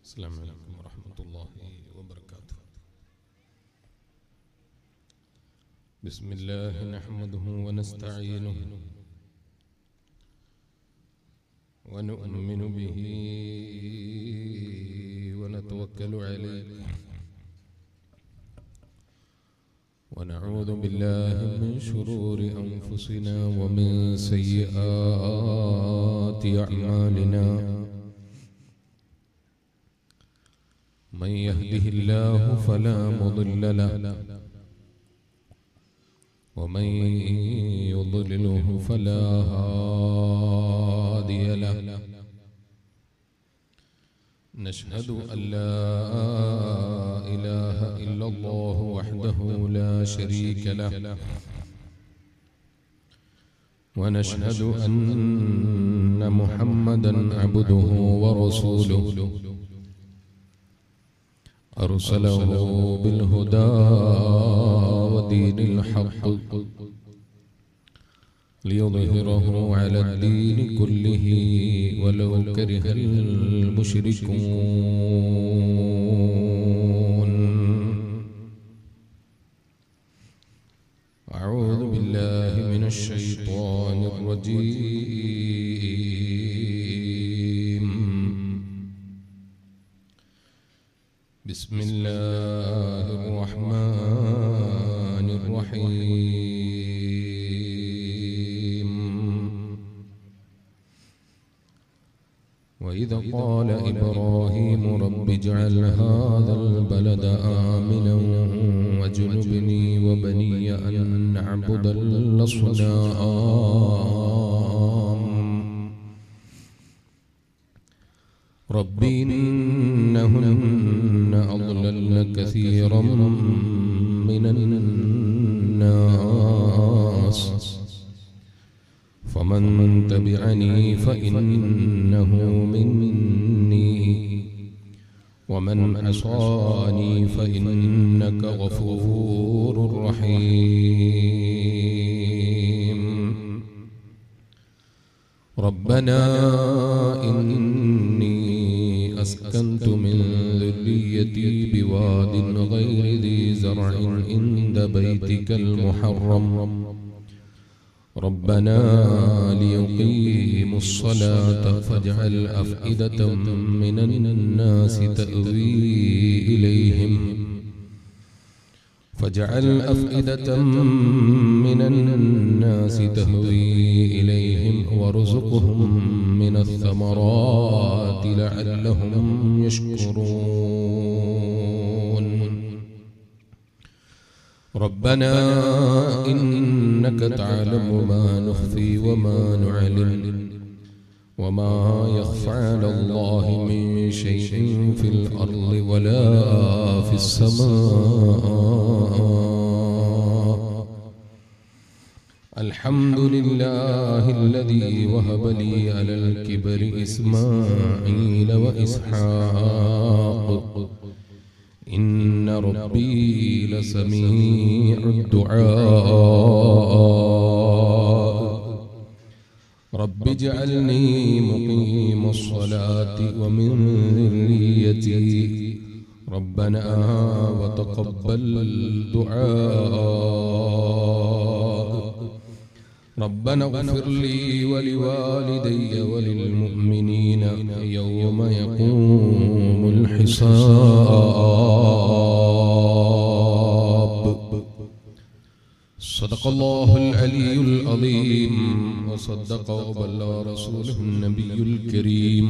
السلام عليكم ورحمة الله وبركاته بسم الله نحمده ونستعينه ونؤمن به ونتوكل عليه ونعوذ بالله من شرور أنفسنا ومن سيئات أعمالنا من يهده الله فلا مضل له ومن يضلله فلا هادي له نشهد أن لا إله إلا الله وحده لا شريك له ونشهد أن محمدا عبده ورسوله أرسله بالهدى ودين الحق ليظهره على الدين كله ولو كره المشركون أعوذ بالله من الشيطان الرجيم بسم الله الرحمن الرحيم وإذا قال إبراهيم رب اجعل هذا البلد آمنا واجنبني وبني أن نعبد الأصنام رب إنهن أضللن كثيرا من الناس فمن تبعني فإنه مني ومن عصاني فإنك غفور رحيم ربنا إني أسكنت من ذريتي بواد غير ذي زرع عند بيتك المحرم ربنا ليقيموا الصلاة فاجعل أفئدة من الناس تأوي إليهم فاجعل أفئدة من الناس تهوي إليهم وارزقهم من الثمرات لعلهم يشكرون ربنا إنك تعلم ما نخفي وما نعلن وما يخفى على الله من شيء في الأرض ولا في السماء الحمد لله الذي وهب لي على الكبر إسماعيل وإسحاق إن ربي لسميع الدعاء رب اجعلني مقيم الصلاة ومن ذريتي ربنا وتقبل الدعاء ربنا اغفر لي ولوالدي وللمؤمنين يوم يقوم الحساب صدق الله العلي العظيم وصدق وبلغ رسوله النبي الكريم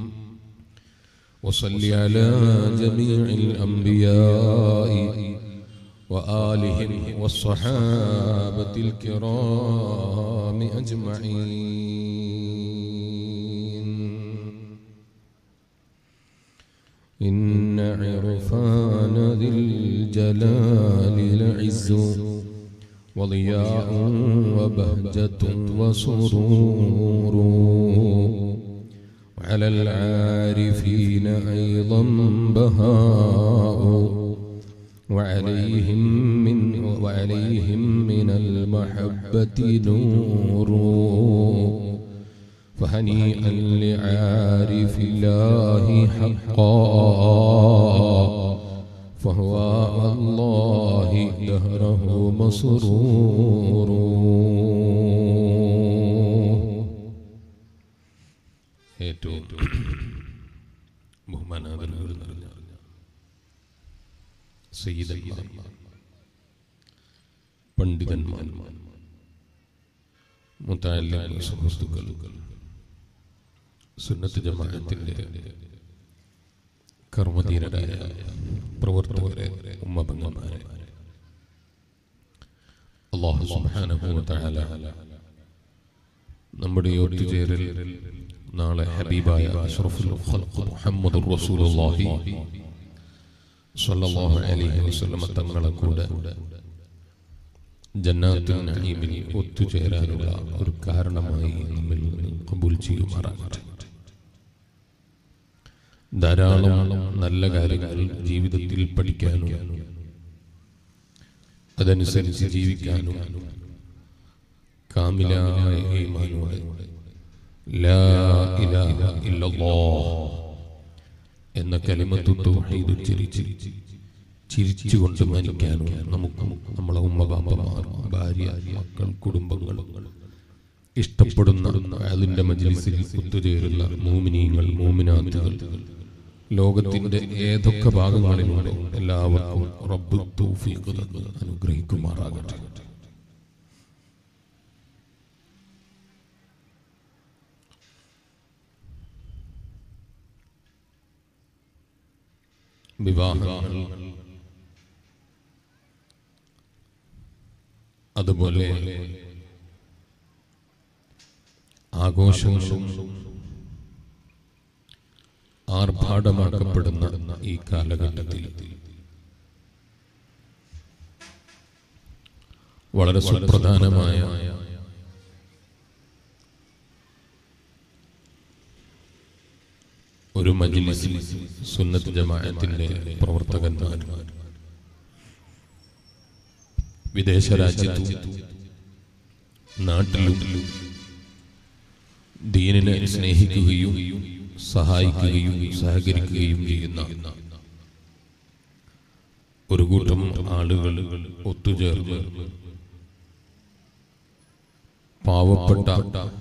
وصل على جميع الأنبياء وآلهم والصحابة الكرام أجمعين إن عرفان ذي الجلال لعز وضياء وبهجة وسرور وعلى العارفين أيضا بهاء وعليهم من وعليهم من المحبة نور فهنيئا لعارف الله حقا فهو والله دهره مسرور ഏറ്റവും ബഹുമാനാദരവുകൾ നിറഞ്ഞ സയ്യിദന്മാർ പണ്ഡിതന്മാർ മുത്താലിം സുഹൃത്തുക്കൾ സുന്നത്ത് ജമാഅത്തിന്റെ കർമ്മധീരരായ പ്രവർത്തകരെ ഉമ്മപങ്ങന്മാരെ അള്ളാഹു സുബ്ഹാനഹു വ തആല നമ്മുടെ ഈ ഒത്തുചേരൽ നാളെ ഹബീബായ അഷ്റഫുൽ ഖൽഖ് മുഹമ്മദുർ റസൂലുള്ളാഹി സ്വല്ലല്ലാഹു അലൈഹി വസല്ലം തങ്ങളെ കൂടെ ജന്നാത്തുൽ നഈമിൽ ഒത്തുചേരാനുള്ള ഒരു കാരണമായി നമ്മിൽ നിന്ന് കബൂൽ ചെയ്യുമാറാകട്ടെ ധാരാളം നല്ല കാര്യങ്ങൾ ജീവിതത്തിൽ പഠിക്കാനും അതനുസരിച്ച് ജീവിക്കാനും കാമിലായ ഈമാനോടെ ലാ ഇലാഹ ഇല്ലല്ലാഹ് എന്ന കലിമത്തു തൗഹീദ് ഉച്ചരിച്ച് ചിരിച്ചുകൊണ്ട് മരിക്കാനും നമുക്കും നമ്മളെ ഉമ്മബാപ്പമാർ ഭാര്യ മക്കൾ കുടുംബങ്ങൾ ഇഷ്ടപ്പെടുന്ന അതിന്റെ മജ്ലിസിൽ ഒത്തുചേരുന്ന മൂമിനീങ്ങൾ മൂമിനാത്തുകൾ ലോകത്തിന്റെ ഏതൊക്കെ ഭാഗങ്ങളിലുണ്ടോ എല്ലാവർക്കും റബ്ബ് തൗഫീഖ് തന്ന് അനുഗ്രഹിക്കുമാറാകട്ടെ വിവാഹങ്ങൾ അതുപോലെ ആഘോഷങ്ങളും ആർഭാടമാക്കപ്പെടുന്ന ഈ കാലഘട്ടത്തിൽ വളരെ സുപ്രധാനമായ ഒരു മജിലിസിൽ സുന്നത്ത് ജമാഅത്തിന്റെ പ്രവർത്തകന്മാർ വിദേശ രാജ്യത്തും നാട്ടിലും ദീനിനെ സ്നേഹിക്കുകയും സഹായിക്കുകയും സഹകരിക്കുകയും ചെയ്യുന്ന ഒരു കൂട്ടം ആളുകൾ ഒത്തുചേർന്ന് പാവപ്പെട്ട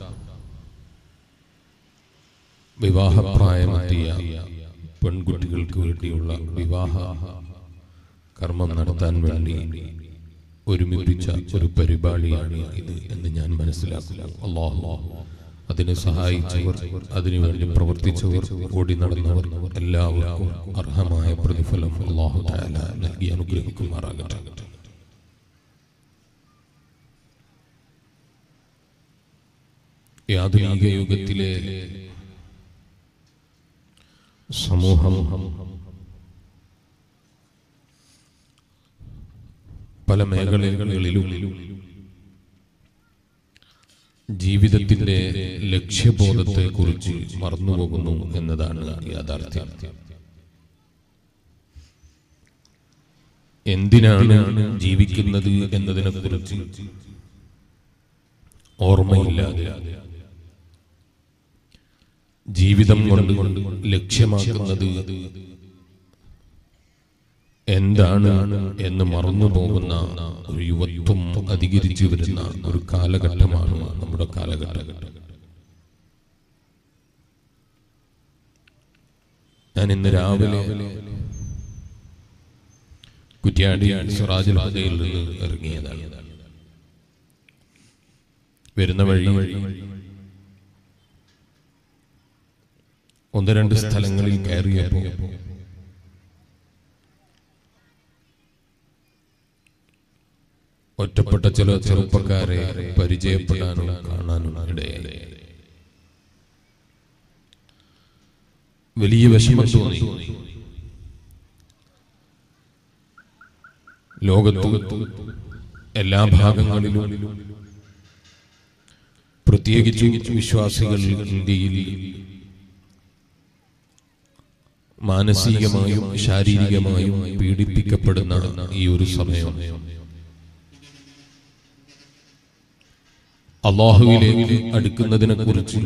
വിവാഹപ്രായമെത്തിയ പെൺകുട്ടികൾക്ക് വേണ്ടിയുള്ള വിവാഹ കർമ്മം നടത്താൻ വേണ്ടി ഒരുമിപ്പിച്ച ഒരു പരിപാടിയാണ് ഇത് എന്ന് ഞാൻ മനസ്സിലാക്കുന്നു അള്ളാഹു അതിനെ സഹായിച്ചവർ അതിനുവേണ്ടി പ്രവർത്തിച്ചവർ ഓടി നടന്നവർ എല്ലാവർക്കും അർഹമായ പ്രതിഫലം അള്ളാഹു തആല നൽകി അനുഗ്രഹിക്കുമാറാകട്ടെ ഈ ആധുനിക യുഗത്തിലെ സമൂഹം പല മേഖലകളിലും ജീവിതത്തിന്റെ ലക്ഷ്യബോധത്തെ കുറിച്ച് മറന്നുപോകുന്നു എന്നതാണ് യാഥാർത്ഥ്യം എന്തിനാണ് ജീവിക്കുന്നത് എന്നതിനെ കുറിച്ച് ഓർമ്മയില്ലാതെ ജീവിതം കൊണ്ട് ലക്ഷ്യമാക്കുന്നത് എന്താണ് എന്ന് മറന്നുപോകുന്ന ഒരു യുവത്വം അധികരിച്ചു വരുന്ന ഒരു കാലഘട്ടമാണ് നമ്മുടെ കാലഘട്ടം ഞാൻ ഇന്ന് രാവിലെ കുറ്റ്യാടി സിറാജുൽ ഹുദയിൽ നിന്ന് ഇറങ്ങിയതാണ് വരുന്ന വഴി ഒന്ന് രണ്ട് സ്ഥലങ്ങളിൽ കയറിയപ്പോ ഒറ്റപ്പെട്ട ചില ചെറുപ്പക്കാരെ പരിചയപ്പെടാനും കാണാനും ഇടയായി വലിയ വിഷമം തോന്നി ലോകത്ത് എല്ലാ ഭാഗങ്ങളിലും പ്രത്യേകിച്ച് വിശ്വാസികൾ ഇന്ത്യയിൽ മാനസികമായും ശാരീരികമായും പീഡിപ്പിക്കപ്പെടുന്ന ഈ ഒരു സമയം അള്ളാഹുവിലേക്ക് അടുക്കുന്നതിനെ കുറിച്ച്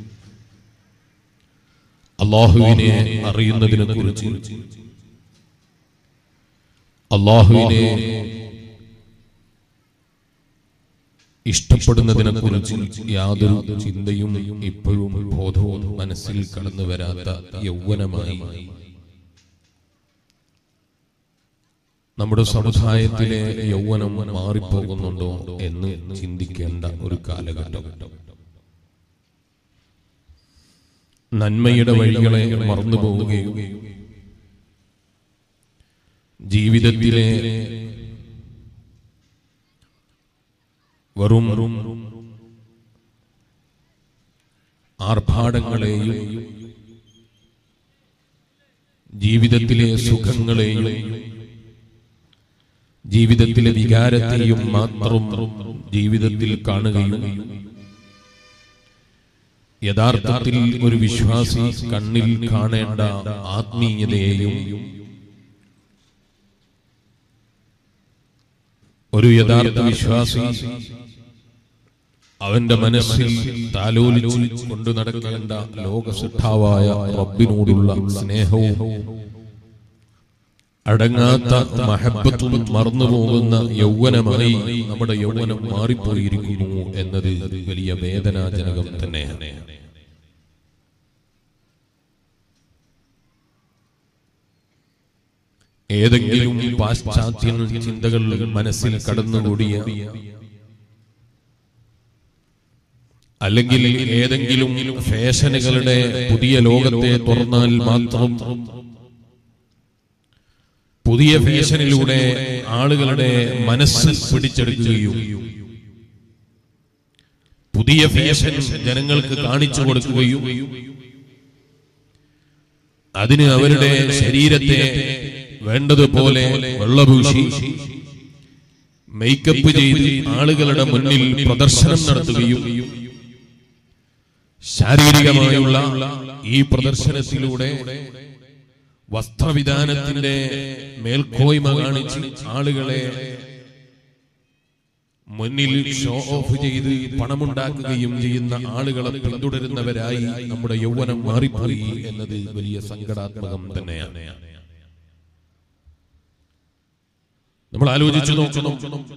അള്ളാഹുവിനെ അറിയുന്നതിനെ കുറിച്ച് അള്ളാഹുവിനെ ഇഷ്ടപ്പെടുന്നതിനെ കുറിച്ച് യാതൊരു ചിന്തയും ഇപ്പോഴും ബോധവും മനസ്സിൽ കടന്നു വരാത്ത യൗവനമായി നമ്മുടെ സമുദായത്തിലെ യൗവനം മാറിപ്പോകുന്നുണ്ടോ എന്ന് ചിന്തിക്കേണ്ട ഒരു കാലഘട്ടം നന്മയുടെ വഴികളെ മറന്നു പോവുകയും ജീവിതത്തിലെ വെറും ആർഭാടങ്ങളെയും ജീവിതത്തിലെ സുഖങ്ങളെയും ജീവിതത്തിലെ വികാരത്തെയും മാത്രം ജീവിതത്തിൽ കാണുകയും യഥാർത്ഥത്തിൽ ഒരു വിശ്വാസി കണ്ണിൽ കാണേണ്ട ആത്മീയതയെയും ഒരു യഥാർത്ഥ വിശ്വാസി അവന്റെ മനസ്സിൽ താലോലിച്ചു കൊണ്ടു നടക്കേണ്ട ലോകസിദ്ധാവായ റബ്ബിനോടുള്ള സ്നേഹവും അടങ്ങാത്ത മഹബത്തും മറന്നുപോകുന്ന യൗവനമായി നമ്മുടെ യൗവനം മാറിപ്പോയിരിക്കുന്നു എന്നത് വലിയ വേദനാജനകം തന്നെയാണ് ഏതെങ്കിലും പാശ്ചാത്യ ചിന്തകൾ മനസ്സിൽ കടന്നുകൂടിയ അല്ലെങ്കിൽ ഏതെങ്കിലും ഫാഷനുകളുടെ പുതിയ ലോകത്തെ തുറന്നാൽ മാത്രം പുതിയ ഫാഷനിലൂടെ ആളുകളുടെ മനസ്സ് പിടിച്ചെടുക്കുകയും പുതിയ ഫാഷൻ ജനങ്ങൾക്ക് കാണിച്ചു കൊടുക്കുകയും അതിന് അവരുടെ ശരീരത്തെ വേണ്ടതുപോലെ വെള്ളപൂശി മേക്കപ്പ് ചെയ്ത് ആളുകളുടെ മുന്നിൽ പ്രദർശനം നടത്തുകയും ശാരീരികമായുള്ള ഈ പ്രദർശനത്തിലൂടെ വസ്ത്രവിധാനത്തിന്റെ മേൽക്കോയ്മ കാണിച്ച് ആളുകളെ മുന്നിൽ ഷോ ഓഫ് ചെയ്ത് പണമുണ്ടാക്കുകയും ചെയ്യുന്ന ആളുകളെ പിന്തുടരുന്നവരായി നമ്മുടെ യൗവനം മാറിപ്പോയി എന്നത് വലിയ സങ്കടാത്മകം തന്നെയാണ് നമ്മൾ ആലോചിച്ചു നോക്കണം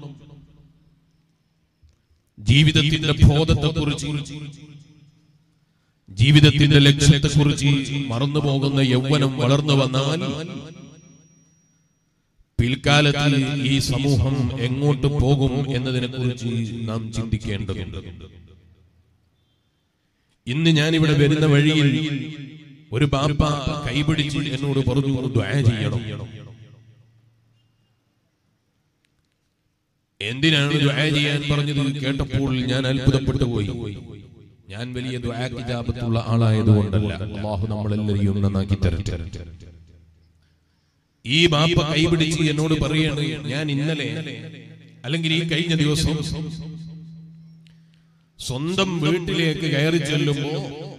ജീവിതത്തിന്റെ ബോധത്തെക്കുറിച്ച് ജീവിതത്തിന്റെ ലക്ഷ്യത്തെക്കുറിച്ച് മറന്നുപോകുന്ന യൗവനം വളർന്നു വന്നാൽ പിൽക്കാലത്ത് ഈ സമൂഹം എങ്ങോട്ട് പോകും എന്നതിനെ കുറിച്ച് നാം ചിന്തിക്കേണ്ടതുണ്ട് ഇന്ന് ഞാനിവിടെ വരുന്ന വഴിയിൽ ഒരു ബാപ്പ കൈപിടിച്ച് എന്നോട് പറഞ്ഞു ദ്വായ ചെയ്യണം എന്തിനാണ് ദ്വായ ചെയ്യാൻ പറഞ്ഞത് കേട്ടപ്പോൾ ഞാൻ അത്ഭുതപ്പെട്ടു പോയി ഞാൻ വലിയ ദ്വായ കിതാബത്തുള്ള ആളായതുകൊണ്ടല്ല അള്ളാഹു നമ്മളെല്ലാരെയും നന്നാക്കി തരട്ടെ ഈ ബാപ്പ കൈപിടിച്ച് എന്നോട് പറയാണ് ഞാൻ ഇന്നലെ അല്ലെങ്കിൽ ഈ കഴിഞ്ഞ ദിവസം സ്വന്തം വീട്ടിലേക്ക് കയറി ചെല്ലുമ്പോ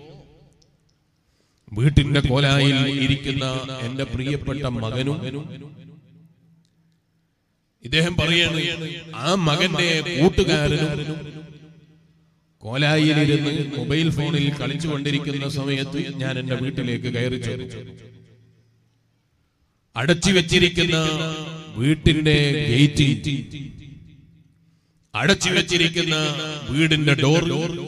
വീട്ടിന്റെ കോലായിൽ ഇരിക്കുന്ന എന്റെ പ്രിയപ്പെട്ട മകനും ഇദ്ദേഹം പറയാണ് ആ മകന്റെ കൂട്ടുകാരനും കോലായിലിരുന്ന് മൊബൈൽ ഫോണിൽ കളിച്ചുകൊണ്ടിരിക്കുന്ന സമയത്ത് ഞാൻ എന്റെ വീട്ടിലേക്ക് കയറി ചെന്നു അടച്ചു വെച്ചിരിക്കുന്ന വീട്ടിന്റെ ഗേറ്റ് അടച്ചു വെച്ചിരിക്കുന്ന വീടിന്റെ ഡോർ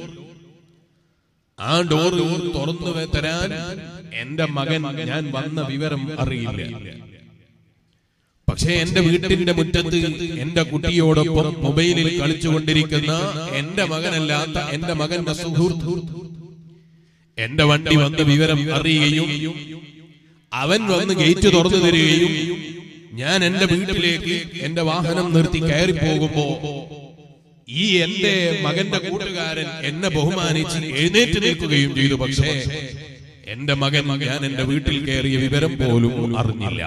ആ ഡോർ തുറന്നു തരാൻ എന്റെ മകൻ ഞാൻ വന്ന വിവരം അറിയില്ല പക്ഷേ എന്റെ വീട്ടിന്റെ മുറ്റത്ത് എന്റെ കുട്ടിയോടൊപ്പം മൊബൈലിൽ കളിച്ചുകൊണ്ടിരിക്കുന്ന എന്റെ മകനല്ലാത്ത എന്റെ മകന്റെ സുഹൃത്ത് എന്റെ വണ്ടി വന്ന് വിവരം അറിയുകയും അവൻ വന്ന് ഗേറ്റ് തുറന്നു തരികയും ഞാൻ എന്റെ വീട്ടിലേക്ക് എന്റെ വാഹനം നിർത്തി കയറി പോകുമ്പോ ഈ എന്റെ മകന്റെ കൂട്ടുകാരൻ എന്നെ ബഹുമാനിച്ച് എഴുന്നേറ്റ് നിൽക്കുകയും ചെയ്തു പക്ഷേ എന്റെ മകൻ ഞാൻ എന്റെ വീട്ടിൽ കയറിയ വിവരം പോലും അറിഞ്ഞില്ല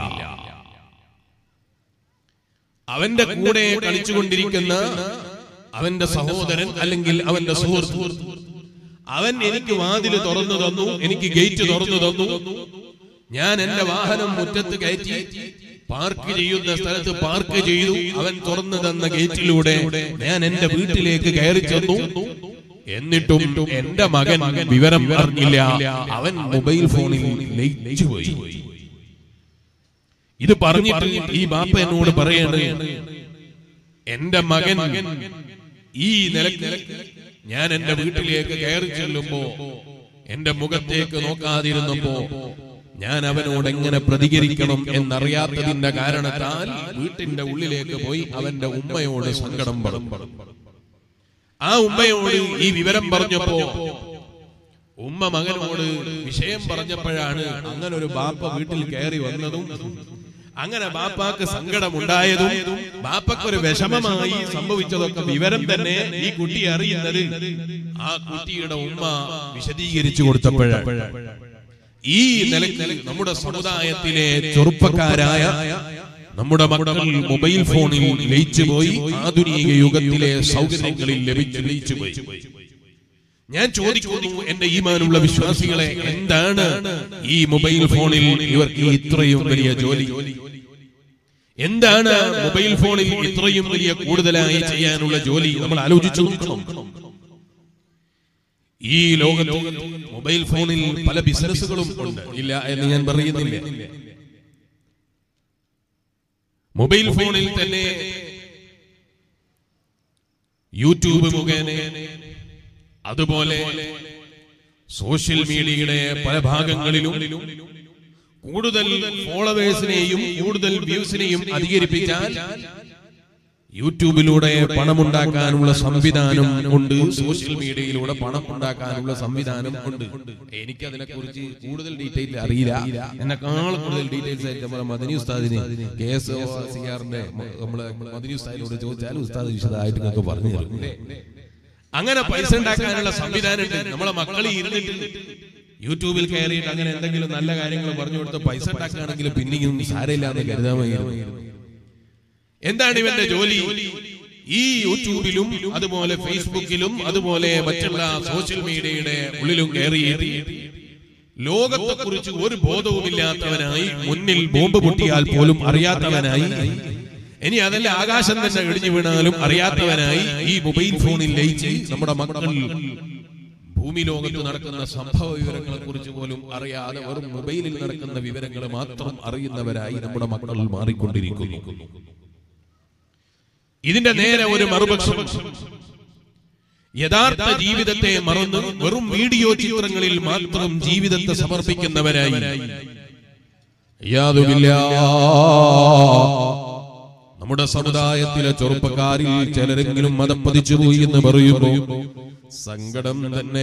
അവന്റെ കൂടെ കളിച്ചുകൊണ്ടിരിക്കുന്ന അവന്റെ സഹോദരൻ അല്ലെങ്കിൽ അവന്റെ സുഹൃത്ത് അവൻ എനിക്ക് വാതില് തുറന്നു തന്നു എനിക്ക് ഗേറ്റ് തുറന്നു തന്നു ഞാൻ എന്റെ വാഹനം മുറ്റത്ത് കയറ്റി പാർക്ക് ചെയ്യുന്ന സ്ഥലത്ത് പാർക്ക് ചെയ്തു അവൻ തുറന്നു തന്ന ഗേറ്റിലൂടെ ഞാൻ എന്റെ വീട്ടിലേക്ക് കയറി ചെന്നു എന്നിട്ടും എന്റെ മകൻ വിവരം അറിഞ്ഞില്ല അവൻ മൊബൈൽ ഫോണിൽ ലയിച്ചു പോയി ഇത് പറഞ്ഞിട്ട് ഈ ബാപ്പ എന്നോട് പറയേണ്ടത് എന്റെ മകൻ ഈ നിലക്ക് ഞാൻ എന്റെ വീട്ടിലേക്ക് കയറി ചെല്ലുമ്പോ എന്റെ മുഖത്തേക്ക് നോക്കാതിരുന്നപ്പോ ഞാൻ അവനോട് എങ്ങനെ പ്രതികരിക്കണം എന്നറിയാത്തതിന്റെ കാരണത്താൽ വീട്ടിന്റെ ഉള്ളിലേക്ക് പോയി അവന്റെ ഉമ്മയോട് സങ്കടം പറഞ്ഞു ആ ഉമ്മയോട് ഈ വിവരം പറഞ്ഞപ്പോ ഉമ്മ മകനോട് വിഷയം പറഞ്ഞപ്പോഴാണ് അങ്ങനെ ഒരു ബാപ്പ വീട്ടിൽ കയറി വന്നതും അങ്ങനെ ബാപ്പാക്ക് സങ്കടമുണ്ടായതും ബാപ്പക്ക് ഒരു വിഷമമായി സംഭവിച്ചതൊക്കെ വിവരം തന്നെ ഈ കുട്ടി അറിയുന്നത് ആ കുട്ടിയുടെ ഉമ്മ വിശദീകരിച്ചു കൊടുത്തപ്പോഴാണ് ഈ നിലയ്ക്ക് നമ്മുടെ സമുദായത്തിലെ ചെറുപ്പക്കാരായ നമ്മുടെ മക്കൾ മൊബൈൽ ഫോണിൽ ലയിച്ചു പോയി ആധുനിക യുഗത്തിലെ സൗകര്യങ്ങളിൽ ലഭിച്ചു ലയിച്ചു പോയി ഞാൻ ചോദിക്കുന്നു എന്റെ ഈമാനുള്ള വിശ്വാസികളെ എന്താണ് ഈ മൊബൈൽ ഫോണിൽ ഇവർക്ക് ഇത്രയും വലിയ ജോലി എന്താണ് മൊബൈൽ ഫോണിൽ ഇത്രയും വലിയ കൂടുതലായി ചെയ്യാനുള്ള ജോലി നമ്മൾ ആലോചിച്ചു നോക്കണം ഈ ലോകത്ത് മൊബൈൽ ഫോണിൽ പല ബിസിനസ്സുകളും ഉണ്ട് ഇല്ല എന്ന് ഞാൻ പറയുന്നില്ല മൊബൈൽ ഫോണിൽ തന്നെ യൂട്യൂബ് മുഖേന അതുപോലെ സോഷ്യൽ മീഡിയയുടെ പല ഭാഗങ്ങളിലും കൂടുതൽ ഫോളോവേഴ്സിനെയും കൂടുതൽ വ്യൂസിനെയും അധികരിപ്പിച്ചാൽ യൂട്യൂബിലൂടെ പണമുണ്ടാക്കാനുള്ള സംവിധാനം ഉണ്ട് സോഷ്യൽ മീഡിയയിലൂടെ പണം ഉണ്ടാക്കാനുള്ള സംവിധാനം ഉണ്ട് എനിക്ക് അതിനെ കുറിച്ച് കൂടുതൽ ഡീറ്റെയിൽ അറിയില്ല എന്നെക്കാൾ കൂടുതൽ ഡീറ്റെയിൽസ് ആയിട്ട് നമ്മുടെ മദനി ഉസ്താദിന് കെ എസ് സി ആറിന്റെ നമ്മളെ മദനി ഉസ്താദിനോട് ചോദിച്ചാൽ ഉസ്താദ് വിശദമായിട്ട് നിങ്ങൾക്ക് പറഞ്ഞു തരും അങ്ങനെ പൈസ ഉണ്ടാക്കാനുള്ള സംവിധാനം ഉണ്ട് നമ്മളെ മക്കൾ ഇരുന്നിട്ട് യൂട്യൂബിൽ കയറിയിട്ട് അങ്ങനെ എന്തെങ്കിലും നല്ല കാര്യങ്ങൾ പറഞ്ഞു കൊടുത്ത് പൈസ ഉണ്ടാക്കുകയാണെങ്കിൽ പിന്നെയും സാരമില്ല എന്ന് കരുതാമായിരുന്നു എന്താണ് ഇവന്റെ ജോലി ഈ യൂട്യൂബിലും അതുപോലെ ഫേസ്ബുക്കിലും അതുപോലെ മറ്റുള്ള സോഷ്യൽ മീഡിയയുടെ ഉള്ളിലും കയറിയിട്ട് ലോകത്തെ കുറിച്ച് ഒരു ബോധവുമില്ലാത്തവനായി മുന്നിൽ ബോംബ് പൊട്ടിയാൽ പോലും അറിയാത്തവനായി ഇനി അതല്ല ആകാശം തന്നെ ഇടിഞ്ഞു വീണാലും അറിയാത്തവനായി ഈ മൊബൈൽ ഫോണിൽ ലയിച്ച് നമ്മുടെ മക്കൾ ഭൂമി ലോകത്ത് നടക്കുന്ന സംഭവ വിവരങ്ങളെ കുറിച്ച് പോലും അറിയാതെ വെറും മൊബൈലിൽ നടക്കുന്ന വിവരങ്ങൾ മാത്രം അറിയുന്നവരായി നമ്മുടെ മക്കൾ മാറിക്കൊണ്ടിരിക്കുന്നു ഇതിന്റെ നേരെ ഒരു മറുപക്ഷം യഥാർത്ഥ ജീവിതത്തെ മറന്ന് വെറും വീഡിയോ ചിത്രങ്ങളിൽ മാത്രം ജീവിതത്തെ സമർപ്പിക്കുന്നവരായി യാതൊരുമില്ല നമ്മുടെ സമുദായത്തിലെ ചെറുപ്പക്കാരിൽ ചിലരെങ്കിലും മതം പതിച്ചു പോയി എന്ന് പറയുമ്പോ സങ്കടം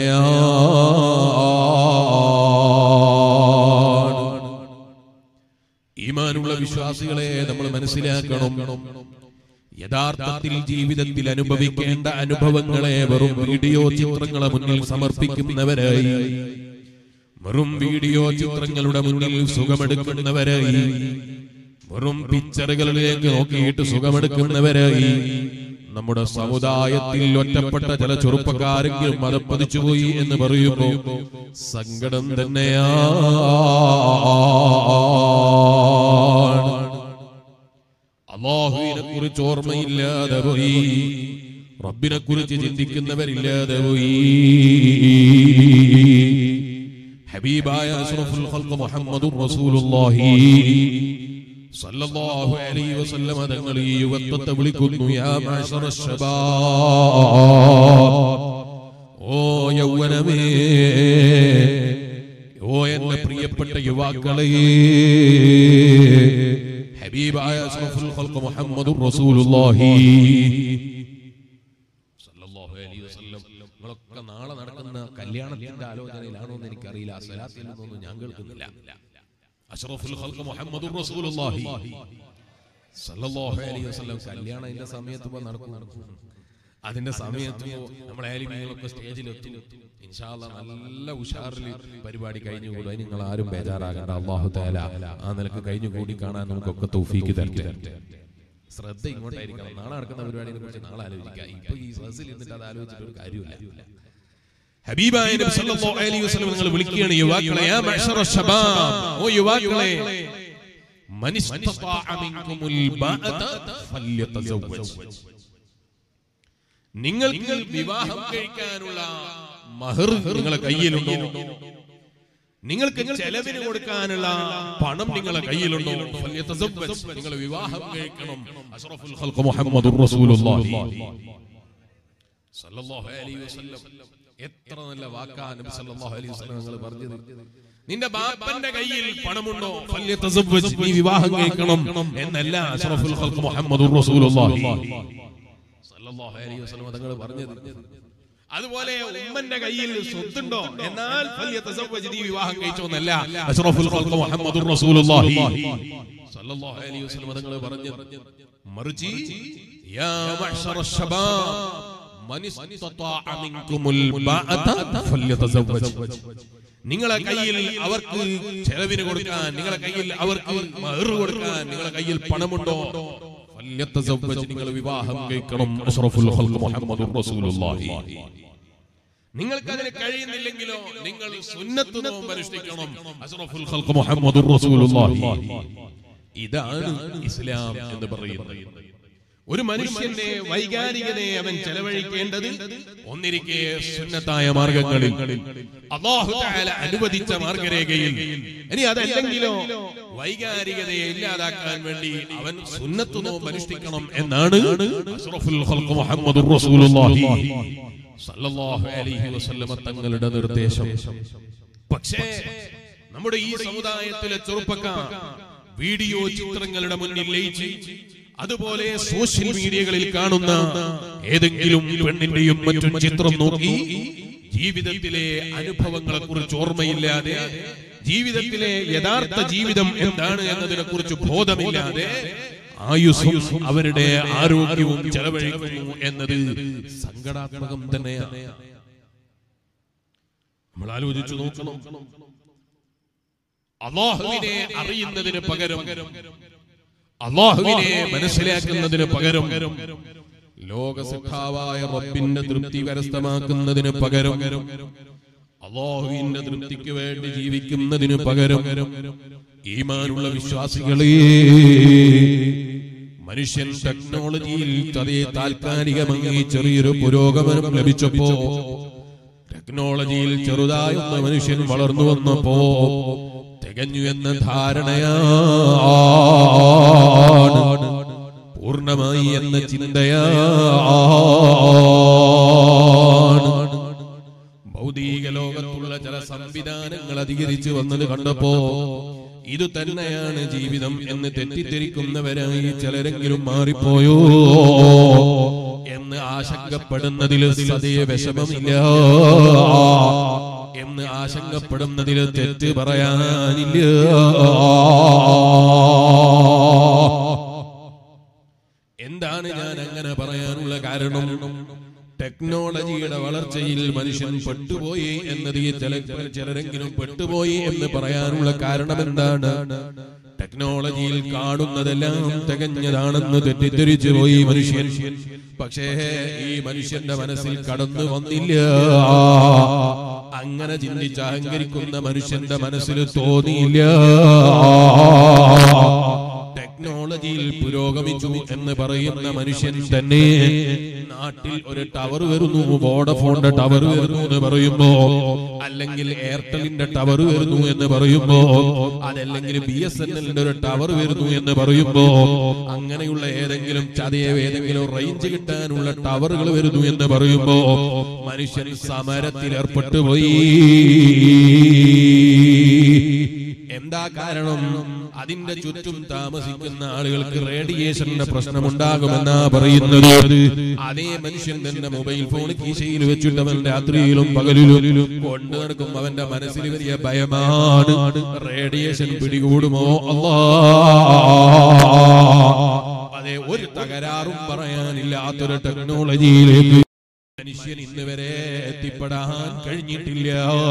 തന്നെയാണ് ഈമാനുള്ള വിശ്വാസികളെ നമ്മൾ മനസ്സിലാക്കണം യഥാർത്ഥത്തിൽ ജീവിതത്തിൽ അനുഭവിക്കേണ്ട അനുഭവങ്ങളെ വെറും വീഡിയോ ചിത്രങ്ങളെ മുന്നിൽ സമർപ്പിക്കുന്നവരായി വെറും വീഡിയോ ചിത്രങ്ങളുടെ മുന്നിൽ സുഖമെടുക്കുന്നവരായി വെറും പിക്ചറുകളിലേക്ക് നോക്കിയിട്ട് സുഖമെടുക്കുന്നവരായി നമ്മുടെ സമുദായത്തിൽ ഒറ്റപ്പെട്ട ചില ചെറുപ്പക്കാരെങ്കിലും മതം പതിച്ചുപോയി എന്ന് പറയുമ്പോ സങ്കടം തന്നെയാണ് അള്ളാഹുവിനെ കുറിച്ച് ഓർമ്മയില്ലാതെ പോയി റബ്ബിനെ കുറിച്ച് ചിന്തിക്കുന്നവരില്ലാതെ പോയി ഹബീബായ അഷ്റഫുൽ ഖൽഖ് മുഹമ്മദുർ റസൂലുള്ളാഹി സല്ലല്ലാഹു അലൈഹി വസല്ലം തങ്ങൾ ഈ യുവത്വത്തെ വിളിക്കുന്നു യാ മാശറ ഓ യൗവനമേ ഓ എന്റെ പ്രിയപ്പെട്ട യുവാക്കളെ ഹബീബായ അഷ്റഫുൽ ഖൽഖ് മുഹമ്മദുർ റസൂലുള്ളാഹി സല്ലല്ലാഹു അലൈഹി വസല്ലം നിങ്ങളൊക്കെ നാളെ നടക്കുന്ന കല്യാണത്തിന്റെ ആലോചനയിലാണോ എന്ന് എനിക്കറിയില്ല സലാത്തിൽ നിന്നൊന്നും ഞാൻ കേൾക്കുന്നില്ല അഷ്റഫുൽ ഖൽഖ് മുഹമ്മദുർ റസൂലുള്ളാഹി സല്ലല്ലാഹു അലൈഹി വസല്ലം കല്യാണം അതിന്റെ സമയത്ത് ഇപ്പൊ നടക്കും അതിന്റെ സമയത്ത് നമ്മളെ ആലിമീങ്ങളൊക്കെ സ്റ്റേജിലെത്തും ഇൻഷാല്ല നല്ല ഉഷാറിൽ പരിപാടി കഴിഞ്ഞു കൂടും അതിന് നിങ്ങൾ ആരും ബേജാറാകണ്ട അള്ളാഹു താല ആ നിലക്ക് കഴിഞ്ഞു കൂടി കാണാൻ നമുക്കൊക്കെ തൗഫീക്ക് തരട്ടെ ശ്രദ്ധ ഇങ്ങോട്ടായിരിക്കണം നാളെ നടക്കുന്ന പരിപാടിയെ കുറിച്ച് നാളെ ആലോചിക്കാം ഇപ്പൊ ഈ സദസ്സിൽ ഇരുന്നിട്ട് അത് ആലോചിച്ചിട്ട് ഒരു കാര്യമില്ല ഹബീബായ നബി സല്ലല്ലാഹു അലൈഹി വസല്ലം നിങ്ങൾ വിളിക്കുകയാണ് യുവാക്കളെ യാ മഅ്ശറ ശബാബ് ഓ യുവാക്കളെ മൻ ഇസ്തതാഅ മിൻകുമുൽ ബാഅത ഫല്യതസവ്വജ് നിങ്ങൾക്ക് വിവാഹം കഴിക്കാനുള്ള മഹർ നിങ്ങളെ കയ്യിലുണ്ടോ നിങ്ങൾക്ക് ചെലവിന് കൊടുക്കാനുള്ള പണം നിങ്ങളെ കയ്യിലുണ്ടോ ഫല്യതസവ്വജ്. നിങ്ങൾ വിവാഹം കഴിക്കണം അഷ്റഫുൽ ഖൽഖ് മുഹമ്മദുർ റസൂലുള്ളാഹി സല്ലല്ലാഹു അലൈഹി വസല്ലം എത്ര നല്ല വാക്കാ നബി സല്ലല്ലാഹു അലൈഹി വസല്ലം നിങ്ങൾ പറഞ്ഞത് നിന്റെ ബാപ്പന്റെ കയ്യിൽ പണമുണ്ടോ ഫല്യതസവ്വജ്. നീ വിവാഹം കഴിക്കണം എന്നല്ല അഷ്റഫുൽ ഖൽഖ് മുഹമ്മദുർ റസൂലുള്ളാഹി സല്ലല്ലാഹു അലൈഹി വസല്ലം തങ്ങൾ പറഞ്ഞത് അതുപോലെ ഉമ്മന്റെ കയ്യിൽ സ്വത്തുണ്ടോ എന്നാൽ ഫല്യതസവ്വജ്. നീ വിവാഹം കഴിച്ചോന്നല്ല അഷ്റഫുൽ ഖൽഖ് മുഹമ്മദുർ റസൂലുള്ളാഹി സല്ലല്ലാഹു അലൈഹി വസല്ലം തങ്ങൾ പറഞ്ഞത് മറിച്ച് യാ മഅ്ശറ ശബാബ് മൻ ഇസ്തതാഅ മിൻകുമുൽ ബാഅത ഫല്യതസവ്വജ് നിങ്ങളെ കയ്യിൽ അവർക്ക് ചെലവിന് കൊടുക്കാൻ നിങ്ങളെ കയ്യിൽ അവർക്ക് മഹർ കൊടുക്കാൻ നിങ്ങളെ കയ്യിൽ പണമുണ്ടോ ഫല്യതസവ്വജ്. നിങ്ങൾ വിവാഹം കഴിക്കണം അഷ്റഫുൽ ഖൽഖ് മുഹമ്മദുർ റസൂലുള്ളാഹി നിങ്ങൾക്ക് അതിന് കഴിയുന്നില്ലെങ്കിലോ നിങ്ങൾ സുന്നത്ത് നോമ്പ് അനുഷ്ഠിക്കണം അഷ്റഫുൽ ഖൽഖ് മുഹമ്മദുർ റസൂലുള്ളാഹി ഇതാണ് ഇസ്ലാം എന്ന് പറയുന്നത് ഒരു മനുഷ്യന്റെ വൈകാരികതയെ അവൻ ചെലവഴിക്കേണ്ടത് ഒന്നിരിക്കെ സുന്നത്തായ മാർഗങ്ങളിൽ അള്ളാഹു തആല അനുവദിച്ച മാർഗരേഖയിൽ ഇനി അതല്ലെങ്കിലോ വൈകാരികതയെ ഇല്ലാതാക്കാൻ വേണ്ടി അവൻ സുന്നത്ത് നോമ്പ് അനുഷ്ഠിക്കണം എന്നാണ് അഷ്റഫുൽ ഖൽഖ് മുഹമ്മദുർ റസൂലുള്ളാഹി സല്ലല്ലാഹു അലൈഹി വസല്ലമ തങ്ങളുടെ നിർദ്ദേശം പക്ഷേ നമ്മുടെ ഈ സമുദായത്തിലെ ചെറുപ്പക്കാർ വീഡിയോ ചിത്രങ്ങളുടെ മുന്നിൽ ലയിച്ച് അതുപോലെ സോഷ്യൽ മീഡിയകളിൽ കാണുന്ന ഏതെങ്കിലും പെണ്ണിന്റെയും മറ്റും ചിത്രം നോക്കി ജീവിതത്തിലെ അനുഭവങ്ങളെ കുറിച്ച് ഓർമ്മയില്ലാതെ ജീവിതത്തിലെ യഥാർത്ഥ ജീവിതം എന്താണ് എന്നതിനെ കുറിച്ച് ബോധമില്ലാതെ ആയുസ്സും അവരുടെ ആരോഗ്യവും ചെലവഴിക്കുന്നു എന്നത് സങ്കടാത്മകം തന്നെയാണ് നമ്മൾ ആലോചിച്ചു നോക്കണം അള്ളാഹുവിനെ അറിയുന്നതിന് പകരം അള്ളാഹുവിനെ മനസ്സിലാക്കുന്നതിന് പകരം ലോകസിദ്ധാവായ റബ്ബിന്റെ തൃപ്തി കരസ്ഥമാക്കുന്നതിന് പകരം അള്ളാഹുവിന്റെ തൃപ്തിക്ക് വേണ്ടി ജീവിക്കുന്നതിന് പകരം ഈമാനുള്ള വിശ്വാസികളെ മനുഷ്യൻ ടെക്നോളജിയിൽ അതേ താൽക്കാലികമായി ചെറിയൊരു പുരോഗമനം ലഭിച്ചപ്പോ ടെക്നോളജിയിൽ ചെറുതായൊന്ന് മനുഷ്യൻ വളർന്നു വന്നപ്പോ തികഞ്ഞു എന്ന ധാരണയാണ് പൂർണ്ണമായി എന്ന ചിന്തയാണ് ഭൗതിക ലോകത്തുള്ള ചില സംവിധാനങ്ങൾ അധികരിച്ചു വന്നത് കണ്ടപ്പോ ഇത് തന്നെയാണ് ജീവിതം എന്ന് തെറ്റിദ്ധരിക്കുന്നവരായി ചിലരെങ്കിലും മാറിപ്പോയോ എന്ന് ആശങ്കപ്പെടുന്നതിൽ സതേ വിഷമമില്ല എന്ന് ആശങ്കപ്പെടുന്നതിൽ തെറ്റ് പറയാനില്ല എന്താണ് ഞാൻ അങ്ങനെ പറയാനുള്ള കാരണം ടെക്നോളജിയുടെ വളർച്ചയിൽ മനുഷ്യൻ പെട്ടുപോയി എന്നത് ഈ ചില ചിലരെങ്കിലും പെട്ടുപോയി എന്ന് പറയാനുള്ള കാരണം എന്താണ് ടെക്നോളജിയിൽ കാണുന്നതെല്ലാം തികഞ്ഞതാണെന്ന് തെറ്റിദ്ധരിച്ചു പോയി മനുഷ്യൻ പക്ഷേ ഈ മനുഷ്യന്റെ മനസ്സിൽ കടന്നു വന്നില്ല അങ്ങനെ ചിന്തിച്ച് അഹങ്കരിക്കുന്ന മനുഷ്യന്റെ മനസ്സിൽ തോന്നിയില്ല ടെക്നോളജിയിൽ പുരോഗമിച്ചു എന്ന് പറയുന്ന മനുഷ്യൻ തന്നെ നാട്ടിൽ ഒരു ടവർ വരുന്നു വോഡഫോണിന്റെ ടവർ വരുന്നു എന്ന് പറയുമ്പോ അല്ലെങ്കിൽ എയർടെലിന്റെ ടവർ വരുന്നു എന്ന് പറയുമ്പോ അതല്ലെങ്കിൽ ബി എസ് എൻ എല്ലിന്റെ ഒരു ടവർ വരുന്നു എന്ന് പറയുമ്പോ അങ്ങനെയുള്ള ഏതെങ്കിലും ചതയെ ഏതെങ്കിലും റേഞ്ച് കിട്ടാനുള്ള ടവറുകൾ വരുന്നു എന്ന് പറയുമ്പോ മനുഷ്യൻ സമരത്തിൽ ഏർപ്പെട്ടു പോയി എന്താ കാരണം അതിന്റെ ചുറ്റും താമസിക്കുന്ന ആളുകൾക്ക് റേഡിയേഷന്റെ പ്രശ്നമുണ്ടാകുമെന്നാ പറയുന്നത് അതേ മനുഷ്യൻ തന്നെ മൊബൈൽ ഫോൺ കീശയിൽ വെച്ചിട്ട് അവൻ രാത്രിയിലും പകലിലും കൊണ്ടു നടക്കും അവന്റെ മനസ്സിൽ വലിയ ഭയമാണ് റേഡിയേഷൻ പിടികൂടുമോ അല്ലാ അതെ ഒരു തകരാറും പറയാനില്ലാത്തൊരു ടെക്നോളജിയിലേക്ക് മനുഷ്യൻ ഇന്ന് വരെ എത്തിപ്പെടാൻ കഴിഞ്ഞിട്ടില്ല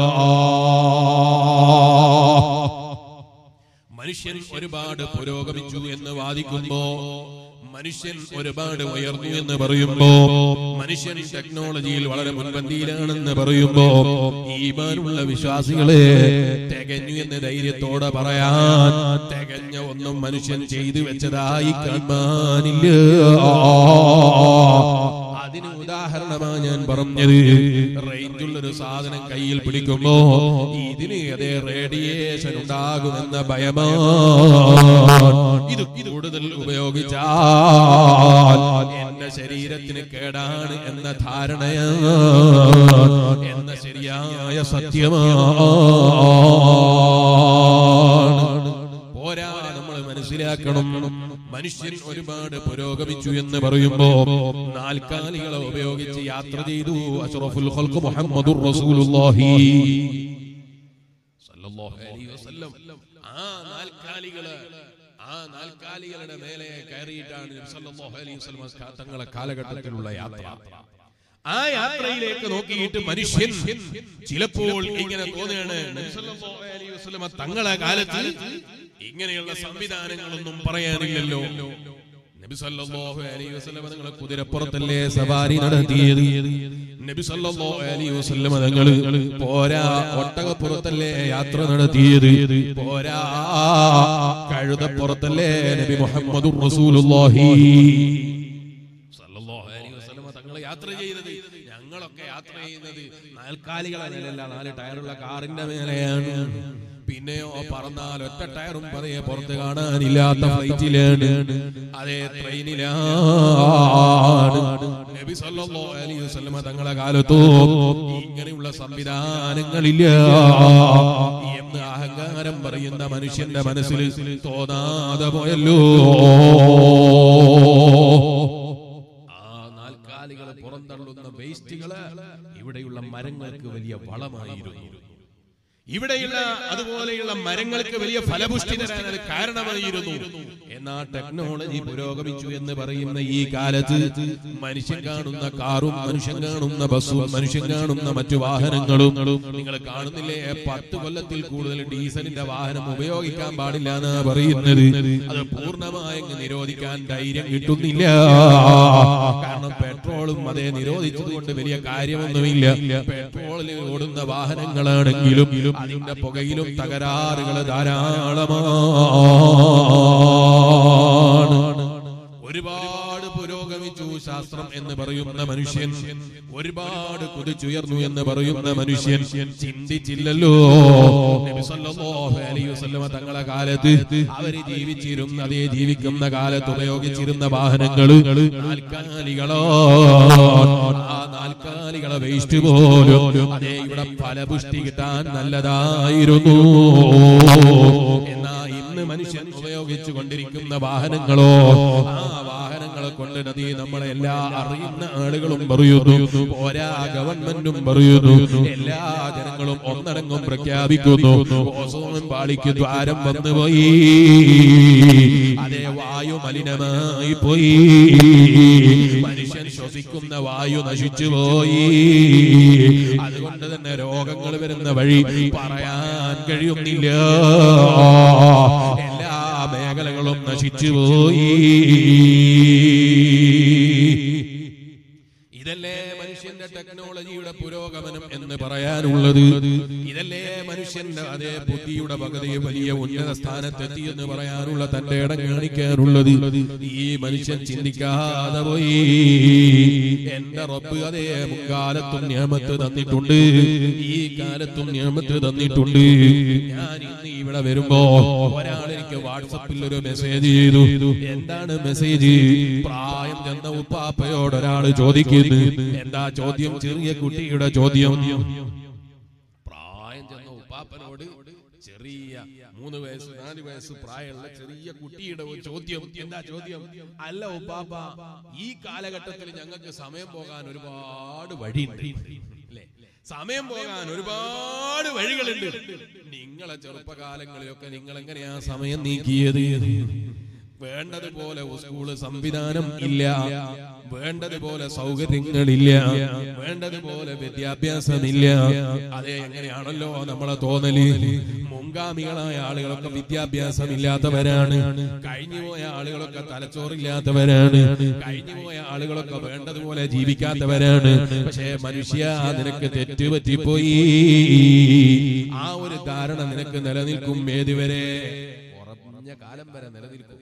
മനുഷ്യൻ ഒരുപാട് പുരോഗമിച്ചു എന്ന് വാദിക്കുമ്പോ മനുഷ്യൻ ഒരുപാട് ഉയർന്നു എന്ന് പറയുമ്പോ മനുഷ്യൻ ടെക്നോളജിയിൽ വളരെ മുൻപന്തിയിലാണെന്ന് പറയുമ്പോ ഈമാനുള്ള വിശ്വാസികളെ തികഞ്ഞു എന്ന് ധൈര്യത്തോടെ പറയാൻ തികഞ്ഞ ഒന്നും മനുഷ്യൻ ചെയ്തു വെച്ചതായി കാണാനില്ല അതിന് ഉദാഹരണമാണ് ഞാൻ പറഞ്ഞത് റേഞ്ചുള്ള ഒരു സാധനം കയ്യിൽ പിടിക്കുമ്പോ ഇതിന് അതേ റേഡിയേഷൻ ഉണ്ടാകുമെന്ന ഭയമാണ് ഇത് കൂടുതൽ ഉപയോഗിച്ചാൽ എന്റെ ശരീരത്തിന് കേടാണ് എന്ന ധാരണയാണ് എന്ന ശരിയായ സത്യമാണ് പോരാ നമ്മൾ മനസ്സിലാക്കണം മനുഷ്യൻ ഒരുപാട് പുരോഗമിച്ചു എന്ന് പറയുമ്പോ നാൽക്കാലികളെ ഉപയോഗിച്ച് യാത്ര ചെയ്തു അഷ്റഫുൽ ഖൽഖ് മുഹമ്മദുർ റസൂലുള്ളാഹി സല്ലല്ലാഹു അലൈഹി വസല്ലം ആ നാൽക്കാലികള് ആ നാൽക്കാലികളുടെ മേലെ കയറിയിട്ടാണ് നബി സല്ലല്ലാഹു അലൈഹി വസല്ലം തങ്ങളെ കാലഘട്ടത്തിലുള്ള യാത്ര ആ യാത്രയിലേക്ക് നോക്കിയിട്ട് മനുഷ്യൻ ചിലപ്പോൾ ഇങ്ങനെ തോന്നുകയാണ് നബി സല്ലല്ലാഹു അലൈഹി വസല്ലമ തങ്ങളെ കാലത്ത് ഇങ്ങനെയുള്ള സംവിധാനങ്ങളൊന്നും പറയാനില്ലല്ലോ നബി സല്ലല്ലാഹു അലൈഹി വസല്ലമ തങ്ങളെ കുതിരപ്പുറത്തല്ലേ സവാരി നടത്തിയത് നബി സല്ലല്ലാഹു അലൈഹി വസല്ലമ തങ്ങള് പോരാ ഒട്ടകപ്പുറത്തല്ലേ യാത്ര നടത്തിയത് പോരാ കഴുതപ്പുറത്തല്ലേ നബി മുഹമ്മദുർ റസൂലുള്ളാഹി സല്ലല്ലാഹു അലൈഹി വസല്ലമ തങ്ങൾ യാത്ര ചെയ്തത് ഞങ്ങളൊക്കെ യാത്ര ചെയ്യുന്നത് നാൽക്കാലികളെ മേലല്ല നാല് ടയറുള്ള കാറിന്റെ മേലെയാണ് പിന്നെയോ പറന്നാൽ ഒറ്റ ടയറും പറയെ പുറത്ത് കാണാനില്ലാത്ത ഫ്ലൈറ്റിലാണ് അതേ ട്രെയിനിലാണ് നബി സല്ലല്ലാഹു അലൈഹി വസല്ലമ തങ്ങളെ കാലത്തോ ഇങ്ങനെയുള്ള സംവിധാനങ്ങളില്ല എന്ന് അഹങ്കാരം പറയുന്ന മനുഷ്യന്റെ മനസ്സിൽ തോന്നാതെ പോയല്ലോ ആ നാൽക്കാലികൾ പുറന്തള്ളുന്ന വേസ്റ്റുകള് ഇവിടെയുള്ള മരങ്ങൾക്ക് വലിയ വളമായിരുന്നു ഇവിടെയുള്ള അതുപോലെയുള്ള മരങ്ങൾക്ക് വലിയ ഫലപുഷ്ടി തരാൻ അത് കാരണമായിരുന്നു എന്നാ ടെക്നോളജി പുരോഗമിച്ചു എന്ന് പറയുന്ന ഈ കാലത്ത് മനുഷ്യൻ കാണുന്ന കാറും മനുഷ്യൻ കാണുന്ന ബസ്സും മനുഷ്യൻ കാണുന്ന മറ്റു വാഹനങ്ങളും നിങ്ങൾ കാണുന്നില്ലേ പത്ത് കൊല്ലത്തിൽ കൂടുതൽ ഡീസലിന്റെ വാഹനം ഉപയോഗിക്കാൻ പാടില്ല എന്നാ പറയുന്നത് അത് പൂർണ്ണമായും നിരോധിക്കാൻ ധൈര്യം കിട്ടുന്നില്ല കാരണം പെട്രോളും അതേ നിരോധിച്ചതുകൊണ്ട് വലിയ കാര്യമൊന്നുമില്ല പെട്രോളിൽ ഓടുന്ന വാഹനങ്ങളാണെങ്കിലും അതിന്റെ പുകയിലും തകരാറുകൾ ധാരാളമാണ് ഒരുപാട് പുരോഗമിച്ചു ശാസ്ത്രം എന്ന് പറയുന്ന മനുഷ്യൻ ഒരുപാട് കുതിച്ചുയർന്നു എന്ന് പറയുന്ന മനുഷ്യൻ ചിന്തിച്ചില്ലല്ലോ നബി സല്ലല്ലാഹു അലൈഹി വസല്ലമ തങ്ങളെ കാലത്ത് അവര് ജീവിച്ചിരുന്ന അതേ ജീവിക്കുന്ന കാലത്ത് ഉപയോഗിച്ചിരുന്ന വാഹനങ്ങള് നാൽക്കാലികളോ ആ നാൽക്കാലികളെ വേസ്റ്റ് പോലും അതേ ഇവിടെ ഫലപുഷ്ടി കിട്ടാൻ നല്ലതായിരുന്നു എന്നാ ഇന്ന് മനുഷ്യൻ ഉപയോഗിച്ചു കൊണ്ടിരിക്കുന്ന വാഹനങ്ങളോ ആ വാഹനങ്ങളെ കൊണ്ട് നദി നമ്മളെ എല്ലാ അറിയുന്ന ആളുകളും പറയുന്നു പോരാ ഗവൺമെന്റും പറയുന്നു എല്ലാ ജനങ്ങളും ഒന്നടങ്കം പ്രഖ്യാപിക്കുന്നു ഓസോൺ പാളിക്ക് ദ്വാരം വന്നുപോയി അതേ വായു മലിനമായി പോയി മനുഷ്യൻ ശ്വസിക്കുന്ന വായു നശിച്ചു പോയി അതുകൊണ്ട് തന്നെ രോഗങ്ങൾ വരുന്ന വഴി പറയാൻ കഴിയുന്നില്ല എല്ലാ മേഖലകളും നശിച്ചു പോയി ഇതല്ലേ മനുഷ്യന്റെ ടെക്നോളജിയുടെ പുരോഗമനം എന്ന് പറയാനുള്ളത് ഇതല്ലേ മനുഷ്യന്റെ അതേ ബുദ്ധിയുടെ പകുതി വലിയ ഉന്നത സ്ഥാനത്തെത്തി എന്ന് പറയാനുള്ള തന്റെ ഇടം കാണിക്കാനുള്ളത് ഈ മനുഷ്യൻ ചിന്തിക്കാതെ പോയി എന്റെ റബ്ബ് അതേ മുൻകാലത്തും ഞാമത്ത് തന്നിട്ടുണ്ട് ഈ കാലത്തും ഞാമത്ത് തന്നിട്ടുണ്ട് ഞാൻ ഇന്ന് ഇവിടെ വരുമ്പോ ഒരാൾ എനിക്ക് വാട്സപ്പിൽ ഒരു മെസ്സേജ് ചെയ്തു എന്താണ് മെസ്സേജ് പ്രായം ചെന്ന ഉപ്പാപ്പയോട് ഒരാൾ ചോദിക്കുന്നു എന്താ ചോദ്യം ചെറിയ കുട്ടിയുടെ ചോദ്യം പ്രായം ചെന്ന ഉപ്പാപ്പനോട് ചെറിയ മൂന്ന് വയസ്സ് നാല് വയസ്സ് പ്രായമുള്ള ചെറിയ കുട്ടിയുടെ ഒരു ചോദ്യം എന്താ ചോദ്യം അല്ല ഉപ്പാപ്പ ഈ കാലഘട്ടത്തിൽ ഞങ്ങൾക്ക് സമയം പോകാൻ ഒരുപാട് വഴിയുണ്ട് അല്ലേ സമയം പോകാൻ ഒരുപാട് വഴികളുണ്ട് നിങ്ങളെ ചെറുപ്പകാലങ്ങളിലൊക്കെ നിങ്ങൾ എങ്ങനെയാ സമയം നീക്കിയത് വേണ്ടതുപോലെ സ്കൂള് സംവിധാനം ഇല്ല വേണ്ടതുപോലെ സൗകര്യങ്ങളില്ല വേണ്ടതുപോലെ വിദ്യാഭ്യാസമില്ല അതെ എങ്ങനെയാണല്ലോ നമ്മളെ തോന്നല് മുൻഗാമികളായ ആളുകളൊക്കെ വിദ്യാഭ്യാസമില്ലാത്തവരാണ് കഴിഞ്ഞുപോയ ആളുകളൊക്കെ തലച്ചോറില്ലാത്തവരാണ് കഴിഞ്ഞുപോയ ആളുകളൊക്കെ വേണ്ടതുപോലെ ജീവിക്കാത്തവരാണ് പക്ഷേ മനുഷ്യ നിനക്ക് തെറ്റുപറ്റിപ്പോയി ആ ഒരു ധാരണ നിനക്ക് നിലനിൽക്കും ഏതുവരെ ഉറഞ്ഞ കാലം വരെ നിലനിൽക്കും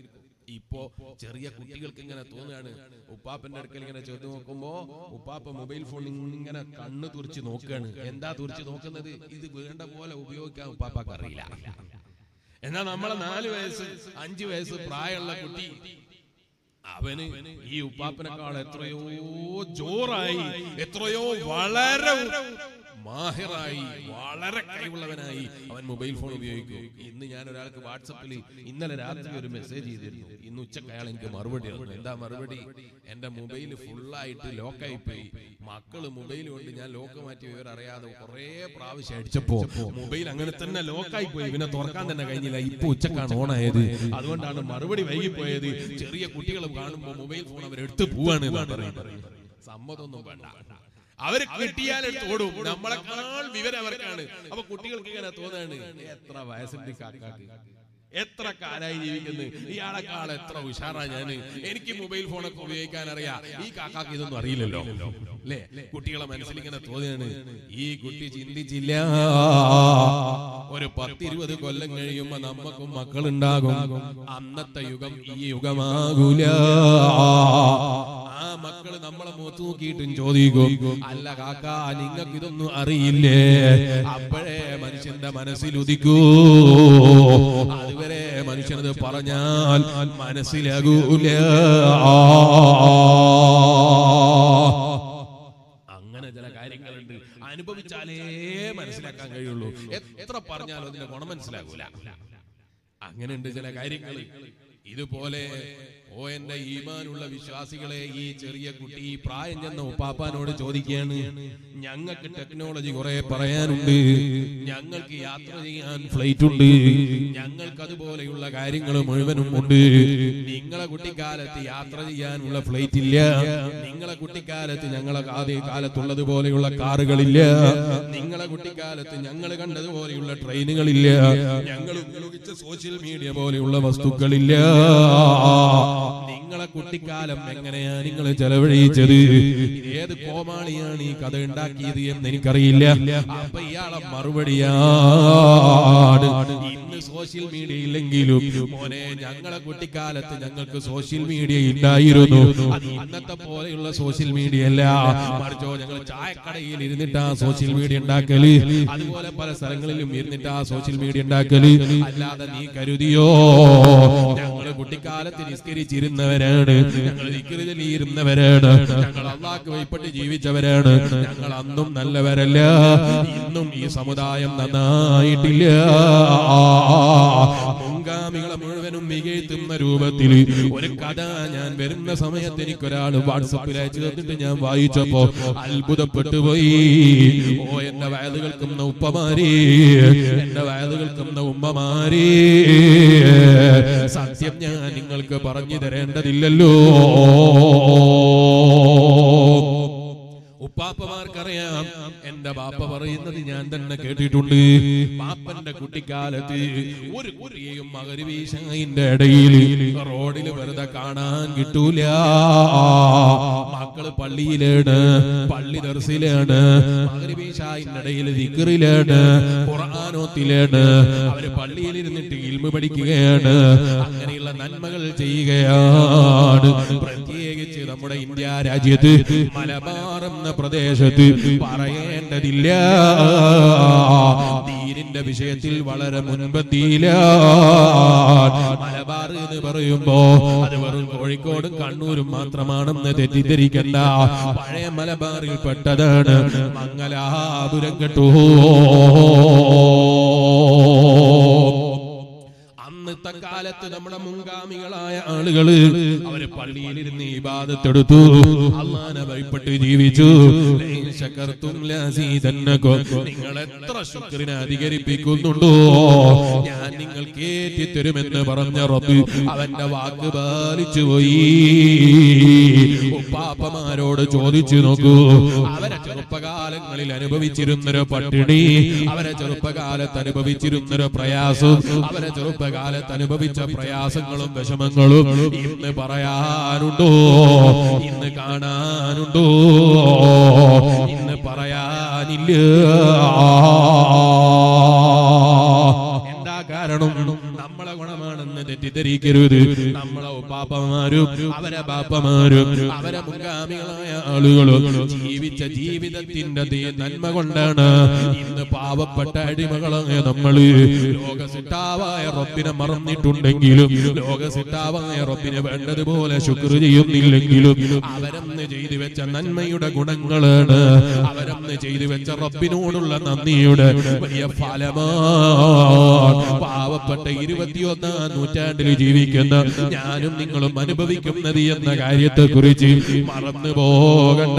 ഇപ്പോ ചെറിയ കുട്ടികൾക്ക് ഇങ്ങനെ തോന്നുകയാണ് ഉപ്പാപ്പന്റെ അടുക്കൽ ഇങ്ങനെ ചെന്ന് നോക്കുമ്പോ ഉപ്പാപ്പ മൊബൈൽ ഫോൺ ഇങ്ങനെ കണ്ണ് തുറിച്ച് നോക്കുകയാണ് എന്താ തുറിച്ച് നോക്കുന്നത് ഇത് വേണ്ട പോലെ ഉപയോഗിക്കാൻ ഉപ്പാപ്പാക്ക് അറിയില്ല എന്നാ നമ്മളെ നാല് വയസ്സ് അഞ്ചു വയസ്സ് പ്രായമുള്ള കുട്ടി അവന് ഈ ഉപ്പാപ്പനെക്കാൾ എത്രയോ ജോറായി എത്രയോ വളരെ മാഹിറായി വളരെ കഴിവുള്ളവനായി അവൻ മൊബൈൽ ഫോൺ ഉപയോഗിക്കും ഇന്ന് ഞാൻ ഒരാൾക്ക് വാട്സപ്പിൽ ഇന്നലെ രാത്രി ഒരു മെസ്സേജ് ചെയ്തിരുന്നു ഇന്ന് ഉച്ചക്ക് അയാൾ എനിക്ക് മറുപടി തന്നു എന്താ മറുപടി എന്റെ മൊബൈൽ ഫുള്ളായിട്ട് ലോക്കായി പോയി മക്കള് മൊബൈൽ കൊണ്ട് ഞാൻ ലോക്ക് മാറ്റി വിവരം അറിയാതെ കുറെ പ്രാവശ്യം അടിച്ചപ്പോ മൊബൈൽ അങ്ങനെ തന്നെ ലോക്കായി പോയി ഇവനെ തുറക്കാൻ തന്നെ കഴിഞ്ഞില്ല ഇപ്പൊ ഉച്ചക്കാണ് ഓണായത് അതുകൊണ്ടാണ് മറുപടി വൈകിപ്പോയത് ചെറിയ കുട്ടികൾ കാണുമ്പോൾ മൊബൈൽ ഫോൺ അവർ എടുത്തു പോവാണ് എന്നാണ് പറയുന്നത് സമ്മതമൊന്നും വേണ്ട അവര് കിട്ടിയാൽ എടുത്ത് ഓടും നമ്മളെക്കാൾ വിവരം അവർക്കാണ് അപ്പൊ കുട്ടികൾക്ക് ഇങ്ങനെ തോന്നാണ് എത്ര വയസ്സുണ്ട് ഈ കാക്കാക്ക് എത്ര കാലായി ജീവിക്കുന്നത് ഇയാളെക്കാൾ എത്ര ഉഷാറാ ഞാന് എനിക്ക് മൊബൈൽ ഫോണൊക്കെ ഉപയോഗിക്കാൻ അറിയാം ഈ കാക്കാക്ക് ഇതൊന്നും അറിയില്ലല്ലോ അല്ലേ കുട്ടികളെ മനസ്സിൽ ഇങ്ങനെ തോന്നുകയാണ് ഈ കുട്ടി ചിന്തിച്ചില്ല ഒരു പത്തിരുപത് കൊല്ലം കഴിയുമ്പോ നമ്മക്കും മക്കളുണ്ടാകും അന്നത്തെ യുഗം ഈ യുഗമാകൂല ആ മക്കള് നമ്മളെ മുഖത്ത് നോക്കിയിട്ടും ചോദിക്കും അല്ല കാക്ക നിങ്ങൾക്ക് ഇതൊന്നും അറിയില്ലേ അപ്പോഴേ മനുഷ്യന്റെ മനസ്സിൽ ഉദിക്കൂ അതുവരെ മനുഷ്യനത് പറഞ്ഞാൽ മനസ്സിലാകൂല അങ്ങനെ ചില കാര്യങ്ങളുണ്ട് അനുഭവിച്ചാലേ മനസ്സിലാക്കാൻ കഴിയുള്ളൂ എത്ര പറഞ്ഞാലും അതിന്റെ ഗുണം മനസ്സിലാകൂല അങ്ങനെയുണ്ട് ചില കാര്യങ്ങൾ ഇതുപോലെ ഓ എന്റെ ഈമാനുള്ള വിശ്വാസികളെ ഈ ചെറിയ കുട്ടി ഈ പ്രായം ചെന്ന ഉപ്പാപ്പാനോട് ചോദിക്കുകയാണ് ഞങ്ങൾക്ക് ടെക്നോളജി കുറെ പറയാനുണ്ട് ഞങ്ങൾക്ക് യാത്ര ചെയ്യാൻ ഫ്ലൈറ്റ് ഉണ്ട് ഞങ്ങൾക്ക് അതുപോലെയുള്ള കാര്യങ്ങൾ മുഴുവനും ഉണ്ട് നിങ്ങളെ കുട്ടിക്കാലത്ത് യാത്ര ചെയ്യാനുള്ള ഫ്ലൈറ്റ് ഇല്ല നിങ്ങളെ കുട്ടിക്കാലത്ത് ഞങ്ങളെ ആദ്യ കാലത്തുള്ളത് പോലെയുള്ള കാറുകളില്ല നിങ്ങളെ കുട്ടിക്കാലത്ത് ഞങ്ങൾ കണ്ടതുപോലെയുള്ള ട്രെയിനുകളില്ല ഞങ്ങൾ ഉപയോഗിച്ച സോഷ്യൽ മീഡിയ പോലെയുള്ള വസ്തുക്കളില്ല നിങ്ങളെ കുട്ടിക്കാലം എങ്ങനെയാ നിങ്ങൾ ചെലവഴിച്ചത് ഏത് കോമാളിയാണ് ഈ കഥ ഉണ്ടാക്കിയത് എന്ന് എനിക്കറിയില്ല അപ്പൊ ഇയാളെ മറുപടിയാണ് ഇന്ന് സോഷ്യൽ മീഡിയ ഇല്ലെങ്കിലും മോനെ ഞങ്ങളെ കുട്ടിക്കാലത്ത് ഞങ്ങൾക്ക് സോഷ്യൽ മീഡിയ ഉണ്ടായിരുന്നു അത് ഇന്നത്തെ പോലെയുള്ള സോഷ്യൽ മീഡിയ അല്ല മറിച്ചോ ഞങ്ങൾ ചായക്കടയിൽ ഇരുന്നിട്ടാ സോഷ്യൽ മീഡിയ ഉണ്ടാക്കല് അതുപോലെ പല സ്ഥലങ്ങളിലും ഇരുന്നിട്ടാ സോഷ്യൽ മീഡിയ ഉണ്ടാക്കല് അല്ലാതെ നീ കരുതിയോ ഞങ്ങള് കുട്ടിക്കാലത്ത് നിസ്കരിച്ചിരുന്നവരാണ് ഞങ്ങൾ ഇരുന്നവരാണ് ഞങ്ങൾ അള്ളാഹ്ക്ക് വൈപ്പെട്ട് ജീവിച്ചവരാണ് ഞങ്ങൾ അന്നും നല്ലവരല്ല ഇന്നും ഈ സമുദായം നന്നായിട്ടില്ല മുൻഗാമികളെ മുഴുവനും മികഴ്ത്തുന്ന രൂപത്തിൽ ഒരു കഥ ഞാൻ വരുന്ന സമയത്ത് എനിക്കൊരാൾ വാട്സപ്പിൽ അയച്ചു തന്നിട്ട് ഞാൻ വായിച്ചപ്പോ അത്ഭുതപ്പെട്ടു പോയി ഓ എന്റെ വയത് കേൾക്കുന്ന ഉപ്പമാരി എന്റെ വയത് കേൾക്കുന്ന ഉമ്മമാരി സത്യം ഞാൻ നിങ്ങൾക്ക് പറഞ്ഞു തരേണ്ടതില്ലല്ലോ ഉപ്പാപ്പമാർക്കറിയാം എന്റെ ബാപ്പ പറയുന്നത് ഞാൻ തന്നെ കേട്ടിട്ടുണ്ട് ബാപ്പന്റെ കുട്ടിക്കാലത്ത് ഒരു കുട്ടിയെയും മകരവീശായിന്റെ ഇടയിൽ റോഡിൽ വെറുതെ കാണാൻ കിട്ടൂല മക്കള് പള്ളിയിലാണ് പള്ളി ദർസിലാണ് മകരവീശായിന്റെ ഇടയിൽ ദിക്കറിലാണ് ഖുർആാനോത്തിലാണ് അവര് പള്ളിയിൽ ഇരുന്നിട്ട് ഇൽമ പഠിക്കുകയാണ് അങ്ങനെയുള്ള നന്മകൾ ചെയ്യുകയാണ് പ്രത്യേകിച്ച് നമ്മുടെ ഇന്ത്യ രാജ്യത്ത് മലബാർ എന്ന പ്രദേശത്ത് പറയേണ്ടതില്ല ദീനിന്റെ വിഷയത്തിൽ വളരെ മുൻപന്തിയില മലബാർ എന്ന് പറയുമ്പോ അത് വെറും കോഴിക്കോടും കണ്ണൂരും മാത്രമാണെന്ന് തെറ്റിദ്ധരിക്കണ്ട പഴയ മലബാറിൽ പെട്ടതാണ് മംഗലാപുരം കേട്ടോ അന്നത്തെ കാലത്ത് നമ്മുടെ മുൻഗാമികളായ ആളുകള് അവര് പള്ളിയിലിരുന്ന് ഇബാദത്തെടുത്തു അള്ളാനെ ഭയപ്പെട്ട് ജീവിച്ചു ലൈൻ ശകർത്തും ലസീദന്നകും. നിങ്ങൾ എത്ര ശുക്രിനെ അധികരിപ്പിക്കുന്നുണ്ടോ ഞാൻ നിങ്ങൾക്ക് ഏറ്റിത്തരുമെന്ന് പറഞ്ഞ റബ്ബ് അവന്റെ വാക്ക് പാലിച്ചു പോയി ഉപ്പാപ്പമാരോട് ചോദിച്ചു നോക്കൂ അവരെ ചെറുപ്പകാലങ്ങളിൽ അനുഭവിച്ചിരുന്നൊരു പട്ടിണി അവരെ ചെറുപ്പകാലത്ത് അനുഭവിച്ചിരുന്നൊരു പ്രയാസം അവരെ ചെറുപ്പകാലത്ത് അനുഭവിച്ച പ്രയാസങ്ങളും വിഷമങ്ങളും ഇന്ന് പറയാനുണ്ടോ ഇന്ന് കാണാനുണ്ടോ ഇന്ന് പറയാനില്ല എന്താ കാരണം നമ്മളെ ഗുണമാണെന്ന് തെറ്റിദ്ധരിക്കരുത് നമ്മളെ പാപ്പമാരും അവരെ ബാപ്പമാരും അവരെ മുൻഗാമികളായ ആളുകളും ജീവിച്ച ജീവിതത്തിന്റെ ദേ- നന്മ കൊണ്ടാണ് ഇന്ന് പാവപ്പെട്ട അടിമകളായ നമ്മള് ലോകസിട്ടാവായ റബ്ബിനെ മറന്നിട്ടുണ്ടെങ്കിലും ലോകസിട്ടാവായ റബ്ബിനെ വേണ്ടതുപോലെ ശുക്ർ ചെയ്യുന്നില്ലെങ്കിലും അവരന്ന് ചെയ്തു വെച്ച നന്മയുടെ ഗുണങ്ങളാണ് അവരന്ന് ചെയ്തു വെച്ച റബ്ബിനോടുള്ള നന്ദിയുടെ വലിയ ഫലമാണ് പാവപ്പെട്ട ഇരുപത്തിയൊന്നാം നൂറ്റാണ്ടിൽ ജീവിക്കുന്ന ഞാനും നിങ്ങളും അനുഭവിക്കുന്നത് എന്ന കാര്യത്തെ കുറിച്ച് മറന്നു പോകണ്ട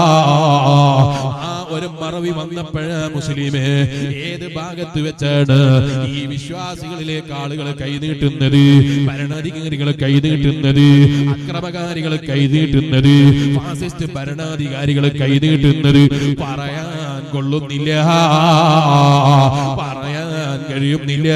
ആ ഒരു മറവി വന്നപ്പോഴാ മുസ്ലിമേ ഏത് ഭാഗത്ത് വെച്ചാണ് ഈ വിശ്വാസികളിലേക്ക് ആളുകൾ കൈനീട്ടുന്നത് ഭരണാധികാരികൾ കൈനീട്ടുന്നത് അക്രമകാരികൾ കൈനീട്ടുന്നത് ഫാസിസ്റ്റ് ഭരണാധികാരികൾ കൈനീട്ടുന്നത് പറയാൻ കൊള്ളുന്നില്ല പറയാൻ കഴിയുന്നില്ല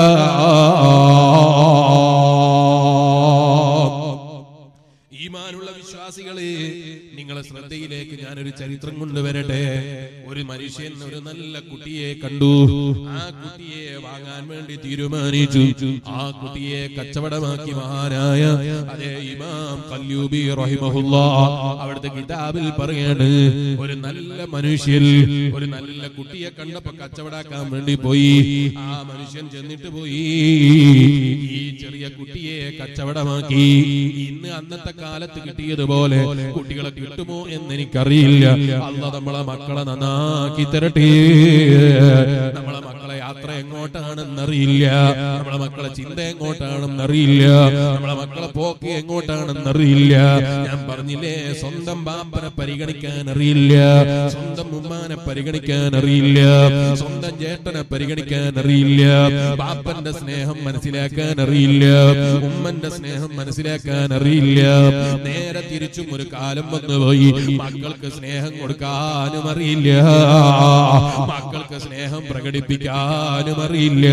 ഈമാനുള്ള വിശ്വാസികളെ നിങ്ങളെ ശ്രദ്ധയിലേക്ക് ഞാനൊരു ചരിത്രം കൊണ്ടുവരട്ടെ ഒരു മനുഷ്യൻ ഒരു നല്ല കുട്ടിയെ കണ്ടു ആ കുട്ടിയെ വാങ്ങാൻ വേണ്ടി തീരുമാനിച്ചു ആ കുട്ടിയെ കച്ചവടമാക്കി മഹാനായ അതേ ഇമാം കല്യൂബി റഹിമഹുല്ല അവിടുത്തെ കിതാബിൽ പറയാണ് ഒരു നല്ല മനുഷ്യൻ ഒരു നല്ല കുട്ടിയെ കണ്ടപ്പോ കച്ചവടാക്കാൻ വേണ്ടി പോയി ആ മനുഷ്യൻ ചെന്നിട്ട് പോയി ഈ ചെറിയ കുട്ടിയെ കച്ചവടമാക്കി ഇന്ന് അന്നത്തെ കാലത്ത് കിട്ടിയതുപോലെ കുട്ടികളെ കിട്ടുമോ എന്ന് എനിക്കറിയില്ല അല്ല നമ്മളെ മക്കളെ നന്നാക്കി തരട്ടെ നമ്മളെ മക്കളെ യാത്ര എങ്ങോട്ടാണെന്നറിയില്ല നമ്മളെ മക്കളെ ചിന്ത എങ്ങോട്ടാണെന്നറിയില്ല നമ്മളെ മക്കളെ പോക്ക് എങ്ങോട്ടാണെന്നറിയില്ല ഞാൻ പറഞ്ഞില്ലേ സ്വന്തം ബാപ്പനെ പരിഗണിക്കാൻ അറിയില്ല സ്വന്തം ഉമ്മാനെ പരിഗണിക്കാൻ അറിയില്ല സ്വന്തം ചേട്ടനെ പരിഗണിക്കാൻ അറിയില്ല ബാപ്പന്റെ സ്നേഹം മനസ്സിലാക്കാൻ അറിയില്ല ഉമ്മന്റെ സ്നേഹം മനസ്സിലാക്കാൻ അറിയില്ല നേരെ തിരിച്ചും ഒരു കാലം വന്നുപോയി മക്കൾക്ക് സ്നേഹം കൊടുക്കാനും അറിയില്ല മക്കൾക്ക് സ്നേഹം പ്രകടിപ്പിക്കാനും അറിയില്ല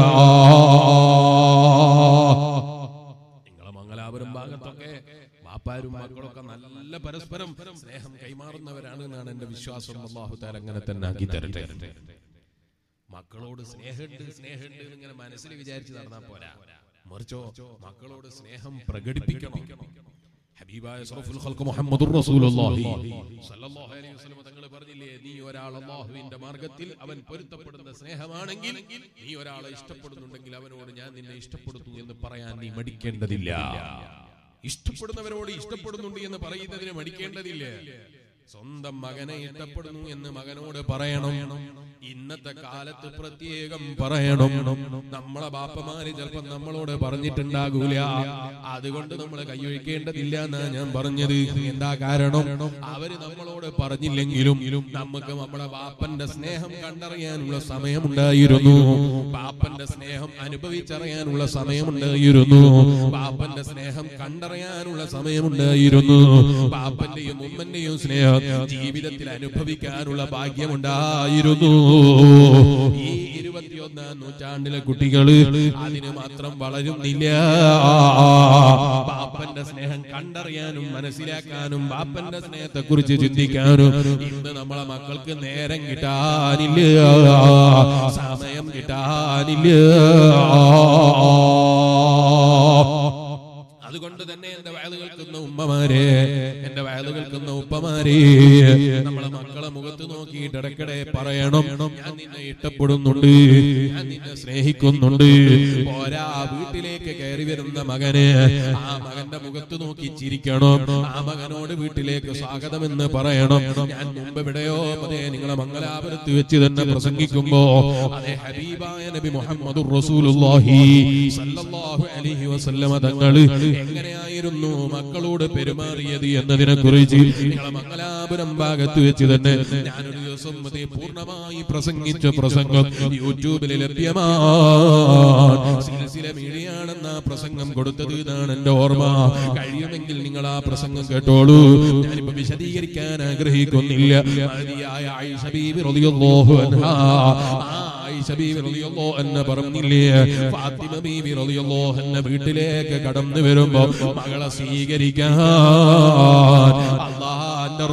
നിങ്ങളെ മംഗലാപുരം ഭാഗത്തൊക്കെ വാപ്പാരും മക്കളൊക്കെ നല്ല പരസ്പരം സ്നേഹം കൈമാറുന്നവരാണ് എന്നാണ് എന്റെ വിശ്വാസം അള്ളാഹു താല അങ്ങനെ തന്നെ ആക്കി തരട്ടെ മക്കളോട് സ്നേഹമുണ്ട് സ്നേഹമുണ്ട് എന്ന് ഇങ്ങനെ മനസ്സിൽ വിചാരിച്ച് നടന്നാൽ പോരാ മറിച്ചോ മക്കളോട് സ്നേഹം പ്രകടിപ്പിക്കണം ഹബീബായ സറഫുൽ ഖൽഖ് മുഹമ്മദുർ റസൂലുള്ളാഹി സ്വല്ലല്ലാഹു അലൈഹി വസല്ലം തങ്ങൾ പറഞ്ഞില്ലേ നീ ഒരാൾ അല്ലാഹുവിന്റെ മാർഗ്ഗത്തിൽ അവൻ പൊരുത്തപ്പെടുന്ന സ്നേഹമാണെങ്കിൽ നീ ഒരാളെ ഇഷ്ടപ്പെടുന്നുണ്ടെങ്കിൽ അവനോട് ഞാൻ നിന്നെ ഇഷ്ടപ്പെടുന്നു എന്ന് പറയാൻ നീ മടിക്കേണ്ടതില്ല ഇഷ്ടപ്പെടുന്നവരോട് ഇഷ്ടപ്പെടുന്നുണ്ട് എന്ന് പറയുന്നതിന് മടിക്കേണ്ടതില്ല സ്വന്തം മകനെ ഇഷ്ടപ്പെടുന്നു എന്ന് മകനോട് പറയണം ഇന്നത്തെ കാലത്ത് പ്രത്യേകം പറയണം നമ്മളെ ബാപ്പമാര് ചിലപ്പോ നമ്മളോട് പറഞ്ഞിട്ടുണ്ടാകൂല അതുകൊണ്ട് നമ്മൾ കൈയൊഴിക്കേണ്ടതില്ല എന്നാ ഞാൻ പറഞ്ഞത് എന്താ കാരണം അവര് നമ്മളോട് പറഞ്ഞില്ലെങ്കിലും നമുക്ക് നമ്മുടെ ബാപ്പന്റെ സ്നേഹം കണ്ടറിയാനുള്ള സമയമുണ്ടായിരുന്നു ബാപ്പന്റെ സ്നേഹം അനുഭവിച്ചറിയാനുള്ള സമയമുണ്ടായിരുന്നു ബാപ്പന്റെ സ്നേഹം കണ്ടറിയാനുള്ള സമയമുണ്ടായിരുന്നു ബാപ്പന്റെയും ഉമ്മന്റെയും സ്നേഹം ജീവിതത്തിൽ അനുഭവിക്കാനുള്ള ഭാഗ്യമുണ്ടായിരുന്നു ഈ ഇരുപത്തിയൊന്നാം നൂറ്റാണ്ടിലെ കുട്ടികള് അതിന് മാത്രം വളരുന്നില്ല ബാപ്പന്റെ സ്നേഹം കണ്ടറിയാനും മനസ്സിലാക്കാനും ബാപ്പന്റെ സ്നേഹത്തെ കുറിച്ച് ചിന്തിക്കാനും ഇന്ന് നമ്മളെ മക്കൾക്ക് നേരം കിട്ടാനില്ല സമയം കിട്ടാനില്ല അതുകൊണ്ട് തന്നെ എന്റെ വയല് കേൾക്കുന്ന ഉമ്മമാരെ എന്റെ വയല് കേൾക്കുന്ന ഉപ്പമാരെ നമ്മളെ മക്കളെ മുഖത്ത് നോക്കിയിട്ട് ഇടയ്ക്കിടെ പറയണം ഞാൻ നിന്നെ ഇഷ്ടപ്പെടുന്നുണ്ട് ഞാൻ നിന്നെ സ്നേഹിക്കുന്നുണ്ട് പോരാ വീട്ടിലേക്ക് കയറി വരുന്ന മകന് ആ മകന്റെ മുഖത്ത് നോക്കി ചിരിക്കണം ആ മകനോട് വീട്ടിലേക്ക് സ്വാഗതം എന്ന് പറയണം ഞാൻ മുമ്പ് എവിടെയോ അതേ നിങ്ങളെ മംഗലാപുരത്ത് വെച്ച് തന്നെ പ്രസംഗിക്കുമ്പോ അതേ ഹബീബായ നബി മുഹമ്മദ് റസൂലുള്ളാഹി സല്ലല്ലാഹു അലൈഹി വസല്ലമ തങ്ങള് എങ്ങനെയായിരുന്നു മക്കളോട് പെരുമാറിയത് എന്നതിനെ കുറിച്ച് നിങ്ങളെ മംഗലാപുരം ഭാഗത്ത് വെച്ച് തന്നെ ഞാനൊരു ദിവസം അതേ പൂർണ്ണമായി പ്രസംഗിച്ച പ്രസംഗം യൂട്യൂബിൽ ലഭ്യമാണ് സിൽസില മീഡിയാണെന്ന പ്രസംഗം കൊടുത്തത് എന്നാണ് എന്റെ ഓർമ്മ കഴിയുമെങ്കിൽ നിങ്ങൾ ആ പ്രസംഗം കേട്ടോളൂ ഞാനിപ്പോ വിശദീകരിക്കാൻ ആഗ്രഹിക്കുന്നില്ല മഹദിയായ ആയിഷ ബീബി റളിയല്ലാഹു അൻഹാ ആ ആയിഷ ബീബി റളിയല്ലാഹു അൻഹ പറഞ്ഞില്ലേ ഫാത്തിമ ബീബി റളിയല്ലാഹു അൻഹ വീട്ടിലേക്ക് കടന്നു വരുമ്പോ മകളെ സ്വീകരിക്കാൻ അള്ളാഹുവിന്റെ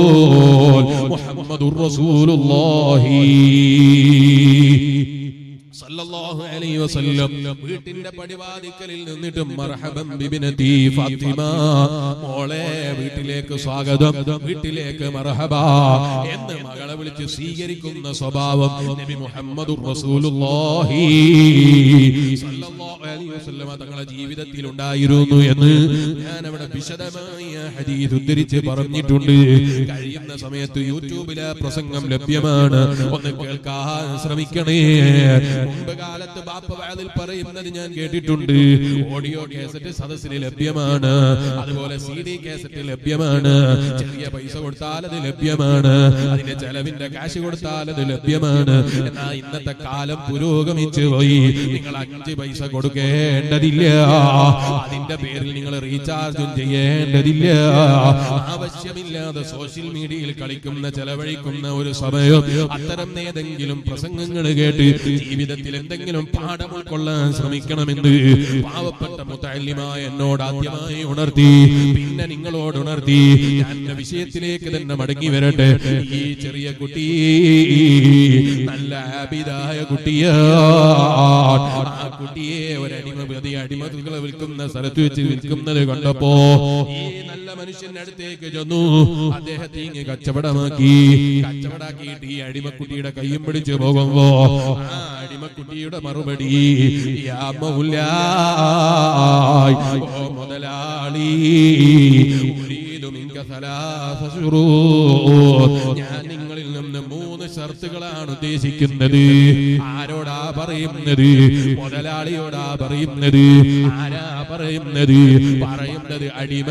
റസൂൽ മുഹമ്മദുർ റസൂലുള്ളാഹി സല്ലല്ലാഹു അലൈഹി വസല്ലം വീട്ടിന്റെ പടിവാതിക്കലിൽ നിന്നിട്ട് മർഹബൻ ബിബിനതി ഫാത്തിമ മോളെ വീട്ടിലേക്ക് സ്വാഗതം വീട്ടിലേക്ക് മർഹബ എന്ന് മകളെ വിളിച്ച് സ്വീകരിക്കുന്ന സ്വഭാവം നബി മുഹമ്മദുർ റസൂലുള്ളാഹി സല്ലല്ലാഹു അലൈഹി വസല്ലം തങ്ങളുടെ ജീവിതത്തിൽ ഉണ്ടായിരുന്നു എന്ന് ഞാൻ അവിടെ വിശദമായി ആ ഹദീസ് ഉദ്ധരിച്ച് പറഞ്ഞിട്ടുണ്ട് കഴിയുന്ന സമയത്ത് യൂട്യൂബിലെ പ്രസംഗം ലഭ്യമാണ് ഒന്ന് കേൾക്കാൻ ശ്രമിക്കണേ മുമ്പ് കാലത്ത് ബാപ്പ വാതിൽ പറയുന്നത് ഞാൻ കേട്ടിട്ടുണ്ട് ഓഡിയോ കേസറ്റ് സദസ്സിന് ലഭ്യമാണ് അതുപോലെ സി ഡി കേസറ്റ് ലഭ്യമാണ് ചെറിയ പൈസ കൊടുത്താൽ അത് ലഭ്യമാണ് അതിന്റെ ചെലവിന്റെ കാശ് കൊടുത്താൽ അത് ലഭ്യമാണ് എന്നാൽ ഇന്നത്തെ കാലം പുരോഗമിച്ചു പോയി നിങ്ങൾ അഞ്ച് പൈസ കൊടുക്കേണ്ടതില്ല അതിന്റെ പേരിൽ നിങ്ങൾ റീചാർജും ചെയ്യേണ്ടതില്ല ആവശ്യമില്ലാതെ സോഷ്യൽ മീഡിയയിൽ കളിക്കുന്ന ചെലവഴിക്കുന്ന ഒരു സമയം അത്തരം ഏതെങ്കിലും പ്രസംഗങ്ങൾ കേട്ട് ജീവിതത്തിൽ എന്തെങ്കിലും പാഠം ഉൾക്കൊള്ളാൻ ശ്രമിക്കണമെന്ന് പാവപ്പെട്ട മുത്തല്യമായ എന്നോട് ആദ്യമായി ഉണർത്തി പിന്നെ നിങ്ങളോട് ഉണർത്തി ഞാൻ എന്റെ വിഷയത്തിലേക്ക് തന്നെ മടങ്ങി വരട്ടെ ഈ ചെറിയ കുട്ടി നല്ല ആബിദായ കുട്ടിയാണ് ആ കുട്ടിയെ ഒരടിമ പ്രതി അടിമകളെ വിൽക്കുന്ന സ്ഥലത്ത് വെച്ച് വിൽക്കുന്നത് കണ്ടപ്പോ ഈ നല്ല മനുഷ്യന്റെ അടുത്തേക്ക് ചെന്നു അദ്ദേഹത്തെ ഇങ്ങ് കച്ചവടമാക്കി കച്ചവടാക്കിയിട്ട് ഈ അടിമക്കുട്ടിയുടെ കയ്യും പിടിച്ചു പോകുമ്പോ ആ അടിമക്കുട്ടിയുടെ മറുപടി യാ മൗലായ്, ഓ മുതലാളി ഉരീദു മിൻക സലാസ ശുറൂത്ത്. ഞാൻ നിങ്ങളിൽ നിന്ന് മൂന്ന് ഷർത്തുകളാണ് ഉദ്ദേശിക്കുന്നത് ആരോടാ പറയുന്നത് മുതലാളിയോടാ പറയുന്നത് ആരാ പറയുന്നത് പറയുന്നത്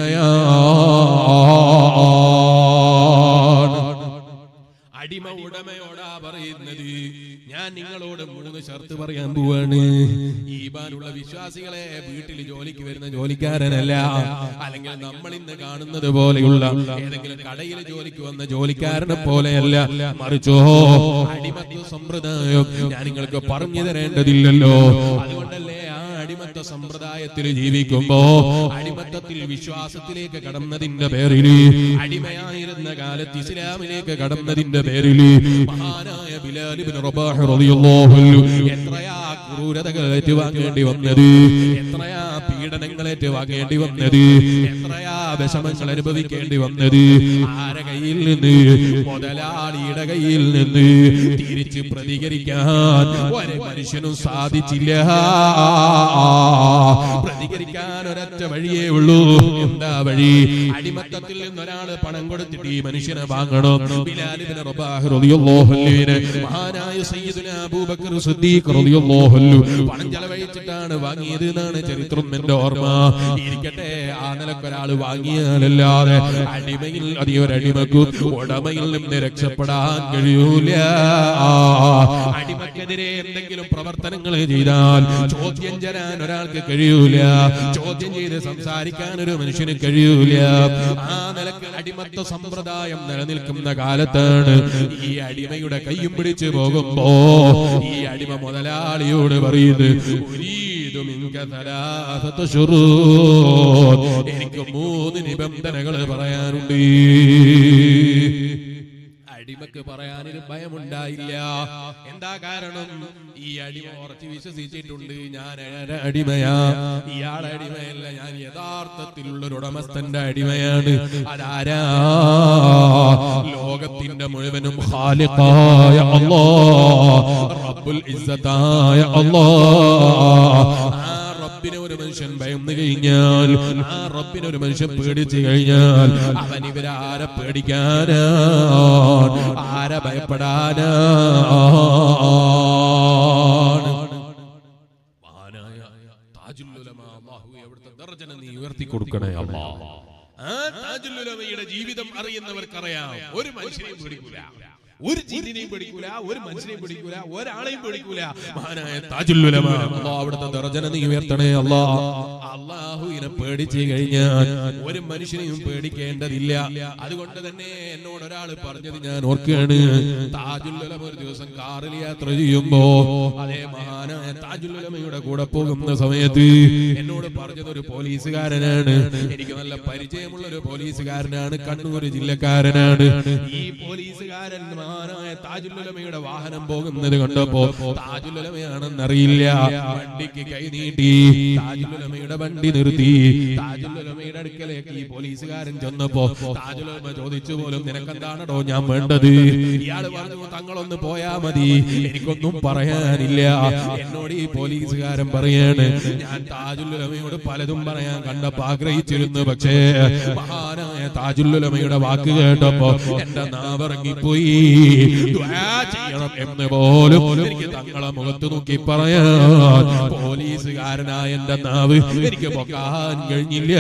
അടിമയാണ് അടിമ ഉടമയോടാ പറയുന്നത് ഞാൻ നിങ്ങളോട് മൂന്ന് ഷർത്ത് പറയാൻ പോവാണ് ഈബാനുള്ള വിശ്വാസികളെ വീട്ടിൽ ജോലിക്ക് വരുന്ന ജോലിക്കാരനല്ല അല്ലെങ്കിൽ നമ്മൾ ഇന്ന് കാണുന്നത് പോലെയുള്ള ഏതെങ്കിലും കടയിൽ ജോലിക്ക് വന്ന ജോലിക്കാരനെ പോലെയല്ല മറിച്ചോ അടിമത്വ സമ്പ്രദായം ഞാൻ നിങ്ങൾക്ക് പറഞ്ഞു തരേണ്ടതില്ലല്ലോ അതുകൊണ്ടല്ലേ ആ അടിമത്ത സമ്പ്രദായത്തിൽ ജീവിക്കുമ്പോ അടിമത്തത്തിൽ വിശ്വാസത്തിലേക്ക് കടന്നതിന്റെ പേരില് അടിമയായിരുന്ന കാലത്ത് ഇസ്ലാമിലേക്ക് കടന്നതിന്റെ പേരില് മഹാനായ ബിലാൽ ഇബ്നു റബാഹ് റളിയല്ലാഹു അൻഹു എത്രയാ ക്രൂരതകൾ ഏറ്റുവാങ്ങേണ്ടി വന്നത് എത്രയാ പീഡനങ്ങൾ ഏറ്റുവാങ്ങേണ്ടി വന്നത് എത്രയാ വിഷമങ്ങൾ അനുഭവിക്കേണ്ടി വന്നത് ആരെ കയ്യിൽ നിന്ന് മുതലാളിയുടെ കയ്യിൽ നിന്ന് തിരിച്ച് പ്രതികരിക്കാൻ ഒരു മനുഷ്യനും സാധിച്ചില്ല പ്രതികരിക്കാൻ ഒരൊറ്റ വഴിയേ ഉള്ളൂ എന്താ വഴി അടിമത്തത്തിൽ നിന്ന് ഒരാള് പണം കൊടുത്തിട്ട് ഈ മനുഷ്യനെ വാങ്ങണം ബിലാൽ ഇബ്നു റബാഹ് റളിയല്ലാഹു അൻഹുവിനെ മഹാനായ സയ്യിദുനാ അബൂബക്കർ സിദ്ദീഖ് റളിയല്ലാഹു അൻഹു പണം ചെലവഴിച്ചിട്ടാണ് വാങ്ങിയത് എന്നാണ് ചരിത്രം എന്റെ ഓർമ്മ ഇരിക്കട്ടെ ആ നിലക്കൊരാൾ വാങ്ങിയാലല്ലാതെ അടിമയിൽ അതിയൊരടിമക്കും ഉടമയിൽ നിന്ന് രക്ഷപ്പെടാൻ കഴിയൂല അടിമക്കെതിരെ എന്തെങ്കിലും പ്രവർത്തനങ്ങൾ ചെയ്താൽ ചോദ്യം ചെയ്യാൻ ഒരാൾക്ക് കഴിയൂല ചോദ്യം ചെയ്ത് സംസാരിക്കാൻ ഒരു മനുഷ്യന് കഴിയൂല ആ നിലക്ക് അടിമത്ത സമ്പ്രദായം നിലനിൽക്കുന്ന കാലത്താണ് ഈ അടിമയുടെ കയ്യും പിടിച്ചു പോകുമ്പോ ഈ അടിമ മുതലാളിയോട് പറയുന്നത് "ഉരീദു മിൻക സലാസത്ത ശുറൂത്ത്." എനിക്ക് മൂന്ന് നിബന്ധനകൾ പറയാനുണ്ട് അടിമക്ക് പറയാനൊരു ഭയമുണ്ടായില്ല എന്താ കാരണം ഈ അടിമ ഉറച്ചു വിശ്വസിച്ചിട്ടുണ്ട് ഞാൻ ഒരു അടിമയാ ഇയാൾ അടിമയല്ല ഞാൻ യഥാർത്ഥത്തിലുള്ള ഒരു ഉടമസ്ഥന്റെ അടിമയാണ് അതാരാ ലോകത്തിന്റെ മുഴുവനും ഖാലിഖായ അല്ലാഹ് റബ്ബുൽ ഇസ്സത്തായ അല്ലാഹ് ആ റബ്ബിനെ ഒരു മനുഷ്യൻ ഭയന്ന് കഴിഞ്ഞാൽ ആ റബ്ബിനെ ഒരു മനുഷ്യൻ പേടിച്ചു കഴിഞ്ഞാൽ അവൻ ഇവരാരെ പേടിക്കാനാ ആരെ ഭയപ്പെടാനാ മഹാനായ താജുൽ ഉലമ അല്ലാഹുവേ അവിടുത്തെ ദർജന നീ ഉയർത്തി കൊടുക്കണേ അല്ലാ ആ താജുൽ ഉലമയുടെ ജീവിതം അറിയുന്നവർക്കറിയാം ഒരു മനുഷ്യനെയും പേടിക്കൂല ഒരു ജിന്നിനെയും പേടിക്കൂല ഒരു മനുഷ്യനെയും പേടിക്കൂല ഒരാളെയും പേടിക്കൂല മഹാനായ താജുൽ ഉലമ അല്ലാഹ് അവിടുത്തെ ദർജന നീ ഉയർത്തണേ അല്ലാ അള്ളാഹുവിനെ പേടിച്ചു കഴിഞ്ഞാൽ ഒരു മനുഷ്യനെയും പേടിക്കേണ്ടതില്ല അതുകൊണ്ട് തന്നെ എന്നോട് ഒരാൾ പറഞ്ഞത് ഞാൻ ഓർക്കുകയാണ് താജുൽ ഉലമ ഒരു ദിവസം കാറിൽ യാത്ര ചെയ്യുമ്പോ അതേ മഹാനായ താജുൽ ഉലമയുടെ കൂടെ പോകുന്ന സമയത്ത് എന്നോട് പറഞ്ഞത് ഒരു പോലീസുകാരനാണ് എനിക്ക് നല്ല പരിചയമുള്ള ഒരു പോലീസുകാരനാണ് കണ്ണൂർ ജില്ലക്കാരനാണ് ഈ പോലീസുകാരൻ മഹാനായ താജുലുലമയുടെ വാഹനം പോകുന്നത് കണ്ടപ്പോ താജുലുലമയാണെന്നറിയില്ല വണ്ടിക്ക് കൈ നീട്ടി താജുലുലമയുടെ വണ്ടി നിർത്തി താജുലുലമയുടെ അടുക്കലേക്ക് ഈ പോലീസുകാരൻ ചെന്നപ്പോ താജുലുലമ ചോദിച്ചു പോലും നിനക്കെന്താണോ ഞാൻ വേണ്ടത് ഇയാള് പറഞ്ഞു തങ്ങളൊന്ന് പോയാ മതി എനിക്കൊന്നും പറയാനില്ല എന്നോട് ഈ പോലീസുകാരൻ പറയാണ് ഞാൻ താജുല്ലുലമയോട് പലതും പറയാൻ കണ്ടപ്പോ ആഗ്രഹിച്ചിരുന്നു പക്ഷേ മഹാനായ താജുല്ലുലമയുടെ വാക്ക് കേട്ടപ്പോ എന്റെ നാവിറങ്ങിപ്പോയി ദുആ ചെയ്യണം എന്ന് പോലും എനിക്ക് തങ്ങളെ മുഖത്ത് നോക്കി പറയാൻ പോലീസുകാരനായ എന്റെ നാവ് എനിക്ക് പൊക്കാൻ കഴിഞ്ഞില്ല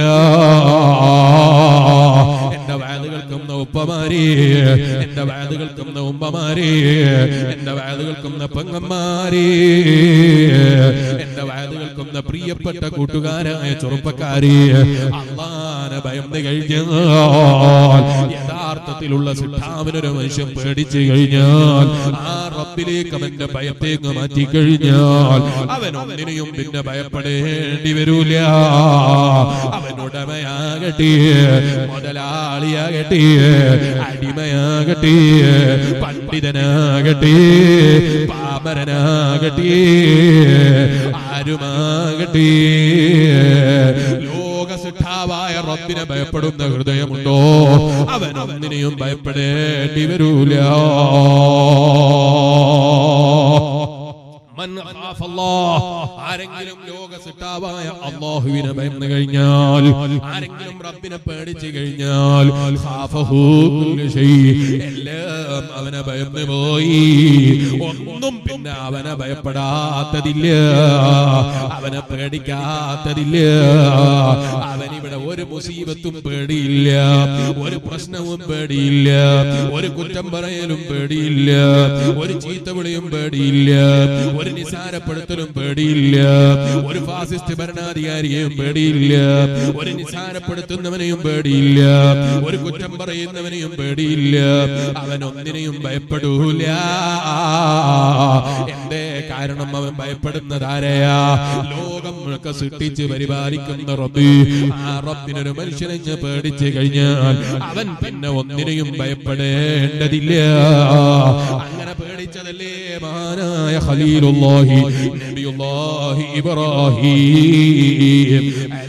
എന്റെ വാത് കേൾക്കുന്ന ഉപ്പമാരെ എന്റെ വാത് കേൾക്കുന്ന ഉമ്മമാരെ എന്റെ വാത് കേൾക്കുന്ന പെങ്ങന്മാരെ എന്റെ വാത് കേൾക്കുന്ന പ്രിയപ്പെട്ട കൂട്ടുകാരായ ചെറുപ്പക്കാരെ അള്ളാനെ ഭയന്ന് കഴിഞ്ഞാൽ യഥാർത്ഥത്തിലുള്ള സിദ്ധാവിനൊരു മനുഷ്യൻ പേടിച്ചു കഴിഞ്ഞാൽ ആ റബ്ബിലേക്ക് അവന്റെ ഭയത്തേക്ക് മാറ്റി കഴിഞ്ഞാൽ അവൻ ഒന്നിനെയും പിന്നെ ഭയപ്പെടേണ്ടി വരൂല അവൻ ഉടമയാകട്ടെ മുതലാളിയാകട്ടെ അടിമയാകട്ടെ പണ്ഡിതനാകട്ടെ പാമരനാകട്ടെ ആരുമാകട്ടെ ലോകസിദ്ധാവായ റബ്ബിനെ ഭയപ്പെടുന്ന ഹൃദയമുണ്ടോ അവൻ ഒന്നിനെയും ഭയപ്പെടേണ്ടി വരൂല മൻ ഖാഫ അല്ലാഹ്. ആരെങ്കിലും ലോകസിട്ടാവായ അള്ളാഹുവിനെ ഭയന്ന് കഴിഞ്ഞാൽ ആരെങ്കിലും റബ്ബിനെ പേടിച്ചു കഴിഞ്ഞാൽ ഖാഫഹു കുല്ലു ശൈ. എല്ലാം അവനെ ഭയന്ന് പോയി ഒന്നും പിന്നെ അവനെ ഭയപ്പെടാത്തതില്ല അവനെ പേടിക്കാത്തതില്ല അവനിവിടെ ഒരു മുസീബത്തും പേടിയില്ല ഒരു പ്രശ്നവും പേടിയില്ല ഒരു കുറ്റം പറയലും പേടിയില്ല ഒരു ചീത്തവിളിയും പേടിയില്ല ഒരു നിസാരപ്പെടുത്തലും പേടിയില്ല ഒരു ഫാസിസ്റ്റ് ഭരണാധികാരിയെയും പേടിയില്ല ഒരു നിസാരപ്പെടുത്തുന്നവനെയും പേടിയില്ല ഒരു കുറ്റം പറയുന്നവനെയും പേടിയില്ല അവൻ ഒന്നിനെയും ഭയപ്പെടൂല എന്തേ കാരണം അവൻ ഭയപ്പെടുന്നതാരെയാ ലോകം മുഴുക്ക സൃഷ്ടിച്ച് പരിപാലിക്കുന്ന റബ്ബ് ആ റബ്ബിനൊരു മനുഷ്യനെ പേടിച്ചു കഴിഞ്ഞാൽ അവൻ പിന്നെ ഒന്നിനെയും ഭയപ്പെടേണ്ടതില്ല അങ്ങനെ പേടിച്ചതല്ലേ മഹാനായ ഖലീലുല്ലാഹി നബിയുല്ലാഹി ഇബ്രാഹിം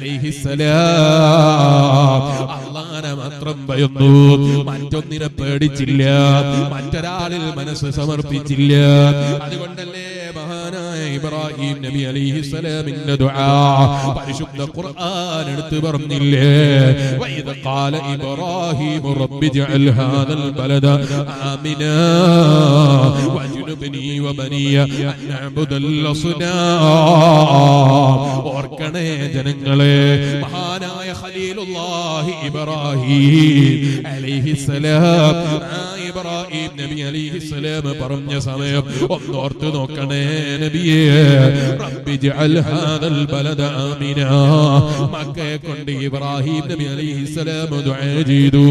അലൈഹിസ്സലാം അള്ളാനെ മാത്രം ഭയന്നു മറ്റൊന്നിനെ പേടിച്ചില്ല മറ്റൊരാളിൽ മനസ്സ് സമർപ്പിച്ചില്ല അതുകൊണ്ടല്ലേ മഹാനായ ഇബ്രാഹിം നബി അലൈഹിസ്സലാമിന്റെ ദുആ പരിശുദ്ധ ഖുർആൻ എടുത്തു പറഞ്ഞില്ലേ വൈദ ഖാല ഇബ്രാഹിം റബ്ബി ജഅൽ ഹാദൽ ബലദ ആമിനാ വജ്നുബ്നി വബനിയ അൻ നഅബുദൽ അസ്നാം ഓർക്കണേ ജനങ്ങളെ മഹാനായ ഖലീലുല്ലാഹി ഇബ്രാഹിം അലൈഹിസ്സലാം ആ ഇബ്രാഹിം നബി അലൈഹിസ്സലാം പറഞ്ഞ സമയം ഒന്നോർത്ത് നോക്കണേ നബിയേ റബ്ബി ജഅൽ ഹാദൽ ബലദ ആമിനാ മക്കയെ കൊണ്ട് ഇബ്രാഹിം നബി അലൈഹിസ്സലാം ദുആ ചെയ്തു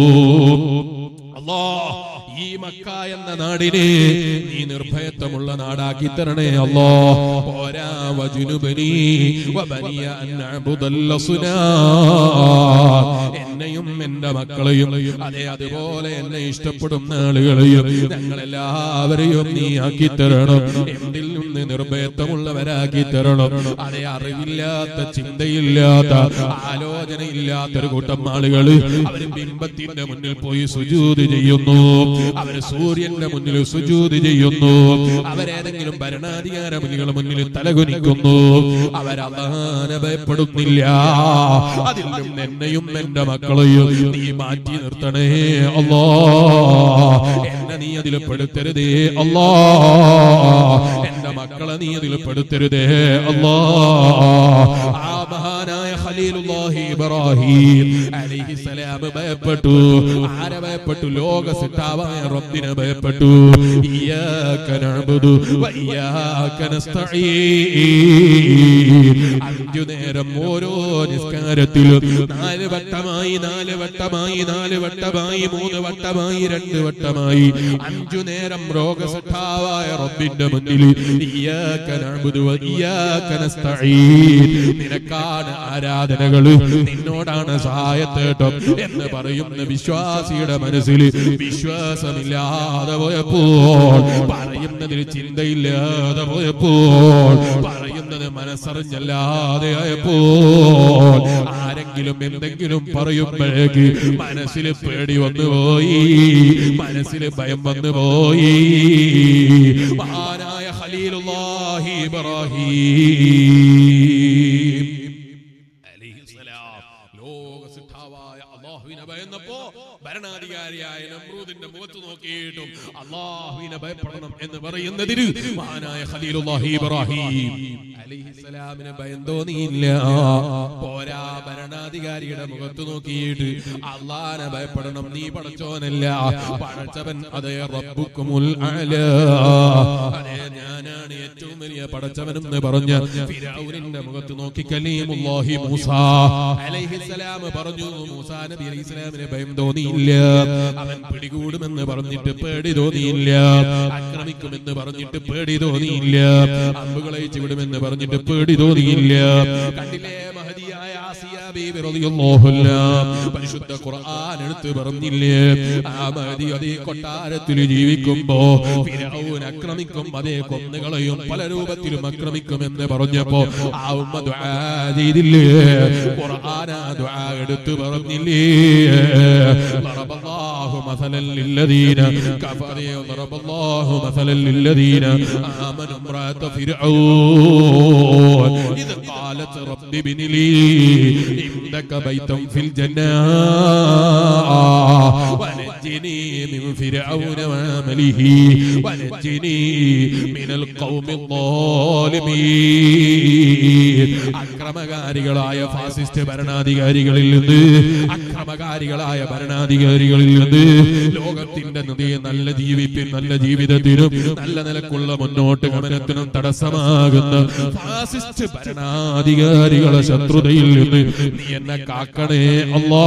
അല്ലാഹ് ഈ മക്ക എന്ന നാടിനെ നീ നിർഭയത്വമുള്ള നാടാക്കി തരണേ അല്ലോ പോരാ വജുനുബനി വബനിയ അൻ നഅബുദൽ അസ്നാം. എന്നെയും എന്റെ മക്കളെയും അതെ അതുപോലെ എന്നെ ഇഷ്ടപ്പെടുന്ന ആളുകളെയും ഞങ്ങളെല്ലാവരെയും നീ ആക്കി തരണം എന്തിൽ നിന്ന് നിർഭയത്വമുള്ളവരാക്കി തരണം അതെ അറിവില്ലാത്ത ചിന്തയില്ലാത്ത ആലോചനയില്ലാത്ത ഒരു കൂട്ടം ആളുകൾ അവര് ബിംബത്തിന്റെ മുന്നിൽ പോയി സുജൂത് ചെയ്യുന്നു അവര് സൂര്യന്റെ മുന്നിൽ സുജൂത് ചെയ്യുന്നു അവരേതെങ്കിലും ഭരണാധികാര മുനികളുടെ മുന്നിൽ തലകുനിക്കുന്നു അവരല്ലാനെ ഭയപ്പെടുന്നില്ല അതിൽ നിന്ന് എന്നെയും എന്റെ മക്കളെയും നീ മാറ്റി നിർത്തണേ അല്ലോ എന്നെ നീ അതിൽ പെടുത്തരുതേ അല്ലോ എന്റെ മക്കളെ നീ അതിൽ പെടുത്തരുതേ അല്ലോ ആ മഹാനായ ഖലീലുല്ലാഹി ഇബ്രാഹിം അലൈഹിസ്സലാം ഭയപ്പെട്ടു ആരെ ഭയപ്പെട്ടു ലോക സിട്ടാവായ റബ്ബിനെ ഭയപ്പെട്ടു ഇയ്യാക നഅബുദു വ ഇയ്യാക നസ്തഈൻ അഞ്ചു നേരം ഓരോ നിസ്കാരത്തിലും നാല് വട്ടമായി നാല് വട്ടമായി നാല് വട്ടമായി മൂന്ന് വട്ടമായി രണ്ട് വട്ടമായി അഞ്ചു നേരം രോഗസിട്ടാവായ റബ്ബിന്റെ മുന്നിൽ ഇയ്യാക നഅബുദു വ ഇയ്യാക നസ്തഈൻ നിനക്ക് നിനക്കാണ് ആരാധനകള് നിന്നോടാണ് സഹായത്തേട്ടം എന്ന് പറയുന്ന വിശ്വാസിയുടെ മനസ്സിൽ വിശ്വാസമില്ലാതെ പോയപ്പോൾ പറയുന്നതിൽ ചിന്തയില്ലാതെ പോയപ്പോൾ പറയുന്നത് മനസ്സറിഞ്ഞല്ലാതെ ആയപ്പോൾ ആരെങ്കിലും എന്തെങ്കിലും പറയുമ്പോഴേക്ക് മനസ്സിൽ പേടി വന്നു പോയി മനസ്സിൽ ഭയം വന്നു പോയി മഹാനായ ഖലീലുല്ലാഹി ഇബ്രാഹിം അലൈഹിസ്സലാം ലോകസിദ്ധാവായ അള്ളാഹുവിനെ ഭയന്നപ്പോ ഭരണാധികാരിയായ നമ്രൂദിന്റെ മുഖത്ത് നോക്കിയിട്ടും അള്ളാഹുവിനെ ഭയപ്പെടണം എന്ന് പറയുന്നതിന് മഹാനായ ഖലീലുല്ലാഹി ഇബ്രാഹിം അലൈഹിസ്സലാമിനെ ഭയം തോന്നിയില്ല പോരാ ഭരണാധികാരിയുടെ മുഖത്ത് നോക്കിയിട്ട് അള്ളാനെ ഭയപ്പെടണം നീ പടച്ചോനല്ല പടച്ചവൻ അതേ റബ്ബുക്കുമുൽ അലാ അതേ ഞാനാണ് ഏറ്റവും വലിയ പടച്ചവനെന്ന് പറഞ്ഞ ഫിരൗനിന്റെ മുഖത്ത് നോക്കി കലീമുല്ലാഹി മൂസ അലൈഹിസ്സലാം പറഞ്ഞു മൂസാ നബി അലൈഹിസ്സലാമിന് ഭയം തോന്നിയില്ല അവൻ പിടികൂടുമെന്ന് പറഞ്ഞിട്ട് പേടി തോന്നിയില്ല ആക്രമിക്കുമെന്ന് പറഞ്ഞിട്ട് പേടി തോന്നിയില്ല അമ്പുകളെ വിടുമെന്ന് പറഞ്ഞിട്ട് പേടി തോന്നിയില്ല കണ്ടില്ലേ മഹതിയായ ആസിയ ബീബി റളിയല്ലാഹു അൻഹാ പരിശുദ്ധ ഖുർആൻ എടുത്ത് പറഞ്ഞില്ലേ ആ മഹദി അതേ കൊട്ടാരത്തിൽ ജീവിക്കുമ്പോ ഫിരൗൻ ആക്രമിക്കും അതേ കൊന്നുകളയും പല രൂപത്തിലും ആക്രമിക്കുമെന്ന് പറഞ്ഞപ്പോ ആ ഉമ്മ ദുആ ചെയ്തില്ലേ ഖുർആൻ ആ ദുആ എടുത്ത് പറഞ്ഞില്ലേ ضربallahu مثلا للذين كفروا ضرب الله مثلا للذين آمنوا امرأة فرعون إذ قالت رب ابن لي عندك بيتا في الجنة ونجني من فرعون وعمله ونجني من القوم الظالمين അക്രമകാരികളായ ഫാസിസ്റ്റ് ഭരണാധികാരികളിൽ നിന്ന് അക്രമകാരികളായ ഭരണാധികാരികളിൽ നിന്ന് ലോകത്തിന്റെ നദി നല്ല ജീവിപ്പിൻ നല്ല ജീവിതത്തിനും നല്ല നിലക്കുള്ള മുന്നോട്ട് ഗമനത്തിനും തടസ്സമാകുന്ന ഫാസിസ്റ്റ് ഭരണാധികാരികളെ ശത്രുതയിൽ നിന്ന് നീ എന്നെ കാക്കണേ അല്ലാ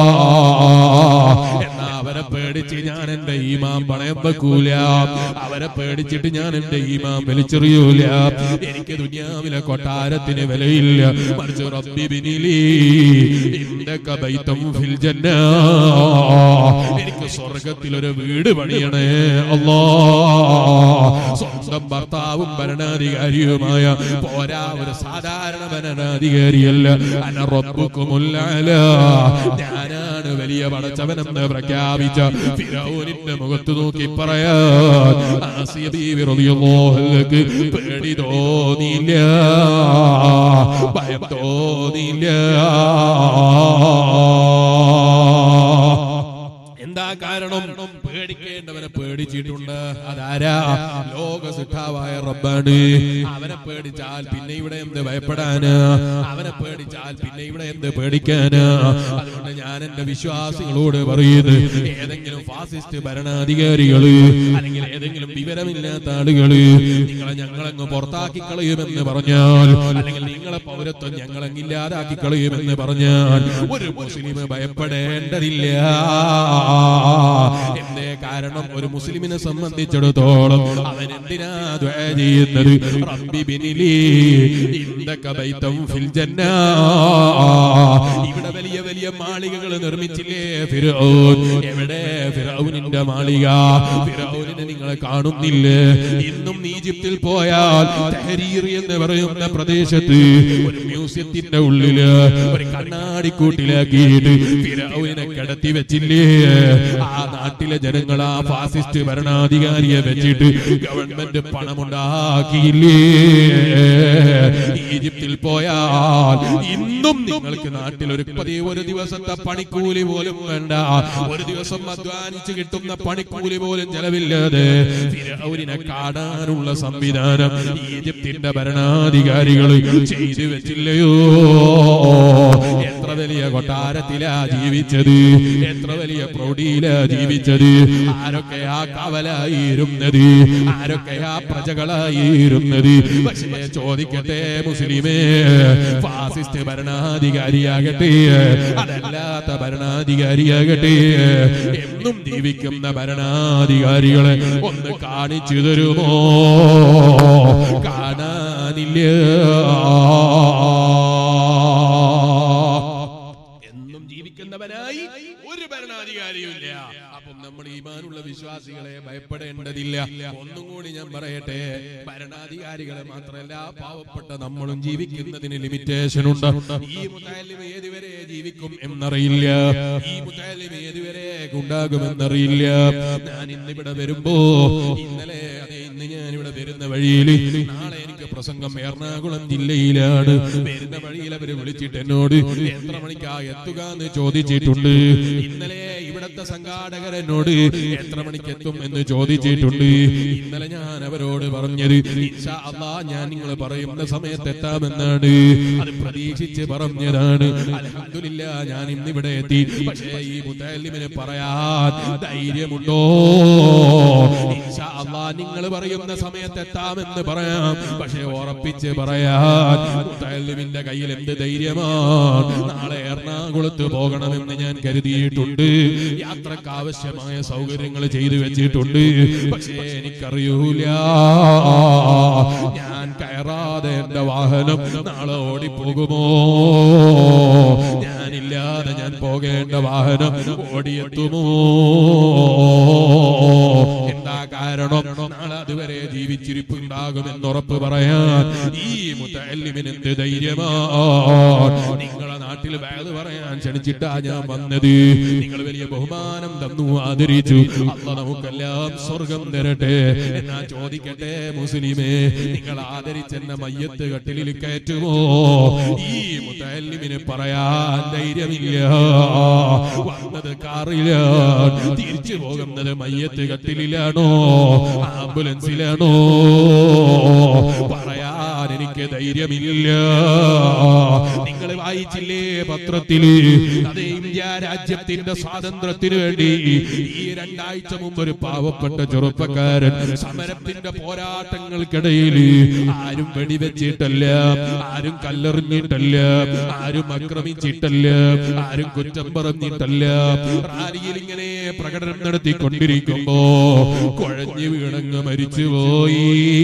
എന്നാ അവരെ പേടിച്ച് ഞാൻ എന്റെ ഈമാം പണയം വെക്കൂല അവരെ പേടിച്ചിട്ട് ഞാൻ എന്റെ ഈമാം വലിച്ചെറിയൂല എനിക്ക് ദുനിയാവിലെ കൊട്ടാരത്തിന് വിലയില്ല മറിച്ച് റബ്ബി ബിനിലി ഇന്നക ബൈതം ഫിൽ ജന്ന എനിക്ക് സ്വർഗത്തിൽ ഒരു വീട് പണിയണേ അല്ലാ സ്വന്തം ഭർത്താവും ഭരണാധികാരിയുമായ പോരാ ഒരു സാധാരണ ഭരണാധികാരിയല്ല അന റബ്ബുക്കുമുൽ അലാ ഞാനാണ് വലിയ പടച്ചവനെന്ന് പ്രഖ്യാപിച്ച ഫിറൗനിന്റെ മുഖത്ത് നോക്കി പറയാൻ ആസിയ ബീവി റളിയല്ലാഹു അൻഹക്ക് പേടി തോന്നിയില്ല ഭയം തോന്നിയില്ല എന്താ കാരണം പേടിക്കേണ്ടവനെ പേടിച്ചിട്ടുണ്ട് അതാരാ ലോക സിദ്ധാവായ റബ്ബാണ് അവനെ പേടിച്ചാൽ പിന്നെ ഇവിടെ എന്ത് ഭയപ്പെടാന് അവനെ പേടിച്ചാൽ പിന്നെ ഇവിടെ എന്ത് പേടിക്കാന് അതുകൊണ്ട് ഞാൻ എന്റെ വിശ്വാസികളോട് പറയുന്നു ഏതെങ്കിലും ഫാസിസ്റ്റ് ഭരണാധികാരികള് അല്ലെങ്കിൽ ഏതെങ്കിലും വിവരമില്ലാത്ത ആളുകള് നിങ്ങളെ ഞങ്ങളങ്ങ് പുറത്താക്കി കളയുമെന്ന് പറഞ്ഞാൽ അല്ലെങ്കിൽ നിങ്ങളെ പൗരത്വം ഞങ്ങളങ്ങ് ഇല്ലാതാക്കി കളയുമെന്ന് പറഞ്ഞാൽ ഒരു മുസ്ലിം ഭയപ്പെടേണ്ടതില്ല എന്തേ കാരണം ഒരു മുസ്ലിമിനെ സംബന്ധിച്ചിടത്തോളം അവൻ എന്തിനാ ദുആ ചെയ്യുന്നത് റബ്ബി ബിനിലി ഇൻദക ബൈതം ഫിൽ ജന്ന ഇവിടെ വലിയ വലിയ മാളികകൾ നിർമ്മിച്ചില്ലേ ഫിറഔൻ എവിടെ ഫിറഔനിന്റെ മാളിക ഫിറഔനിനെ നിങ്ങൾ കാണുന്നില്ലേ ഇന്നും ഈജിപ്തിൽ പോയാൽ തഹരീർ എന്ന് പറയുന്ന പ്രദേശത്ത് ഒരു മ്യൂസിയത്തിന്റെ ഉള്ളില് ഒരു കണ്ണാടിക്കൂട്ടിലാക്കിയിട്ട് ഫിറഔനെ കിടത്തി വെച്ചില്ലേ ആ നാട്ടിലെ ജനങ്ങൾ ആ ഫാസിസ്റ്റ് ഭരണാധികാരിയെ വെച്ചിട്ട് ഗവൺമെന്റ് പണമുണ്ടാക്കിയില്ലേ ഈജിപ്തിൽ പോയാൽ ഇന്നും നിങ്ങൾക്ക് നാട്ടിൽ ഒരു പതിവ് ഒരു ദിവസത്തെ പണിക്കൂലി പോലും വേണ്ട ഒരു ദിവസം അധ്വാനിച്ച് കിട്ടുന്ന പണിക്കൂലി പോലും ചെലവില്ലാതെ ഫിറൗനിനെ കാണാനുള്ള സംവിധാനം ഈജിപ്തിന്റെ ഭരണാധികാരികൾ ചെയ്തു വെച്ചില്ലയോ എത്ര വലിയ കൊട്ടാരത്തിലാ ജീവിച്ചത് എത്ര വലിയ പ്രൗഢിയിലാ ജീവിച്ചത് ആരൊക്കെയാ കവലായിരുന്നത് ആരൊക്കെയാ പ്രജകളായിരുന്നത് പക്ഷേ ചോദിക്കട്ടെ മുസ്ലിമേ ഫാസിസ്റ്റ് ഭരണാധികാരിയാകട്ടെ അതല്ലാത്ത ഭരണാധികാരിയാകട്ടെ എന്നും ജീവിക്കുന്ന ഭരണാധികാരികളെ ഒന്ന് കാണിച്ചു തരുമോ കാണാനില്ല ഒരു ഭരണാധികാരിയും ഇല്ല അപ്പം നമ്മൾ ഈമാനുള്ള വിശ്വാസികളെ ഭയപ്പെടേണ്ടതില്ല ഒന്നും കൂടി ഞാൻ പറയട്ടെ ഭരണാധികാരികളെ മാത്രമല്ല പാവപ്പെട്ട നമ്മളും ജീവിക്കുന്നതിന് ലിമിറ്റേഷൻ ഉണ്ട് ഈ മുത്താലിം ഏതുവരെ ജീവിക്കും എന്നറിയില്ല ഈ മുത്താലിം ഏതുവരെ ഉണ്ടാകുമെന്നറിയില്ല ഞാൻ ഇന്നിവിടെ വരുമ്പോ ഇന്നലെ അതെ ഇന്ന് ഞാൻ ഇവിടെ വരുന്ന വഴിയിൽ നാളെ എനിക്ക് പ്രസംഗം എറണാകുളം ജില്ലയിലാണ് വരുന്ന വഴിയിൽ അവര് വിളിച്ചിട്ട് എന്നോട് എത്ര മണിക്കാ എത്തുക എന്ന് ചോദിച്ചിട്ടുണ്ട് ഇന്നലെ ഇവിടത്തെ സംഘാടകർ എന്നോട് എത്ര മണിക്ക് എത്തും എന്ന് ചോദിച്ചിട്ടുണ്ട് ഇന്നലെ ഞാൻ അവരോട് പറഞ്ഞത് ഇൻഷാ അല്ലാ ഞാൻ നിങ്ങൾ പറയുന്ന സമയത്ത് എത്താമെന്നാണ് അത് പ്രതീക്ഷിച്ച് പറഞ്ഞതാണ് അലഹമില്ല ഞാൻ ഇന്നിവിടെ എത്തി പക്ഷേ ഈ മുത്തല്ലിമിനെ പറയാൻ ധൈര്യമുണ്ടോ ഇൻഷാ അല്ലാ നിങ്ങൾ പറയുന്ന സമയത്ത് എത്താമെന്ന് പറയാം പക്ഷേ ഉറപ്പിച്ച് പറയാൻ മുത്തല്ലിമിന്റെ കയ്യിൽ എന്ത് ധൈര്യമാണ് നാളെ എറണാകുളത്ത് പോകണമെന്ന് ഞാൻ കരുതിയിട്ടുണ്ട് യാത്രക്ക് ആവശ്യമായ സൗകര്യങ്ങൾ ചെയ്തു വെച്ചിട്ടുണ്ട് പക്ഷേ എനിക്കറിയൂല ഞാൻ കയറാതെ എന്റെ വാഹനം നാളെ ഓടിപ്പോകുമോ ഞാനില്ലാതെ ഞാൻ പോകേണ്ട വാഹനം ഓടിയെത്തുമോ എന്താ കാരണം നാളെ അതുവരെ ജീവിച്ചിരിപ്പുണ്ടാകുമെന്ന് ഉറപ്പ് പറയാൻ ഈ മുത്തല്ലിമിന് എന്ത് ധൈര്യമാ നിങ്ങളെ നാട്ടിൽ വേത് പറയാൻ ക്ഷണിച്ചിട്ടാ ഞാൻ വന്നത് നിങ്ങൾ വലിയ ബഹുമാനം തന്നു ആദരിച്ചു അല്ല നമുക്കെല്ലാം സ്വർഗം തരട്ടെ എന്നാ ചോദിക്കട്ടെ മുസ്ലിമേ നിങ്ങൾ ആദരിച്ചെന്ന മയ്യത്ത് കട്ടിലിൽ കയറ്റുമോ ഈ മുത്തല്ലിമിന് പറയാൻ ധൈര്യമില്ല വന്നത് കാറിലാണ് തിരിച്ചു പോകുന്നത് മയ്യത്ത് കട്ടിലിലാണോ ആംബുലൻസിലാണോ പറയാൻ എനിക്ക് ധൈര്യമില്ല നിങ്ങൾ വായിച്ചില്ലേ പത്രത്തില് അതേ ഇന്ത്യ രാജ്യത്തിന്റെ സ്വാതന്ത്ര്യത്തിന് വേണ്ടി ഈ രണ്ടാഴ്ച മുമ്പ് ഒരു പാവപ്പെട്ട ചെറുപ്പക്കാരൻ സമരത്തിന്റെ പോരാട്ടങ്ങൾക്കിടയിൽ ആരും വെടിവെച്ചിട്ടല്ല ആരും കല്ലെറിഞ്ഞിട്ടല്ല ആരും ആക്രമിച്ചിട്ടല്ല ആരും കുറ്റം പറഞ്ഞിട്ടല്ല റാലിയിൽ ഇങ്ങനെ പ്രകടനം നടത്തിക്കൊണ്ടിരിക്കുമ്പോ കുഴഞ്ഞു വീണങ്ങ് മരിച്ചുപോയി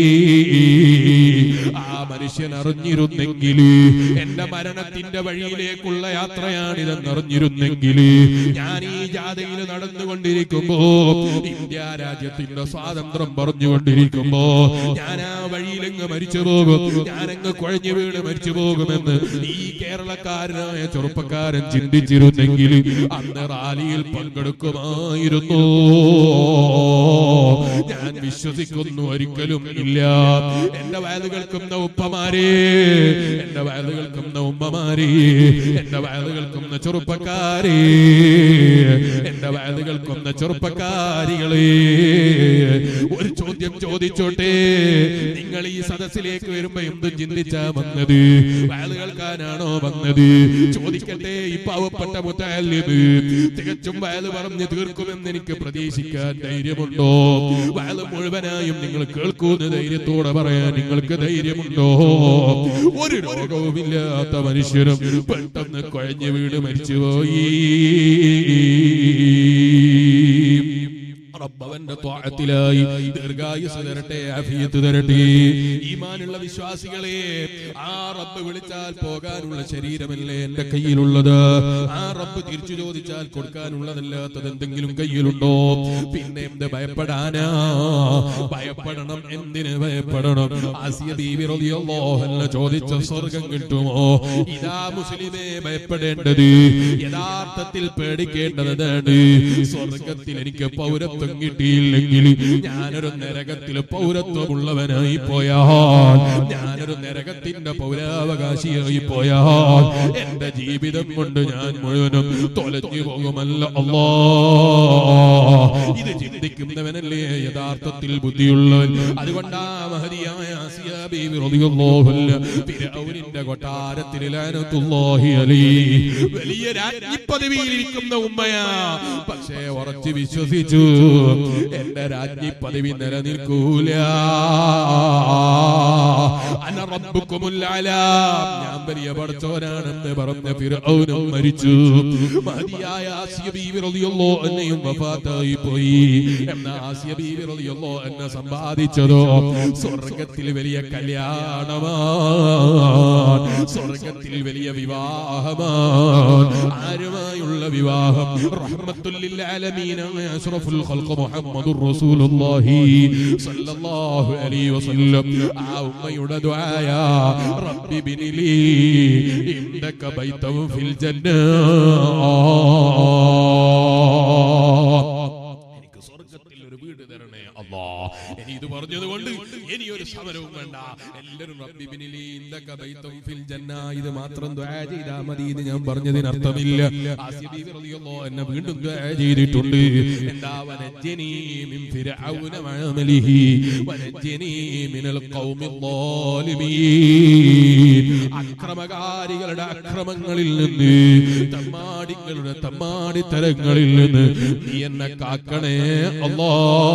ആ മനുഷ്യൻ അറിഞ്ഞിരുന്നെങ്കിൽ എന്റെ മരണത്തിന്റെ വഴിയിലേക്കുള്ള യാത്രയാണിതെന്ന് അറിഞ്ഞിരുന്നെങ്കിൽ ഞാൻ ഈ ജാഥയിൽ നടന്നുകൊണ്ടിരിക്കുമ്പോ ഇന്ത്യ രാജ്യത്തിന്റെ സ്വാതന്ത്ര്യം പറഞ്ഞുകൊണ്ടിരിക്കുമ്പോ ഞാൻ ആ വഴിയിലങ്ങ് മരിച്ചു പോകും ഞാനങ്ങ് കുഴഞ്ഞു വീണ് മരിച്ചു പോകുമെന്ന് ഈ കേരളക്കാരനായ ചെറുപ്പക്കാരൻ ചിന്തിച്ചിരുന്നെങ്കിൽ അന്ന് റാലിയിൽ പങ്കെടുക്കുമായിരുന്നു ഞാൻ വിശ്വസിക്കുന്നു ഒരിക്കലും ഇല്ല എന്റെ വയല് കേൾക്കുന്ന ഉപ്പമാരെ എന്റെ വയല് കേൾക്കുന്ന ഉമ്മമാരെ എന്റെ വയല് കേൾക്കുന്ന ചെറുപ്പക്കാരെ എന്റെ വയല് കേൾക്കുന്ന ചെറുപ്പക്കാരികളെ ഒരു ചോദ്യം ചോദിച്ചോട്ടെ നിങ്ങൾ ഈ സദസ്സിലേക്ക് വരുമ്പോ എന്തും ചിന്തിച്ചാ വന്നത് വയല് കേൾക്കാനാണോ വന്നത് ചോദിക്കട്ടെ ഈ പാവപ്പെട്ട മുത്താലിബ് തികച്ചും വയല് പറഞ്ഞ് തീർക്കുമെന്ന് എനിക്ക് പ്രതീക്ഷിക്കാൻ ധൈര്യമുണ്ടോ വയല് മുഴുവനായും നിങ്ങൾ കേൾക്കുന്ന ധൈര്യത്തോടെ പറയാൻ നിങ്ങൾക്ക് ധൈര്യമുണ്ടോ ഒരു രോഗവുമില്ലാത്ത മനുഷ്യരും പെട്ടെന്ന് കുഴഞ്ഞു വീട് മരിച്ചുപോയി റബ്ബവന്റെ ത്വാഅത്തിലായി ദീർഘായുസ് തരട്ടെ ആഫിയത്ത് തരട്ടെ ഈമാനുള്ള വിശ്വാസികളെ ആ റബ്ബ് വിളിച്ചാൽ പോകാനുള്ള ശരീരമല്ലേ എന്റെ കയ്യിലുള്ളത് ആ റബ്ബ് തിരിച്ചു ചോദിച്ചാൽ കൊടുക്കാനുള്ളതല്ലാത്തത് എന്തെങ്കിലും കയ്യിലുണ്ടോ പിന്നെ എന്ത് ഭയപ്പെടാനാ ഭയപ്പെടണം എന്തിന് ഭയപ്പെടണം ആസിയ ബീവി റളിയല്ലാഹു അൻഹ ചോദിച്ച സ്വർഗം കിട്ടുമോ ഇതാ മുസ്ലിമേ ഭയപ്പെടേണ്ടത് യഥാർത്ഥത്തിൽ പേടിക്കേണ്ടതാണ് സ്വർഗത്തിൽ എനിക്ക് പൗരത്വം കിട്ടിയില്ലെങ്കിൽ ഞാനൊരു നരകത്തിൽ പൗരത്വമുള്ളവനായി പോയാൽ ഞാനൊരു നരകത്തിന്റെ പൗരാവകാശിയായി പോയാൽ എന്റെ ജീവിതം കൊണ്ട് ഞാൻ മുഴുവനും തൊലഞ്ഞു പോകുമല്ല അല്ലാ ഇത് ചിന്തിക്കുന്നവനല്ലേ യഥാർത്ഥത്തിൽ ബുദ്ധിയുള്ളവൻ അതുകൊണ്ടാ മഹതിയായ ആസിയ ബീവി റളിയല്ലാഹു അൻഹ ഫിർഔനിന്റെ കൊട്ടാരത്തിൽ ലഅനത്തുല്ലാഹി അലൈഹി വലിയ രാജ്ഞിപ്പദവിയിൽ ഇരിക്കുന്ന ഉമ്മയാ പക്ഷേ ഉറച്ചു വിശ്വസിച്ചു എന്റെ രാജ്ഞി പദവി നിലനിൽക്കൂല അന റബ്ബുക്കുമുൽ അലാ. ഞാൻ വലിയ പടച്ചോനാണെന്ന് പറഞ്ഞ ഫിർഔനും മരിച്ചു മഹതിയായ ആസിയ ബീവി റളിയല്ലാഹു അൻഹയും വഫാത്തായി പോയി എന്ന ആസിയ ബീവി റളിയല്ലാഹു അൻഹ സമ്പാദിച്ചതോ സ്വർഗത്തിൽ വലിയ കല്യാണമാണ് സ്വർഗത്തിൽ വലിയ വിവാഹമാണ് ആരുമായുള്ള വിവാഹം റഹ്മത്തുല്ലിൽ ആലമീൻ അഷ്റഫുൽ ഖൽഖ് മുഹമ്മദുർ റസൂലുള്ളാഹി സ്വല്ലല്ലാഹു അലൈഹി വസല്ലം ആ ഉമ്മയുടെ ദുആയ റബ്ബി ബിനിലി ഇൻദക ബൈതൻ ഫിൽ ജന്ന എനിക്ക് സ്വർഗത്തിൽ ഒരു വീട് തരണേ അല്ലാ ഇനി ഇത് പറഞ്ഞത് കൊണ്ട് ഇനി ഒരു സമരവും വേണ്ട എല്ലാവരും റബ്ബി ബിനിലി ഇൻദക ബൈതൻ ഫിൽ ജന്ന ഇത് മാത്രം ദുആ ചെയ്താൽ മതി ഇത് ഞാൻ പറഞ്ഞതിന് അർത്ഥമില്ല ആസിയ ബീവി റളിയല്ലാഹു അൻഹ വീണ്ടും ദുആ ചെയ്തിട്ടുണ്ട് എന്താ വനജ്ജനി മിൻ ഫിർഔന വഅമലിഹി വനജ്ജനി മിനൽ ഖൗമിൽ ളാലിമീൻ അക്രമകാരികളുടെ അക്രമങ്ങളിൽ നിന്ന് തമ്മാടികളുടെ തമ്മാടിത്തരങ്ങളിൽ നിന്ന് നീ എന്നെ കാക്കണേ അല്ലാ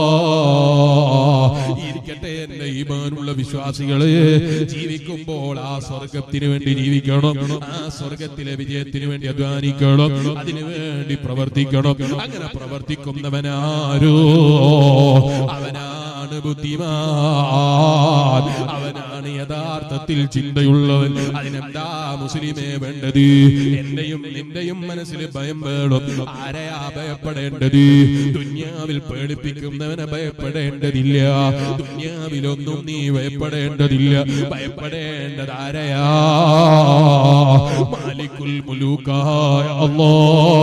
ഇരിക്കട്ടെ എന്റെ ഈമാനുള്ള വിശ്വാസികള് ജീവിക്കുമ്പോൾ ആ സ്വർഗത്തിന് വേണ്ടി ജീവിക്കണം ആ സ്വർഗത്തിലെ വിജയത്തിന് വേണ്ടി അധ്വാനിക്കണം അതിനു വേണ്ടി പ്രവർത്തിക്കണം അങ്ങനെ പ്രവർത്തിക്കുന്നവനാരോ അവനാണ് ബുദ്ധിമാൻ അവനാണ് യഥാർത്ഥത്തിൽ ചിന്തയുള്ളവൻ അതിനെന്താ മുസ്ലിമേ വേണ്ടത് എന്റെയും നിന്റെയും മനസ്സിൽ ഭയം വേണം ആരെയാ ഭയപ്പെടേണ്ടത് ദുന്യാവിൽ പേടിപ്പിക്കുന്നവനെ ഭയപ്പെടേണ്ടതില്ല ദുന്യാവിലൊന്നും നീ ഭയപ്പെടേണ്ടതില്ല ഭയപ്പെടേണ്ടത് ആരെയാ മാലിക്കുൽ മുലൂക്കായ അല്ലാ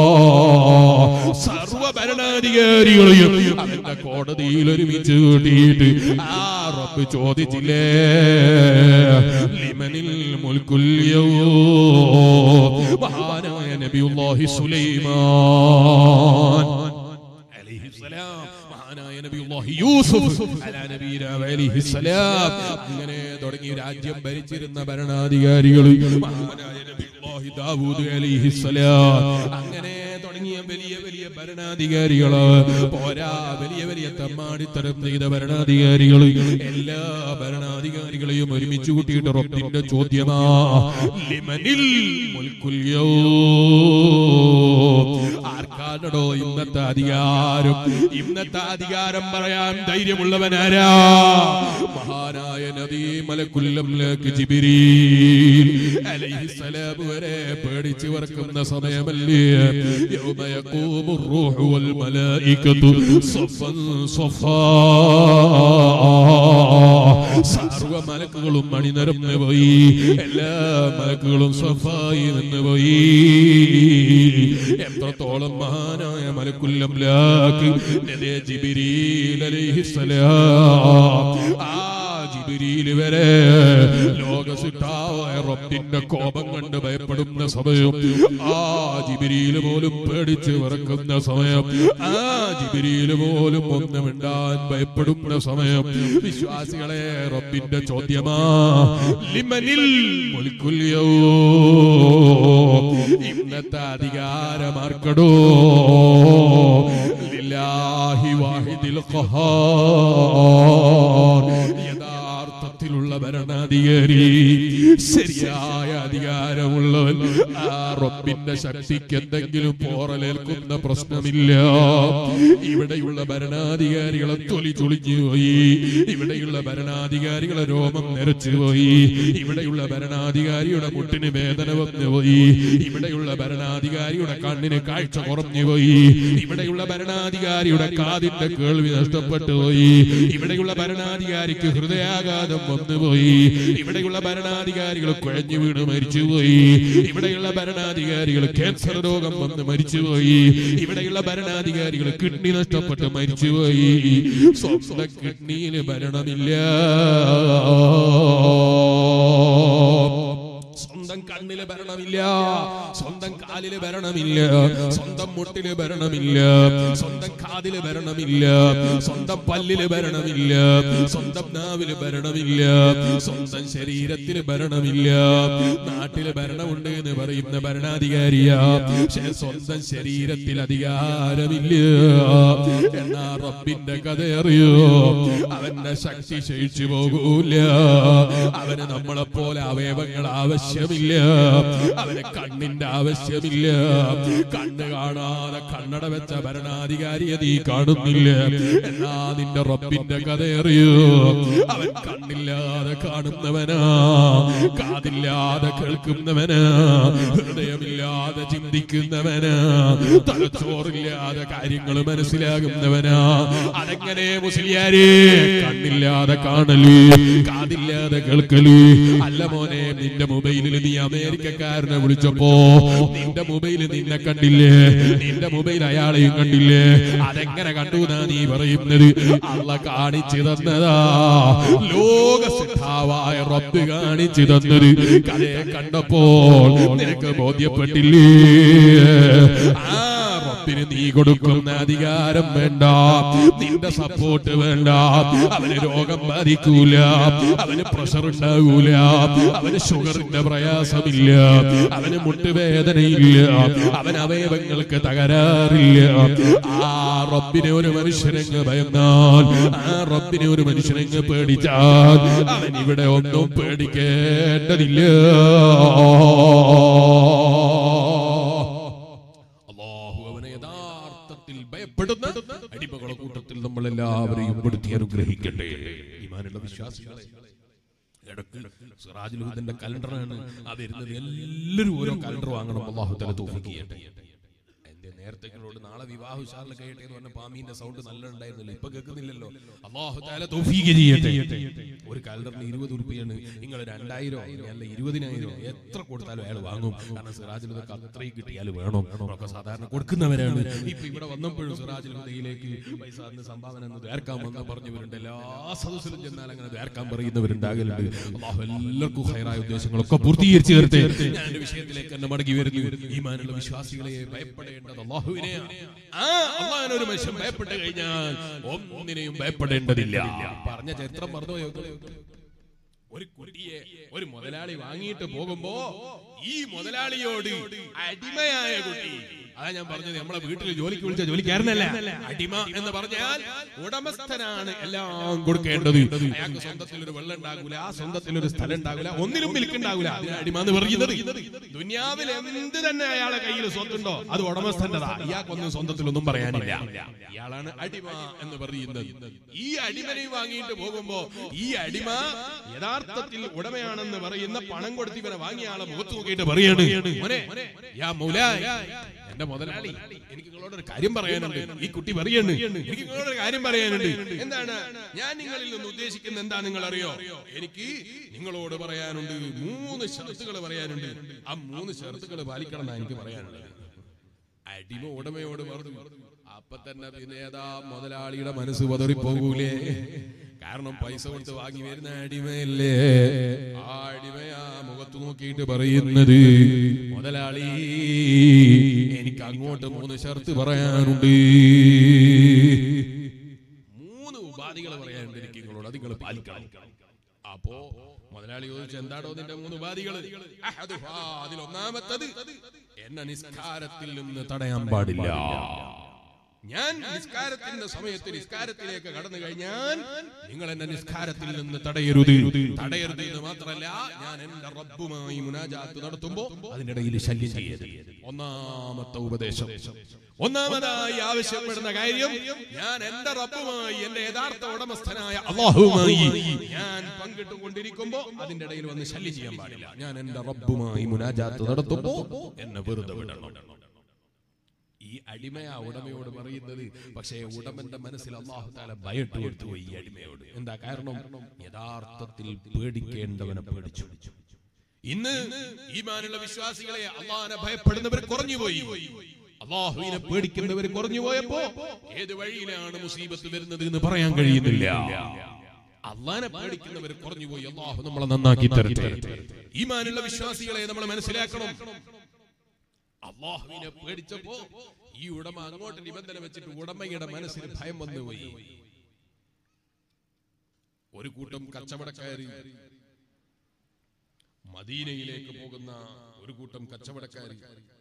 സർവ ഭരണാധികാരികളെയും അവന്റെ കോടതിയിൽ ഒരുമിച്ച് കൂട്ടിയിട്ട് ആ റബ്ബ് ചോദിച്ചില്ലേ ലിമനിൽ മുൽക്കുൽ യൗം. മഹാനായ നബിയുല്ലാഹി സുലൈമാൻ അലൈഹിസ്സലാം. മഹാനായ നബിയുല്ലാഹി യൂസുഫ് അലാ നബീനാ അലൈഹിസ്സലാം. അങ്ങനെ തുടങ്ങി രാജ്യം ഭരിച്ചിരുന്ന ഭരണാധികാരികൾ മഹാനായ നബിയുല്ലാഹി ദാവൂദ് അലൈഹിസ്സലാം. അങ്ങനെ തുടങ്ങിയ വലിയ വലിയ ഭരണാധികാരികള് പോരാ വലിയ വലിയ തമ്മാടിത്തരം ചെയ്ത ഭരണാധികാരികൾ എല്ലാ ഭരണാധികാരികളെയും ഒരുമിച്ച് കൂട്ടിയിട്ട് റബ്ബിന്റെ ചോദ്യമാ ലിമനിൽ മുൽക്കുൽ യൗം. ആർക്കാണോ ഇന്നത്തെ അധികാരം ഇന്നത്തെ അധികാരം പറയാൻ ധൈര്യമുള്ളവനാരാ മഹാനായ നബി മലക്കുല്ലംലേക്ക് ജിബിരീൽ അലൈഹിസ്സലാം വരെ പേടിച്ച് വറക്കുന്ന സമയമല്ലേ യൗമ യഖൂമു റൂഹു വൽ മലായികതു സഫൻ സഫാ സർവ മലക്കുകളും അണിനിരന്ന് പോയി എല്ലാ മലക്കുകളും സഫായി നിന്ന് പോയി എത്രത്തോളം മഹാനായ മലക്കുല്ലംലാക്ക് നബി ജിബ്രീൽ അലൈഹിസ്സലാം ആ ജിബ്രീൽ വരെ ലോകസിട്ടാവായ റബ്ബിന്റെ കോപം കണ്ട് ഭയപ്പെടുന്ന സമയം ആ ജിബ്രീൽ പോലും പേടിച്ച് വിറക്കുന്ന സമയം ആ ജിബ്രീൽ പോലും ഒന്നും മിണ്ടാൻ ഭയപ്പെടുന്ന സമയം വിശ്വാസികളെ റബ്ബിന്റെ ചോദ്യമാ ലിമനിൽ മുൽക്കുൽ യൗം. ഇന്നത്തെ അധികാരമാർക്കടോ ലില്ലാഹി വാഹിദിൽ ഖഹാർ യഥാർത്ഥത്തിലുള്ള ഭരണാധികാരി ശരിയായ അധികാരമുള്ളവൻ ആ റബ്ബിന്റെ ശക്തിക്ക് എന്തെങ്കിലും പോറലേൽക്കുന്ന പ്രശ്നമില്ല ഇവിടെയുള്ള ഭരണാധികാരികളെ തൊലി ചുളിഞ്ഞു പോയി ഇവിടെയുള്ള ഭരണാധികാരികളെ രോമം നിരച്ചു പോയി ഇവിടെയുള്ള ഭരണാധികാരിയുടെ മുട്ടിന് വേദന വന്നു പോയി ഇവിടെയുള്ള ഭരണാധികാരിയുടെ കണ്ണിന് കാഴ്ച കുറഞ്ഞു പോയി ഇവിടെയുള്ള ഭരണാധികാരിയുടെ കാതിന്റെ കേൾവി നഷ്ടപ്പെട്ടു പോയി ഇവിടെയുള്ള ഭരണാധികാരിക്ക് ഹൃദയാഘാതം വന്നുപോയി ഇവിടെയുള്ള ഭരണാധികാരികൾ കുഴഞ്ഞു വീണ് മരിച്ചുപോയി ഇവിടെയുള്ള ഭരണാധികാരികൾ ക്യാൻസർ രോഗം വന്ന് മരിച്ചുപോയി ഇവിടെയുള്ള ഭരണാധികാരികൾ കിഡ്നി നഷ്ടപ്പെട്ട് മരിച്ചുപോയി സ്വന്തം കിഡ്നിയിൽ ഭരണമില്ല സ്വന്തം കണ്ണില് ഭരണമില്ല സ്വന്തം കാലില് ഭരണമില്ല സ്വന്തം മുട്ടില് ഭരണമില്ല സ്വന്തം കാതില് ഭരണമില്ല സ്വന്തം പല്ലില് ഭരണമില്ല സ്വന്തം നാവില് ഭരണമില്ല സ്വന്തം ശരീരത്തിൽ ഭരണമില്ല നാട്ടില് ഭരണമുണ്ട് എന്ന് പറയുന്ന ഭരണാധികാരിയാ പക്ഷേ സ്വന്തം ശരീരത്തിൽ അധികാരമില്ല എന്നാ റബ്ബിന്റെ കഥ അറിയോ അവന്റെ ശക്തി ക്ഷയിച്ചു പോകൂല അവന് നമ്മളെ പോലെ അവയവങ്ങൾ ആവശ്യമില്ല അവന് കണ്ണിന്റെ ആവശ്യമില്ല കണ്ണ് കാണാതെ കണ്ണട വെച്ച ഭരണാധികാരിയെ നീ കാണുന്നില്ല എന്നാ നിന്റെ റബ്ബിന്റെ കഥയറിയോ അവൻ കണ്ണില്ലാതെ കാണുന്നവനാ കാതില്ലാതെ കേൾക്കുന്നവനാ ഹൃദയമില്ലാതെ ചിന്തിക്കുന്നവനാ തലച്ചോറില്ലാതെ കാര്യങ്ങൾ മനസ്സിലാകുന്നവനാ അതെങ്ങനെ മുസ്ലിയാരെ കണ്ണില്ലാതെ കാണല് കാതില്ലാതെ കേൾക്കല് അല്ല മോനെ നിന്റെ മൊബൈലിൽ നീ അമേരിക്കക്കാരനെ വിളിച്ചപ്പോ നിന്റെ മൊബൈൽ നിന്നെ കണ്ടില്ലേ നിന്റെ മൊബൈൽ അയാളെയും കണ്ടില്ലേ അതെങ്ങനെ കണ്ടു എന്നാ നീ പറയുന്നത് അള്ള കാണിച്ചു തന്നതാ ലോക സിദ്ധാവായ റബ്ബ് കാണിച്ചു തന്നത് കഥയെ കണ്ടപ്പോൾ നിനക്ക് ബോധ്യപ്പെട്ടില്ലേ ആ റബ്ബിന് നീ കൊടുക്കുന്ന അധികാരം വേണ്ട നിന്റെ സപ്പോർട്ട് വേണ്ട അവന് രോഗം ബാധിക്കൂല അവന് പ്രഷർ ഉണ്ടാകൂല അവന് ഷുഗറിന്റെ പ്രയാസമില്ല അവന് മുട്ടുവേദനയില്ല അവൻ അവയവങ്ങൾക്ക് തകരാറില്ല ആ റബ്ബിനെ ഒരു മനുഷ്യനങ്ങ് ഭയന്നാൽ ആ റബ്ബിനെ ഒരു മനുഷ്യനങ്ങ് പേടിച്ചാൽ അവൻ ഇവിടെ ഒന്നും പേടിക്കേണ്ടതില്ല അള്ളാഹു അവനെ യഥാർത്ഥത്തിൽ ഭയപ്പെടുന്ന അടിമകളെ കൂട്ടത്തിൽ നമ്മൾ എല്ലാവരെയും പെടുത്തി അനുഗ്രഹിക്കട്ടെ ഈമാനുള്ള വിശ്വാസികളെ ഇടയ്ക്ക് സിറാജുൽ ഹുദന്റെ കലണ്ടറാണ് ആ വരുന്നത് എല്ലാവരും ഓരോ കലണ്ടർ വാങ്ങണം അള്ളാഹു തല തോഫിക്ക് ചെയ്യട്ടെ എന്റെ നേരത്തെ നിങ്ങളോട് നാളെ വിവാഹശാല കഴിയട്ടെ എന്ന് പറഞ്ഞ പാമീന്റെ സൗണ്ട് നല്ല ഉണ്ടായിരുന്നല്ലോ ഇപ്പൊ കേൾക്കുന്നില്ലല്ലോ അള്ളാഹു താല തൗഫീഖ് ചെയ്യട്ടെ ഒരു കലണ്ടറിന് ഇരുപത് ഉറുപ്പിയാണ് നിങ്ങൾ രണ്ടായിരോ അല്ല ഇരുപതിനായിരോ എത്ര കൊടുത്താലും അയാൾ വാങ്ങും കാരണം സിറാജുൽ ഹുദക്ക് അത്രയും കിട്ടിയാൽ വേണം നമ്മളൊക്കെ സാധാരണ കൊടുക്കുന്നവരാണ് ഇപ്പൊ ഇവിടെ വന്നപ്പോഴും സിറാജുൽ ഹുദയിലേക്ക് പൈസ അന്ന് സംഭാവന എന്ന് ദ്വാരക്കാൻ വന്ന് പറഞ്ഞവരുണ്ട് എല്ലാ സദസ്സിലും ചെന്നാൽ അങ്ങനെ ദ്വാരക്കാൻ പറയുന്നവരുണ്ടാകലുണ്ട് അള്ളാഹു എല്ലാവർക്കും ഹൈറായ ഉദ്ദേശങ്ങളൊക്കെ പൂർത്തീകരിച്ചു തരട്ടെ ഞാൻ എന്റെ വിഷയത്തിലേക്ക് തന്നെ മടങ്ങി വരുന്നു ഈമാനുള്ള വിശ്വാസികളെ ഭയപ്പെടേണ്ടത് അള്ളാഹുവിനെയാണ് ആ അള്ളാഹിനെ ഒരു മനുഷ്യൻ ഭയപ്പെട്ട് കഴിഞ്ഞാൽ ഒന്നിനെയും ഭയപ്പെടേണ്ടതില്ല പറഞ്ഞ ചരിത്രം മറന്നുപോയോ ഒരു കുട്ടിയെ ഒരു മുതലാളി വാങ്ങിയിട്ട് പോകുമ്പോ ഈ മുതലാളിയോട് അടിമയായ കുട്ടി അതാ ഞാൻ പറഞ്ഞത് നമ്മളെ വീട്ടിൽ ജോലിക്ക് വിളിച്ച ജോലിക്കാരനല്ല അടിമ എന്ന് പറഞ്ഞാൽ ഉടമസ്ഥനാണ് എല്ലാം കൊടുക്കേണ്ടത് അയാൾക്ക് സ്വന്തത്തിൽ ഒരു വെള്ളം ഉണ്ടാകൂല സ്വന്തത്തിൽ ഒരു സ്ഥലം ഉണ്ടാകൂല ഒന്നിലും മിൽക്കുണ്ടാകൂല അതിന് അടിമ എന്ന് പറയുന്നത് ദുനിയാവിൽ എന്ത് തന്നെ അയാളെ കയ്യിൽ സ്വത്തുണ്ടോ അത് ഉടമസ്ഥന്റെതാ ഇയാൾക്കൊന്നും സ്വന്തത്തിലൊന്നും പറയാനില്ല ഇയാളാണ് അടിമ എന്ന് പറയുന്നത് ഈ അടിമനെ വാങ്ങിയിട്ട് പോകുമ്പോ ഈ അടിമ യഥാർത്ഥത്തിൽ ഉടമയാണെന്ന് പറയുന്ന പണം കൊടുത്ത് ഇവനെ വാങ്ങിയ ആളെ മുഖത്ത് നോക്കിയിട്ട് പറയാണ് മോനെ യാ മൗലായ് എന്റെ മുതലാളി എനിക്ക് നിങ്ങളോട് ഒരു കാര്യം പറയാനുണ്ട് ഈ കുട്ടി പറയാണ് എനിക്ക് നിങ്ങളോട് ഒരു കാര്യം പറയാനുണ്ട് എന്താണ് ഞാൻ നിങ്ങളിൽ നിന്ന് ഉദ്ദേശിക്കുന്നത് എന്താ നിങ്ങൾ അറിയോ എനിക്ക് നിങ്ങളോട് പറയാനുണ്ട് മൂന്ന് ഷർത്തുകൾ പറയാനുണ്ട് ആ മൂന്ന് ഷർത്തുകൾ പാലിക്കണം എന്നാ എനിക്ക് പറയാനുള്ളത് അടിമ ഉടമയോട് പറഞ്ഞു അപ്പൊ തന്നെ പിന്നെ ഏതാ മുതലാളിയുടെ മനസ്സ് പതറിപ്പോകൂലേ കാരണം പൈസ കൊടുത്ത് വാങ്ങി വരുന്ന അടിമയല്ലേ ആ അടിമയാ മുഖത്ത് നോക്കിയിട്ട് പറയുന്നത് മുതലാളി എനിക്ക് അങ്ങോട്ട് മൂന്ന് ഷർത്ത് പറയാനുണ്ട് മൂന്ന് ഉപാധികൾ പറയാനുണ്ട് എനിക്ക് നിങ്ങളോട് അത് നിങ്ങൾ പാലിക്കണം അപ്പോ മുതലാളി ചോദിച്ചു എന്താണോ നിന്റെ മൂന്ന് ഉപാധികൾ അഹദുഹാ, അതിൽ ഒന്നാമത്തത് എന്നെ നിസ്കാരത്തിൽ നിന്ന് തടയാൻ പാടില്ല ഞാൻ നിസ്കാരത്തിന്റെ സമയത്ത് നിസ്കാരത്തിലേക്ക് കടന്നു കഴിഞ്ഞാൽ നിങ്ങൾ എന്നെ നിസ്കാരത്തിൽ നിന്ന് തടയരുത് തടയരുത് എന്ന് മാത്രമല്ല ഞാൻ എന്റെ റബ്ബുമായി മുനാജാത്ത് നടത്തുമ്പോ അതിനിടയിൽ ശല്യം ചെയ്യരുത് ഒന്നാമത്തെ ഉപദേശം ഒന്നാമതായി ആവശ്യപ്പെടുന്ന കാര്യം ഞാൻ എന്റെ റബ്ബുമായി എന്റെ യഥാർത്ഥ ഉടമസ്ഥനായ അള്ളാഹുമായി ഞാൻ പങ്കിട്ടുകൊണ്ടിരിക്കുമ്പോ അതിന്റെ ഇടയിൽ വന്ന് ശല്യം ചെയ്യാൻ പാടില്ല ഞാൻ എന്റെ റബ്ബുമായി മുനാജാത്ത് നടത്തുമ്പോ എന്നെ വെറുതെ വിടണം ഈ അടിമയാ ഉടമയോട് പറയുന്നത് പക്ഷേ ഉടമന്റെ മനസ്സിൽ അള്ളാഹു താല ഭയട്ട് കൊടുത്തു ഈ അടിമയോട് എന്താ കാരണം യഥാർത്ഥത്തിൽ പേടിക്കേണ്ടവനെ പേടിച്ചു ഇന്ന് ഈമാനുള്ള വിശ്വാസികളെ അള്ളാഹിനെ ഭയപ്പെടുന്നവർ കുറഞ്ഞുപോയി അള്ളാഹുവിനെ പേടിക്കുന്നവർ കുറഞ്ഞു പോയപ്പോ ഏത് വഴിയിലാണ് മുസീബത്ത് വരുന്നത് എന്ന് പറയാൻ കഴിയുന്നില്ല അള്ളാഹിനെ പേടിക്കുന്നവർ കുറഞ്ഞുപോയി അള്ളാഹു നമ്മളെ നന്നാക്കി തരട്ടെ ഈമാനുള്ള വിശ്വാസികളെ നമ്മൾ മനസ്സിലാക്കണം അള്ളാഹുവിനെ പേടിച്ചപ്പോ ഈ ഉടമ അങ്ങോട്ട് നിബന്ധന വെച്ചിട്ട് ഉടമയുടെ മനസ്സിൽ ഭയം വന്നുപോയി ഒരു കൂട്ടം കച്ചവടക്കാര് മദീനയിലേക്ക് പോകുന്ന ഒരു കൂട്ടം കച്ചവടക്കാര്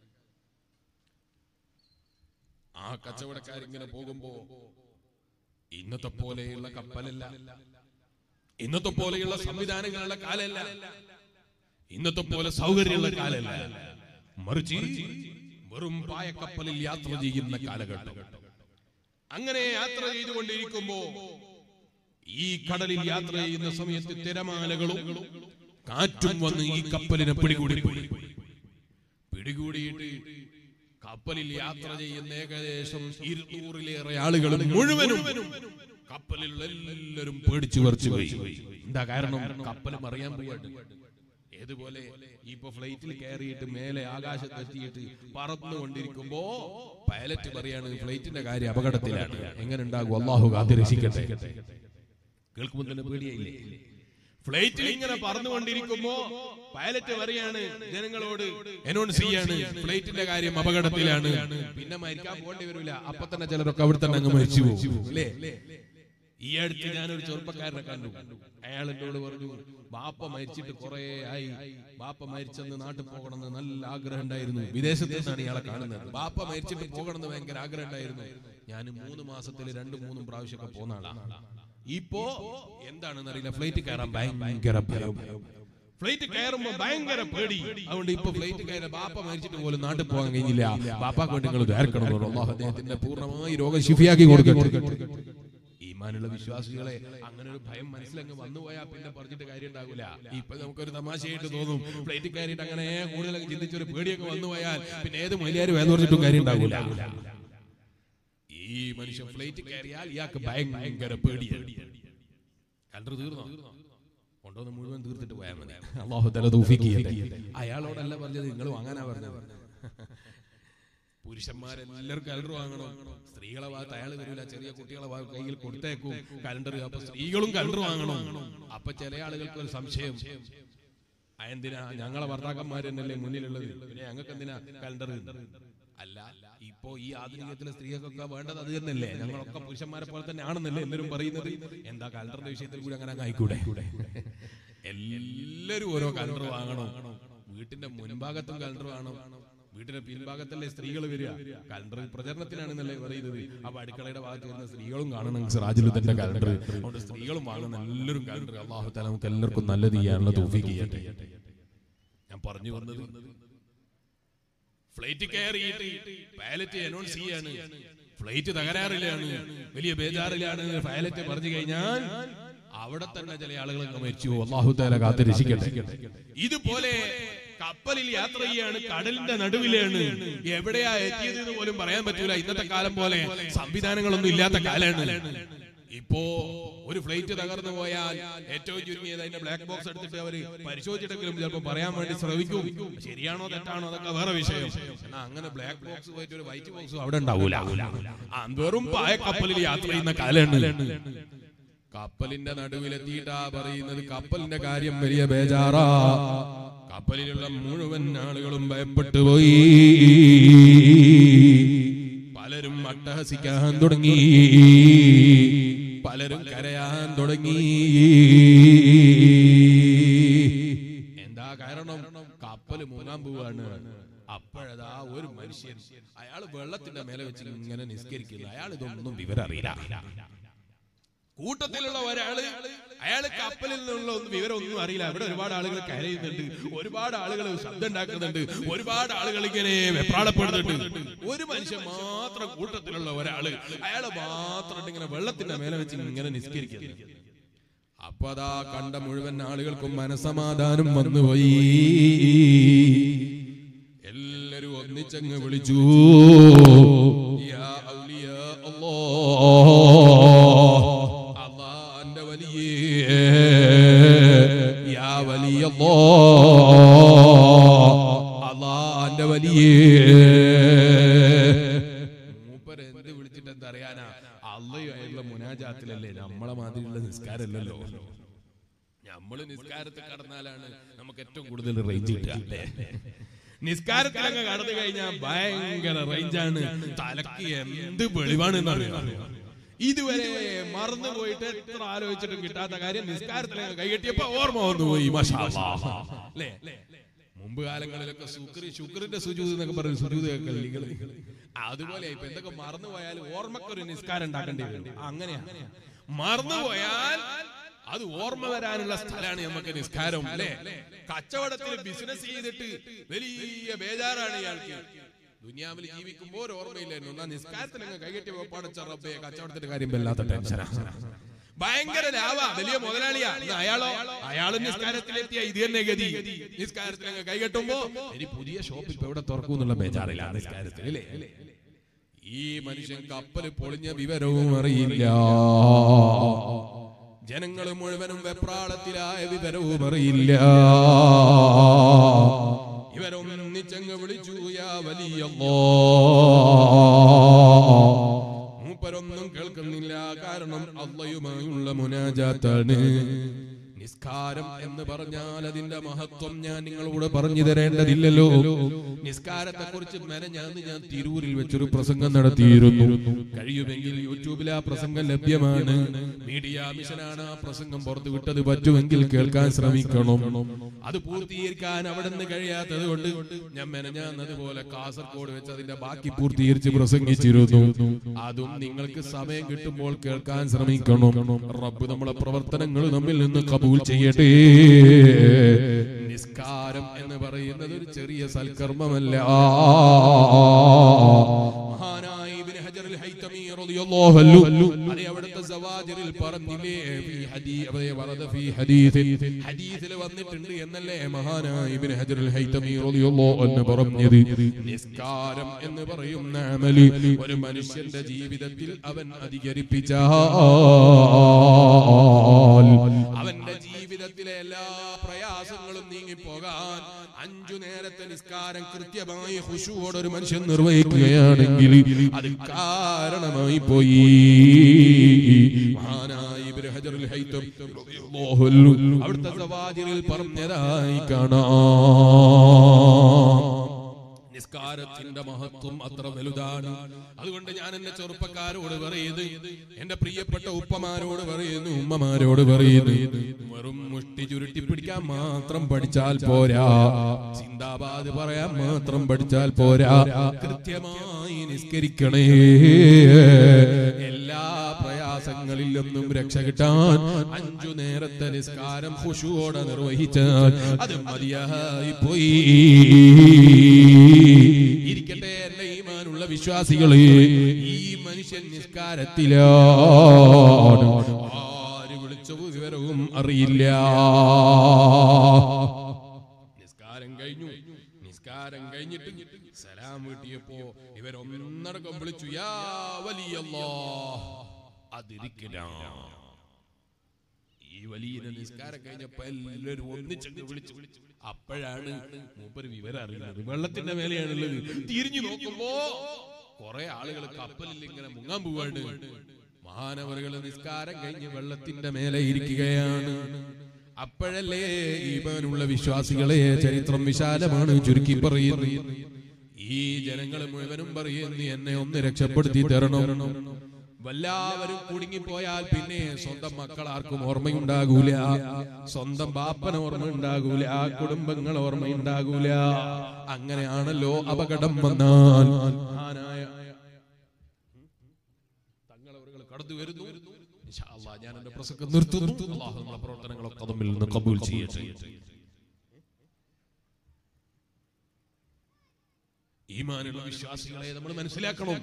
ആ കച്ചവടക്കാർ ഇങ്ങനെ പോകുമ്പോ ഇന്നത്തെ പോലെയുള്ള കപ്പലല്ല ഇന്നത്തെ പോലെയുള്ള സംവിധാനങ്ങളുള്ള കാലല്ല ഇന്നത്തെ പോലെ സൗകര്യമുള്ള കാലല്ല മറിച്ച് വെറും പായക്കപ്പലിൽ യാത്ര ചെയ്യുന്ന കാലഘട്ടം അങ്ങനെ യാത്ര ചെയ്തുകൊണ്ടിരിക്കുമ്പോ ഈ കടലിൽ യാത്ര ചെയ്യുന്ന സമയത്ത് തിരമാലകളും കാറ്റും വന്ന് ഈ കപ്പലിനെ പിടികൂടി പോയി. പിടികൂടിയിട്ട് കപ്പലിൽ യാത്ര ചെയ്യുന്ന ഏകദേശം ഇരുന്നൂറിലേറെ ആളുകൾ മുഴുവനും കപ്പലിലുള്ള എല്ലാവരും പേടിച്ചു വരച്ചു പോയി എന്താ കാരണം കപ്പൽ മറിയാൻ പോയിട്ട് ഏതുപോലെ ഇപ്പൊ ഫ്ലൈറ്റിൽ കയറിയിട്ട് മേലെ ആകാശത്തെത്തിയിട്ട് പറന്നുകൊണ്ടിരിക്കുമ്പോ പൈലറ്റ് പറയാണ് ഫ്ലൈറ്റിന്റെ കാര്യം അപകടത്തിലാണ് എങ്ങനെ ഉണ്ടാകും അള്ളാഹു കാത്തിരക്ഷിക്കട്ടെ കേൾക്കുമ്പോൾ തന്നെ പേടിയായില്ലേ ഫ്ലൈറ്റിൽ ഇങ്ങനെ പറന്നുകൊണ്ടിരിക്കുമ്പോ പൈലറ്റ് പറയാണ് ജനങ്ങളോട് അനൗൺസ് ചെയ്യാണ് ഫ്ലൈറ്റിന്റെ കാര്യം അപകടത്തിലാണ് പിന്നെ മരിക്കാൻ പോകേണ്ടി വരില്ല അപ്പൊ തന്നെ ചിലരൊക്കെ അവിടെ തന്നെ അങ്ങ് മരിച്ചു പോകും അല്ലേ ഈ അടുത്ത് ഞാനൊരു ചെറുപ്പക്കാരനെ കണ്ടു അയാൾ എന്നോട് പറഞ്ഞു ബാപ്പ മരിച്ചിട്ട് കുറെ ആയി ബാപ്പ മരിച്ചെന്ന് നാട്ടിൽ പോകണമെന്ന് നല്ല ആഗ്രഹം ഉണ്ടായിരുന്നു വിദേശത്ത് നിന്നാണ് ഇയാളെ കാണുന്നത് ബാപ്പ മരിച്ചിട്ട് പോകണമെന്ന് ഭയങ്കര ആഗ്രഹം ഉണ്ടായിരുന്നു ഞാൻ മൂന്ന് മാസത്തിൽ രണ്ടും മൂന്നും പ്രാവശ്യമൊക്കെ പോന്ന ആളാണ് ഇപ്പോ എന്താണെന്ന് അറിയില്ല ഫ്ലൈറ്റ് കയറാൻ ഭയങ്കര ഭയം ഫ്ലൈറ്റ് കയറുമ്പോ ഭയങ്കര പേടി അതുകൊണ്ട് ഇപ്പൊ ഫ്ലൈറ്റ് കയറാൻ ബാപ്പ മരിച്ചിട്ട് പോലും നാട്ടിൽ പോകാൻ കഴിഞ്ഞില്ല ബാപ്പാക്ക് വേണ്ടി നിങ്ങൾ ദ്വാരക്കണം അള്ളാഹു അദ്ദേഹത്തിന്റെ പൂർണ്ണമായി രോഗം ശിഫിയാക്കി കൊടുക്കട്ടെ ഈമാനുള്ള വിശ്വാസികളെ അങ്ങനെ ഒരു ഭയം മനസ്സിലങ്ങ് വന്നുപോയാൽ പിന്നെ പറഞ്ഞിട്ട് കാര്യം ഉണ്ടാവില്ല ഇപ്പൊ നമുക്കൊരു തമാശയായിട്ട് തോന്നും ഫ്ലൈറ്റിൽ കയറിയിട്ട് അങ്ങനെ കൂടുതൽ ചിന്തിച്ചൊരു പേടിയൊക്കെ വന്നുപോയാൽ പിന്നെ ഏത് മൊയിലാര് വേദ പറഞ്ഞിട്ടും കാര്യം ഉണ്ടാവില്ല ഈ മനുഷ്യൻ ഫ്ലൈറ്റ് കയറിയാൽ ഇയാൾക്ക് ഭയങ്കര പേടിയാണ് കണ്ടു തീർന്നോ കൊണ്ടുവന്ന് മുഴുവൻ തീർത്തിട്ട് പോയാൽ മതി അള്ളാഹു തല തൗഫീഖ് ചെയ്യട്ടെ അയാളോടല്ല പറഞ്ഞത് നിങ്ങൾ വാങ്ങാനാ പറഞ്ഞത് പുരുഷന്മാരെല്ലാവരും കലണ്ടർ വാങ്ങണം സ്ത്രീകളെ ഭാഗത്ത് അയാൾ വരില്ല ചെറിയ കുട്ടികളെ ഭാഗത്ത് കയ്യിൽ കൊടുത്തേക്കും കലണ്ടർ അപ്പൊ സ്ത്രീകളും കലണ്ടർ വാങ്ങണം അപ്പൊ ചില ആളുകൾക്ക് ഒരു സംശയം ആ, എന്തിനാ ഞങ്ങളെ ഭർത്താക്കന്മാർ തന്നെയല്ലേ മുന്നിലുള്ളത് പിന്നെ ഞങ്ങൾക്ക് എന്തിനാ കലണ്ടർ അല്ല ഇപ്പോ ഈ ആധുനികത്തിലെ സ്ത്രീകൾക്കൊക്കെ വേണ്ടത് അത് തന്നെയല്ലേ ഞങ്ങളൊക്കെ പുരുഷന്മാരെ പോലെ തന്നെ ആണെന്നല്ലേ എല്ലാവരും പറയുന്നത് എന്താ കലണ്ടറിന്റെ വിഷയത്തിൽ കൂടി അങ്ങനെ അങ്ങ് ആയിക്കൂടെ എല്ലാരും ഓരോ കലണ്ടർ വാങ്ങണം വീട്ടിന്റെ മുൻഭാഗത്തും കലണ്ടർ വേണം വീട്ടിന്റെ പിൻഭാഗത്തല്ലേ സ്ത്രീകൾ വരിക കലണ്ടർ പ്രചരണത്തിനാണെന്നല്ലേ പറയുന്നത് അപ്പൊ അടുക്കളയുടെ ഭാഗത്ത് വരുന്ന സ്ത്രീകളും കാണണം സിറാജുലുദ്ദന്റെ കലണ്ടർ അതുകൊണ്ട് സ്ത്രീകളും വാങ്ങുന്ന എല്ലാവരും കലണ്ടർ അള്ളാഹു താല നമുക്ക് എല്ലാവർക്കും നല്ലത് ചെയ്യാനുള്ള തോഫിക്ക് ചെയ്യട്ടെ ഞാൻ പറഞ്ഞു വന്നത് ഫ്ലൈറ്റ് കയറിയിട്ട് പൈലറ്റ് അനൗൺസ് ചെയ്യാണ് ഫ്ലൈറ്റ് തകരാറിലാണ് വലിയ ബേജാറിലാണ് പൈലറ്റ് പറഞ്ഞു കഴിഞ്ഞാൽ അവിടെ തന്നെ ചില ആളുകൾ അങ്ങ് മരിച്ചു പോകും. അള്ളാഹു താല കാത്ത് രക്ഷിക്കട്ടെ ഇതുപോലെ കപ്പലിൽ യാത്ര ചെയ്യാണ് കടലിന്റെ നടുവിലാണ് എവിടെയാ എത്തിയത് എന്ന് പോലും പറയാൻ പറ്റൂല ഇന്നത്തെ കാലം പോലെ സംവിധാനങ്ങളൊന്നും ഇല്ലാത്ത കാലാണ് ഇപ്പോ ഒരു ഫ്ലൈറ്റ് തകർന്നു പോയാൽ ഏറ്റവും ചുരുങ്ങിയത് അതിന്റെ ബ്ലാക്ക് ബോക്സ് എടുത്തിട്ട് അവര് പരിശോധിച്ചിട്ടെങ്കിലും ചിലപ്പോൾ പറയാൻ വേണ്ടി ശ്രമിക്കും ശരിയാണോ തെറ്റാണോ അതൊക്കെ വേറെ വിഷയം എന്നാ അങ്ങനെ ബ്ലാക്ക് ബോക്സ് പോയിട്ട് ഒരു വൈറ്റ് ബോക്സ് അവിടെ ഉണ്ടാവൂല ആ, വെറും പായ കപ്പലിൽ യാത്ര ചെയ്യുന്ന കാലാണ് കപ്പലിന്റെ നടുവിലെത്തിയിട്ടാ പറയുന്നത് കപ്പലിന്റെ കാര്യം വലിയ ബേജാറാ കപ്പലിലുള്ള മുഴുവൻ ആളുകളും ഭയപ്പെട്ടു പോയി പലരും അട്ടഹസിക്കാൻ തുടങ്ങി പലരും കരയാൻ തുടങ്ങി എന്താ കാരണം കപ്പല് മുങ്ങാൻ പോവാണ് അപ്പോഴതാ ഒരു മനുഷ്യൻ അയാൾ വെള്ളത്തിന്റെ മേലെ വെച്ച് ഇങ്ങനെ നിസ്കരിക്കുന്നു അയാൾ ഇതൊന്നും വിവരം അറിയില്ല കൂട്ടത്തിലുള്ള ഒരാള് അയാള് കപ്പലിൽ നിന്നുള്ള ഒന്നും വിവരം ഒന്നും അറിയില്ല ഇവിടെ ഒരുപാട് ആളുകൾ കരയുന്നുണ്ട് ഒരുപാട് ആളുകൾ ശബ്ദം ഉണ്ടാക്കുന്നുണ്ട് ഒരുപാട് ആളുകൾ ഇങ്ങനെ വെപ്രാളപ്പെടുന്നുണ്ട് ഒരു മനുഷ്യൻ മാത്രം കൂട്ടത്തിലുള്ള ഒരാള് അയാള് മാത്രം ഇങ്ങനെ വെള്ളത്തിന്റെ മേലെ വെച്ച് ഇങ്ങനെ നിസ്കരിക്കുന്നു അപ്പൊ അതാ കണ്ട മുഴുവൻ ആളുകൾക്കും മനസമാധാനം വന്നുപോയി എല്ലാരും ഒന്നിച്ചങ്ങ് വിളിച്ചു യാ ഔലിയാ അല്ലാഹ്. അല്ലാഹന്റെ വലിയേ യാ വലിയല്ലാഹ്. അല്ലാഹന്റെ വലിയേ മൂപ്പര് എന്ത് വിളിച്ചിട്ട് എന്താ അറിയാനാ അള്ളയുമായിട്ടുള്ള മുനാജാത്തിലല്ലേ നമ്മളെ മാതിരിയുള്ള നിസ്കാരമല്ലല്ലോ നമ്മള് നിസ്കാരത്തിൽ കടന്നാലാണ് നമുക്ക് ഏറ്റവും കൂടുതൽ റേഞ്ച് കിട്ടുക അല്ലേ നിസ്കാരത്തിലൊക്കെ കടന്നു കഴിഞ്ഞാൽ ഭയങ്കര റേഞ്ചാണ് തലക്ക് എന്ത് വെളിവാണ് എന്നറിയാം ഇതുവരെ മറന്നു പോയിട്ട് എത്ര ആലോചിച്ചിട്ടും കിട്ടാത്ത കാര്യം നിസ്കാരത്തിലൊക്കെ കൈകെട്ടിയപ്പോ ഓർമ്മ വന്നു പോയി മാഷാ അല്ലാ. അല്ലേ മുമ്പ് കാലങ്ങളിലൊക്കെ ശുക്രി ശുക്രിന്റെ സുജൂത് എന്നൊക്കെ പറയും സുജൂത് കളികള് അതുപോലെ ഇപ്പൊ എന്തൊക്കെ മറന്നു പോയാൽ ഓർമ്മക്കൊരു നിസ്കാരം ഉണ്ടാക്കേണ്ടി വരും അങ്ങനെയാ മറന്നുപോയാൽ അത് ഓർമ്മ വരാനുള്ള സ്ഥലമാണ് നമുക്ക് നിസ്കാരം അല്ലേ കച്ചവടത്തിൽ ബിസിനസ് ചെയ്തിട്ട് വലിയ ബേജാറാണ് ഇയാൾക്ക് ദുനിയാവിൽ ജീവിക്കുമ്പോൾ ഒരു ഓർമ്മയില്ലായിരുന്നു എന്നാ നിസ്കാരത്തിൽ അങ്ങ് കൈകെട്ടി വെപ്പാടച്ച റബ്ബേ കച്ചവടത്തിന്റെ കാര്യം വല്ലാത്ത ടെൻഷനാ ഭയങ്കര ലാഭ വലിയ മുതലാളിയാ എന്നാ അയാളോ അയാളും നിസ്കാരത്തിലെത്തിയ ഇത് തന്നെ ഗതി നിസ്കാരത്തിൽ അങ്ങ് കൈകെട്ടുമ്പോ ഇനി പുതിയ ഷോപ്പ് ഇപ്പൊ എവിടെ തുറക്കൂന്നുള്ള ബേജാറില്ല നിസ്കാരത്തിൽ അല്ലേ ഈ മനുഷ്യൻ കപ്പൽ പൊളിഞ്ഞ വിവരവും അറിയില്ല ജനങ്ങൾ മുഴുവനും വെപ്രാളത്തിലായ വിവരവും അറിയില്ല ഇവരൊന്നിച്ചങ്ങ് വിളിച്ചു യാ വലിയ മൂപ്പരൊന്നും കേൾക്കുന്നില്ല കാരണം അള്ളയുമായുള്ള മുനാജാത്താണ് നിസ്കാരം എന്ന് പറഞ്ഞാൽ അതിന്റെ മഹത്വം ഞാൻ നിങ്ങളോട് പറഞ്ഞു തരേണ്ടതില്ലല്ലോ നിസ്കാരത്തെ കുറിച്ച് മെനഞ്ഞാന്ന് ഞാൻ തിരൂരിൽ വെച്ചൊരു പ്രസംഗം നടത്തിയിരുന്നു കഴിയുമെങ്കിൽ യൂട്യൂബിൽ ആ പ്രസംഗം ലഭ്യമാണ് മീഡിയ മിഷനാണ് ആ പ്രസംഗം പുറത്തു വിട്ടത് പറ്റുമെങ്കിൽ കേൾക്കാൻ ശ്രമിക്കണം അത് പൂർത്തീകരിക്കാൻ അവിടെ നിന്ന് കഴിയാത്തത് കൊണ്ട് ഞാൻ മെനഞ്ഞാന്നതുപോലെ കാസർഗോഡ് വെച്ച് അതിന്റെ ബാക്കി പൂർത്തീകരിച്ച് പ്രസംഗിച്ചിരുന്നു അതും നിങ്ങൾക്ക് സമയം കിട്ടുമ്പോൾ കേൾക്കാൻ ശ്രമിക്കണം റബ്ബ് നമ്മളെ പ്രവർത്തനങ്ങൾ നമ്മിൽ നിന്ന് കബൂൽ ചെയ്യട്ടെ നിസ്കാരം എന്ന് പറയുന്നത് ഒരു ചെറിയ സൽക്കർമ്മമല്ല മഹാനായ ഇബ്നു ഹജറുൽ ഹൈതമി റളിയല്ലാഹു അൻഹു അത് അവിടുത്തെ സവാജിറിൽ പറഞ്ഞില്ലേ ഫീ ഹദീ അവയെ വറദ ഫീ ഹദീസിൽ ഹദീസിൽ വന്നിട്ടുണ്ട് എന്നല്ലേ മഹാനായ ഇബ്നു ഹജറുൽ ഹൈതമി റളിയല്ലാഹു അൻഹു പറഞ്ഞത് നിസ്കാരം എന്ന് പറയുന്ന അമല് ഒരു മനുഷ്യന്റെ ജീവിതത്തിൽ അവൻ അധികരിപ്പിച്ചാൽ അവന്റെ ജീവിതത്തിലെ എല്ലാ പ്രയാസങ്ങളും നീങ്ങിപ്പോകാൻ അഞ്ചു നേരത്തെ നിസ്കാരം കൃത്യമായി ഹുഷുവോടെ ഒരു മനുഷ്യൻ നിർവഹിക്കുകയാണെങ്കിൽ അത് കാരണമായി പോയി മഹാനായ ഇബ്നു ഹജറുൽ ഹൈതം റളിയല്ലാഹു അൻഹു അവിടുത്തെ സവാജിറിൽ പറഞ്ഞതായി കാണാം നിസ്കാരത്തിന്റെ മഹത്വം അത്ര വലുതാണ് അതുകൊണ്ട് ഞാൻ എന്റെ ചെറുപ്പക്കാരോട് പറയുന്നു എന്റെ പ്രിയപ്പെട്ട ഉപ്പമാരോട് പറയുന്നു ഉമ്മമാരോട് പറയുന്നു വെറും മുഷ്ടി ചുരുട്ടി പിടിക്കാൻ മാത്രം പഠിച്ചാൽ പോരാ ചിന്താബാദ് പറയാൻ മാത്രം പഠിച്ചാൽ പോരാ കൃത്യമായി നിസ്കരിക്കണേ എല്ലാ പ്രയാസങ്ങളിൽ നിന്നും രക്ഷ കിട്ടാൻ അഞ്ചു നേരത്തെ നിസ്കാരം ഖുശുവോടെ നിർവഹിച്ചാൽ അത് മതിയായി പോയി ഇരിക്കട്ടെ എന്റെ ഈമാനുള്ള വിശ്വാസികളെ ഈ മനുഷ്യൻ നിസ്കാരത്തിലാണ് ആര് വിളിച്ച വിവരവും അറിയില്ല നിസ്കാരം കഴിഞ്ഞു നിസ്കാരം കഴിഞ്ഞിട്ട് സലാം വീട്ടിയപ്പോ ഇവരൊന്നടക്കം വിളിച്ചു യാ വലിയല്ലോ അതിരിക്കണം ഈ വലിയ നിസ്കാരം കഴിഞ്ഞപ്പോ എല്ലാവരും ഒന്നിച്ചങ്ങ് വിളിച്ചു അപ്പോഴാണ് മൂപ്പര് വിവരം അറിയുന്നത് വെള്ളത്തിന്റെ മേലെയാണുള്ളത് തിരിഞ്ഞു നോക്കുമ്പോ കുറെ ആളുകൾ കപ്പലിൽ ഇങ്ങനെ മുങ്ങാൻ പോവാണ് മഹാനവറുകൾ നിസ്കാരം കഴിഞ്ഞ് വെള്ളത്തിന്റെ മേലെ ഇരിക്കുകയാണ് അപ്പോഴല്ലേ ഈമാനുള്ള വിശ്വാസികളെ ചരിത്രം വിശാലമാണ് ചുരുക്കി പറയുന്നത് ഈ ജനങ്ങൾ മുഴുവനും പറയുന്നു എന്നെ ഒന്ന് രക്ഷപ്പെടുത്തി തരണം വല്ലാവരും കുടുങ്ങിപ്പോയാൽ പിന്നെ സ്വന്തം മക്കൾ ആർക്കും ഓർമ്മയുണ്ടാകൂല സ്വന്തം ബാപ്പന് ഓർമ്മ ഉണ്ടാകൂല ആ കുടുംബങ്ങൾ ഓർമ്മയുണ്ടാകൂല അങ്ങനെയാണല്ലോ അപകടം വന്നാൽ മഹാനായ തങ്ങളവറുകൾ കടന്നു വരുന്നു ഇൻഷാ അല്ലാഹ് ഞാൻ എന്റെ പ്രസംഗം നിർത്തുന്നു അല്ലാഹു നമ്മുടെ പ്രവർത്തനങ്ങളൊക്കെ തമ്മിൽ നിന്ന് കബൂൽ ചെയ്യട്ടെ ഈമാനുള്ള വിശ്വാസികളെ നമ്മൾ മനസ്സിലാക്കണം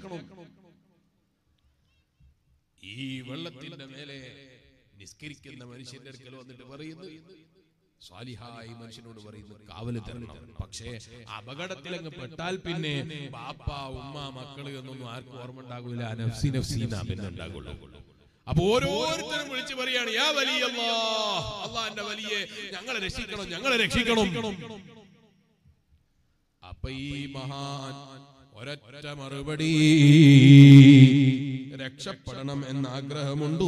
ഈ വെള്ളത്തിന്റെ മേലെ നിസ്കരിക്കുന്ന മനുഷ്യന്റെ അടുക്കൽ വന്നിട്ട് പറയുന്നു സ്വാലിഹായി മനുഷ്യനോട് പറയുന്നു കാവല് തരണം പക്ഷേ അപകടത്തിൽ അങ്ങ് പെട്ടാൽ പിന്നെ ബാപ്പ ഉമ്മ മക്കള് എന്നൊന്നും ആർക്കും ഓർമ്മ ഉണ്ടാകൂല നഫ്സി നഫ്സി എന്നാ പിന്നെ ഉണ്ടാകുള്ളൂ അപ്പൊ ഓരോരുത്തരും വിളിച്ചു പറയാണ് യാ വലിയ അള്ളാന്റെ വലിയ ഞങ്ങളെ രക്ഷിക്കണം ഞങ്ങളെ രക്ഷിക്കണം അപ്പൊ ഈ മഹാൻ ഒരൊറ്റ മറുപടി രക്ഷപ്പെടണം എന്ന ആഗ്രഹമുണ്ടോ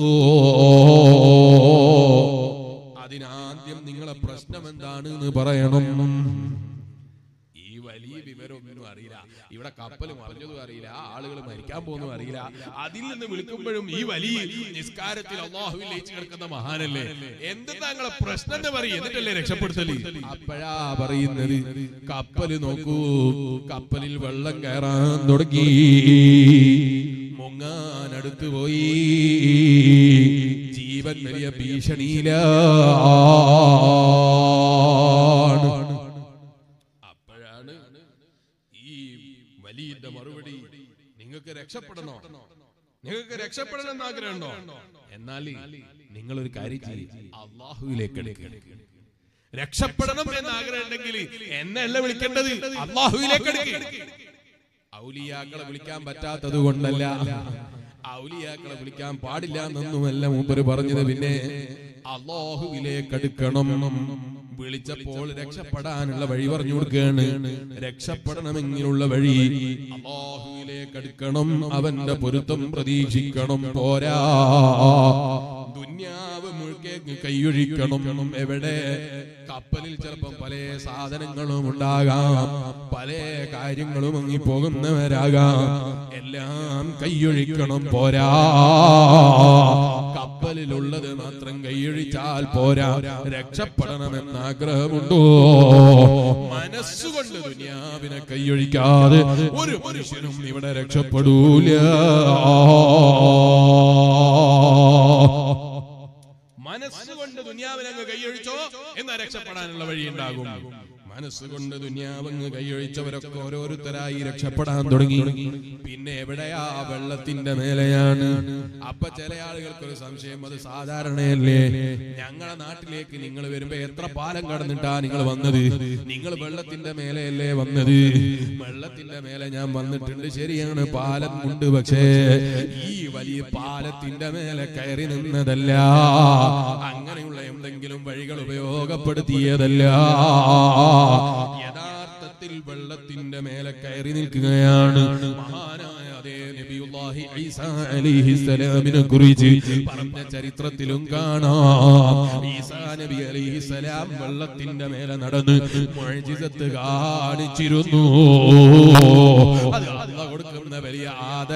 അതിനാദ്യം നിങ്ങളെ പ്രശ്നം എന്താണ് എന്ന് പറയണം ഈ വലിയ വിവരമൊന്നും അറിയില്ല ഇവിടെ കപ്പൽ മറിഞ്ഞതും അറിയില്ല ആളുകൾ മരിക്കാൻ പോകുന്നതും അറിയില്ല അതിൽ നിന്ന് വിളിക്കുമ്പോഴും ഈ വലിയ നിസ്കാരത്തിൽ അള്ളാഹുവിൽ ലയിച്ചു കിടക്കുന്ന മഹാനല്ലേ എന്ത് താങ്കളെ പ്രശ്നം എന്ന് പറയും എന്നിട്ടല്ലേ രക്ഷപ്പെടുത്തല് അപ്പോഴാ പറയുന്നത് കപ്പല് നോക്കൂ കപ്പലിൽ വെള്ളം കയറാൻ തുടങ്ങി മുങ്ങാൻ അടുത്തു പോയി ജീവൻ വലിയ ഭീഷണിയിലാണ് അപ്പോഴാണ് ഈ വലിയ മറുപടി നിങ്ങൾക്ക് രക്ഷപ്പെടണോ നിങ്ങൾക്ക് രക്ഷപ്പെടണം എന്ന് ആഗ്രഹമുണ്ടോ എന്നാൽ നിങ്ങൾ ഒരു കാര്യം ചെയ്യും അള്ളാഹുവിലേക്ക് എടുക്കുക രക്ഷപ്പെടണം എന്ന് ആഗ്രഹം ഉണ്ടെങ്കിൽ എന്നെ അല്ല വിളിക്കേണ്ടത് അള്ളാഹുവിലേക്ക് എടുക്കുക ഔലിയാക്കളെ വിളിക്കാൻ പറ്റാത്തത് കൊണ്ടല്ല ഔലിയാക്കളെ വിളിക്കാൻ പാടില്ല എന്നൊന്നുമല്ല മൂപ്പര് പറഞ്ഞത് പിന്നെ അള്ളാഹുവിലേക്ക് അടുക്കണം വിളിച്ചപ്പോൾ രക്ഷപ്പെടാനുള്ള വഴി പറഞ്ഞു കൊടുക്കുകയാണ് രക്ഷപ്പെടണമെങ്കിലുള്ള വഴി അള്ളാഹുവിലേക്ക് അടുക്കണം അവന്റെ പൊരുത്തം പ്രതീക്ഷിക്കണം പോരാ ദുന്യാവ് മുഴുക്കെ കൈയൊഴിക്കണം എവിടെ കപ്പലിൽ ചിലപ്പം പല സാധനങ്ങളും ഉണ്ടാകാം പല കാര്യങ്ങളും അങ്ങി പോകുന്നവരാകാം എല്ലാം കൈയൊഴിക്കണം പോരാ കപ്പലിലുള്ളത് മാത്രം കൈയൊഴിച്ചാൽ പോരാ രക്ഷപ്പെടണമെന്ന് ആഗ്രഹമുണ്ടോ മനസ്സുകൊണ്ട് ദുനിയാവിനെ കൈയൊഴിക്കാതെ ഒരു മനുഷ്യനും ഇവിടെ രക്ഷപ്പെടൂല മനസ്സുകൊണ്ട് ദുനിയാവിനങ്ങ് കൈയൊഴിച്ചോ എന്നാ രക്ഷപ്പെടാനുള്ള വഴിയുണ്ടാകും മനസ്സുകൊണ്ട് ദുനിയാവങ്ങ് കൈയൊഴിച്ചവരൊക്കെ ഓരോരുത്തരായി രക്ഷപ്പെടാൻ തുടങ്ങി പിന്നെ എവിടെയാ വെള്ളത്തിന്റെ മേലെയാണ് അപ്പൊ ചില ആളുകൾക്ക് ഒരു സംശയം അത് സാധാരണയല്ലേ ഞങ്ങളെ നാട്ടിലേക്ക് നിങ്ങൾ വരുമ്പോ എത്ര പാലം കടന്നിട്ടാ നിങ്ങൾ വന്നത് നിങ്ങൾ വെള്ളത്തിന്റെ മേലെയല്ലേ വന്നത് വെള്ളത്തിന്റെ മേലെ ഞാൻ വന്നിട്ടുണ്ട് ശരിയാണ് പാലം ഉണ്ട് പക്ഷേ ഈ വലിയ പാലത്തിന്റെ മേലെ കയറി നിന്നതല്ല അങ്ങനെയുള്ള എന്തെങ്കിലും വഴികൾ ഉപയോഗപ്പെടുത്തിയതല്ല യഥാർത്ഥത്തിൽ വെള്ളത്തിന്റെ മേലെ കയറി നിൽക്കുകയാണ് മഹാനായ അതേ നബിയുല്ലാഹി ഈസാ അലൈഹിസ്സലാമിനെ കുറിച്ച് പറഞ്ഞ ചരിത്രത്തിലും കാണാം ഈസാ നബി അലൈഹിസ്സലാം വെള്ളത്തിന്റെ മേലെ നടന്ന് മുഅ്ജിസത്ത് കാണിച്ചിരുന്നു അത് അല്ലാഹ് കൊടുക്കുന്ന വലിയ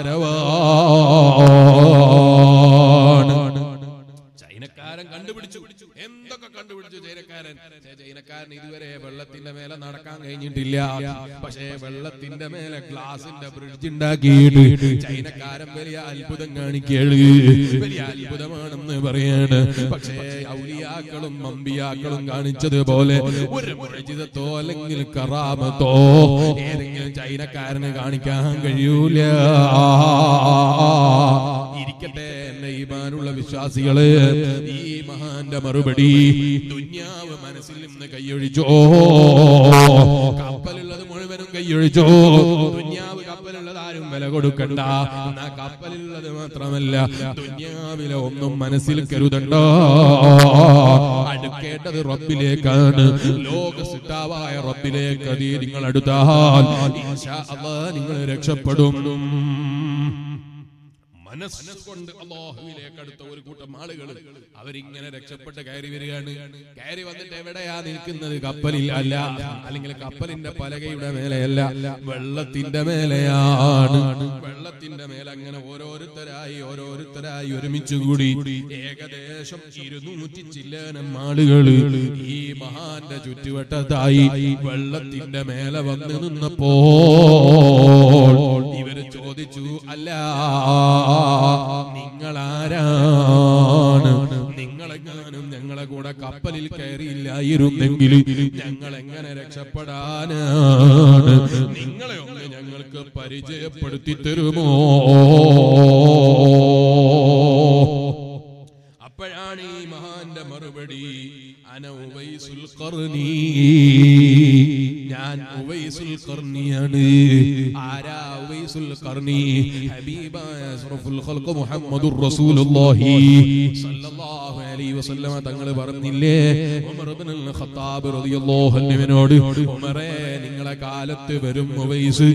ആദരവാണ് ചൈനക്കാരൻ കണ്ടുപിടിച്ചു എന്തൊക്കെ കണ്ടുപിടിച്ചു ചൈനക്കാരൻ പക്ഷേ ചൈനക്കാരൻ ഇതുവരെ വെള്ളത്തിന്റെ മേലെ നടക്കാൻ കഴിഞ്ഞിട്ടില്ല പക്ഷേ വെള്ളത്തിന്റെ മേലെ ഗ്ലാസിന്റെ ബ്രിഡ്ജ് ഉണ്ടാക്കിയിട്ട് ചൈനക്കാരൻ വലിയ അത്ഭുതം കാണിക്കേള് വലിയ അത്ഭുതമാണെന്ന് പറയാണ് പക്ഷേ ഔലിയാക്കളും അമ്പിയാക്കളും കാണിച്ചതുപോലെ ഒരു മുഴജിതത്തോ അല്ലെങ്കിൽ കറാമത്തോ ഏതെങ്കിലും ചൈനക്കാരന് കാണിക്കാൻ കഴിയൂല ഇരിക്കട്ടെ എന്നെ ഈമാനുള്ള വിശ്വാസികള് ഈ മഹാന്റെ മറുപടി ദുന്യാവ് മനസ്സിൽ നിന്ന് കൈയൊഴിച്ചോ കപ്പലുള്ളത് മുഴുവനും കൈയൊഴിച്ചോ ദുന്യാവ് കപ്പലുള്ളത് ആരും വില കൊടുക്കണ്ട എന്നാ കപ്പലുള്ളത് മാത്രമല്ല ദുന്യാവിലെ ഒന്നും മനസ്സിൽ കരുതണ്ട അടുക്കേണ്ടത് റബ്ബിലേക്കാണ് ലോക സിട്ടാവായ റബ്ബിലേക്ക് അതീ നിങ്ങൾ അടുത്താൽ ഇൻഷാ അല്ലാഹ് നിങ്ങൾ രക്ഷപ്പെടും മനസ്സുകൊണ്ട് അള്ളാഹുവിലേക്ക് അടുത്ത ഒരു കൂട്ടം ആളുകൾ അവരിങ്ങനെ രക്ഷപ്പെട്ട് കയറി വരികയാണ് കയറി വന്നിട്ട് എവിടെയാ നിൽക്കുന്നത് കപ്പലിൽ അല്ല അല്ലെങ്കിൽ കപ്പലിന്റെ പലകയുടെ മേലെയല്ല വെള്ളത്തിന്റെ മേലെയാണ് വെള്ളത്തിന്റെ മേലെ അങ്ങനെ ഓരോരുത്തരായി ഓരോരുത്തരായി ഒരുമിച്ച് കൂടി ഏകദേശം ഇരുന്നൂറ്റി ചില്ലാനം ആളുകൾ ഈ മഹാന്റെ ചുറ്റുവട്ടത്തായി വെള്ളത്തിന്റെ മേലെ വന്ന് നിന്നപ്പോൾ ഇവര് ചോദിച്ചു അല്ല നിങ്ങളാരാണ് നിങ്ങളെങ്ങാനും ഞങ്ങളെ കൂടെ കപ്പലിൽ കയറിയില്ലായിരുന്നെങ്കിൽ ഞങ്ങൾ എങ്ങനെ രക്ഷപ്പെടാനാണ് നിങ്ങളെ ഒന്ന് ഞങ്ങൾക്ക് പരിചയപ്പെടുത്തി തരുമോ അപ്പോഴാണ് ഈ മഹാന്റെ മറുപടി അന ഉവൈസുൽ ഖർനി ഞാൻ ഉവൈസുൽ ഖർനിയാണ് ആരാ ഉവൈസുൽ ഖർനി ഹബീബായ അഷ്റഫുൽ ഖൽഖ് മുഹമ്മദുർ റസൂലുള്ളാഹി സ്വല്ലല്ലാഹു അലൈഹി വസല്ലമ തങ്ങൾ പറഞ്ഞില്ലേ ഉമർ ഇബ്നുൽ ഖത്താബ് റളിയല്ലാഹു അൻഹുവിനോട് ഉമറേ നിങ്ങളെ കാലത്ത് വരും ഉവൈസ്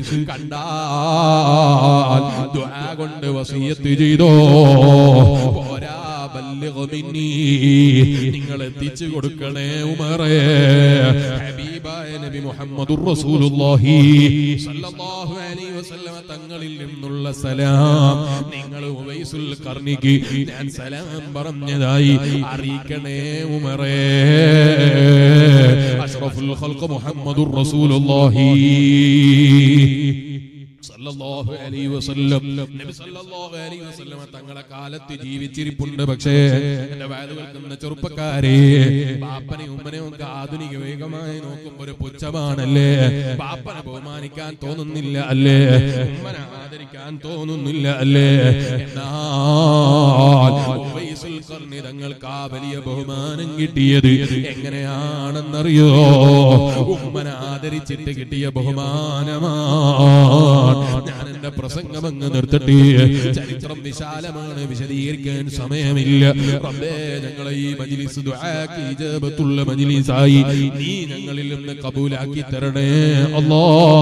കണ്ടാൽ ദുആ കൊണ്ട് വസിയത്ത് ചെയ്തോ പോരാ ബല്ലിഗ് മിന്നി നിങ്ങൾ എത്തിച്ചു കൊടുക്കണേ ഉമറേ ഹബീബായ നബി മുഹമ്മദുർ റസൂലുള്ളാഹി സ്വല്ലല്ലാഹു അലൈഹി വസല്ലമ തങ്ങളിൽ നിന്നുള്ള സലാം നിങ്ങൾ ഉവൈസുൽ കർണിക്ക് ഞാൻ സലാം പറഞ്ഞതായി അറിയിക്കണേ ഉമറേ അഷ്റഫുൽ ഖൽഖ് മുഹമ്മദുർ റസൂലുള്ളാഹി സല്ലല്ലാഹു അലൈഹി വസല്ലം നബി സല്ലല്ലാഹു അലൈഹി വസല്ലം തങ്ങളെ കാലത്ത് ജീവിച്ചിരിപ്പുണ്ട് പക്ഷേ എന്റെ വയത് കേൾക്കുന്ന ചെറുപ്പക്കാരെ ബാപ്പനെയും ഉമ്മനെയും ഒക്കെ ആധുനിക വേഗമായി നോക്കുമ്പോ ഒരു പുച്ഛമാണല്ലേ ബാപ്പനെ ബഹുമാനിക്കാൻ തോന്നുന്നില്ല അല്ലേ ഉമ്മനെ ആദരിക്കാൻ തോന്നുന്നില്ല അല്ലേ എന്നാൽ ഉവൈസുൽ ഖർനി തങ്ങൾക്ക് ആ വലിയ ബഹുമാനം കിട്ടിയത് എങ്ങനെയാണെന്നറിയോ ഉമ്മനെ ആദരിച്ചിട്ട് കിട്ടിയ ബഹുമാനമാണ് ഞാൻ എന്റെ പ്രസംഗം അങ്ങ് നിർത്തട്ടെ ചരിത്രം വിശാലമാണ് വിശദീകരിക്കാൻ സമയമില്ല റബ്ബേ ഞങ്ങളെ ഈ മജ്ലിസ് ദുആക്ക് ഇജാബത്തുള്ള മജ്ലിസായി നീ ഞങ്ങളിൽ നിന്ന് കബൂലാക്കി തരണേ അല്ലാ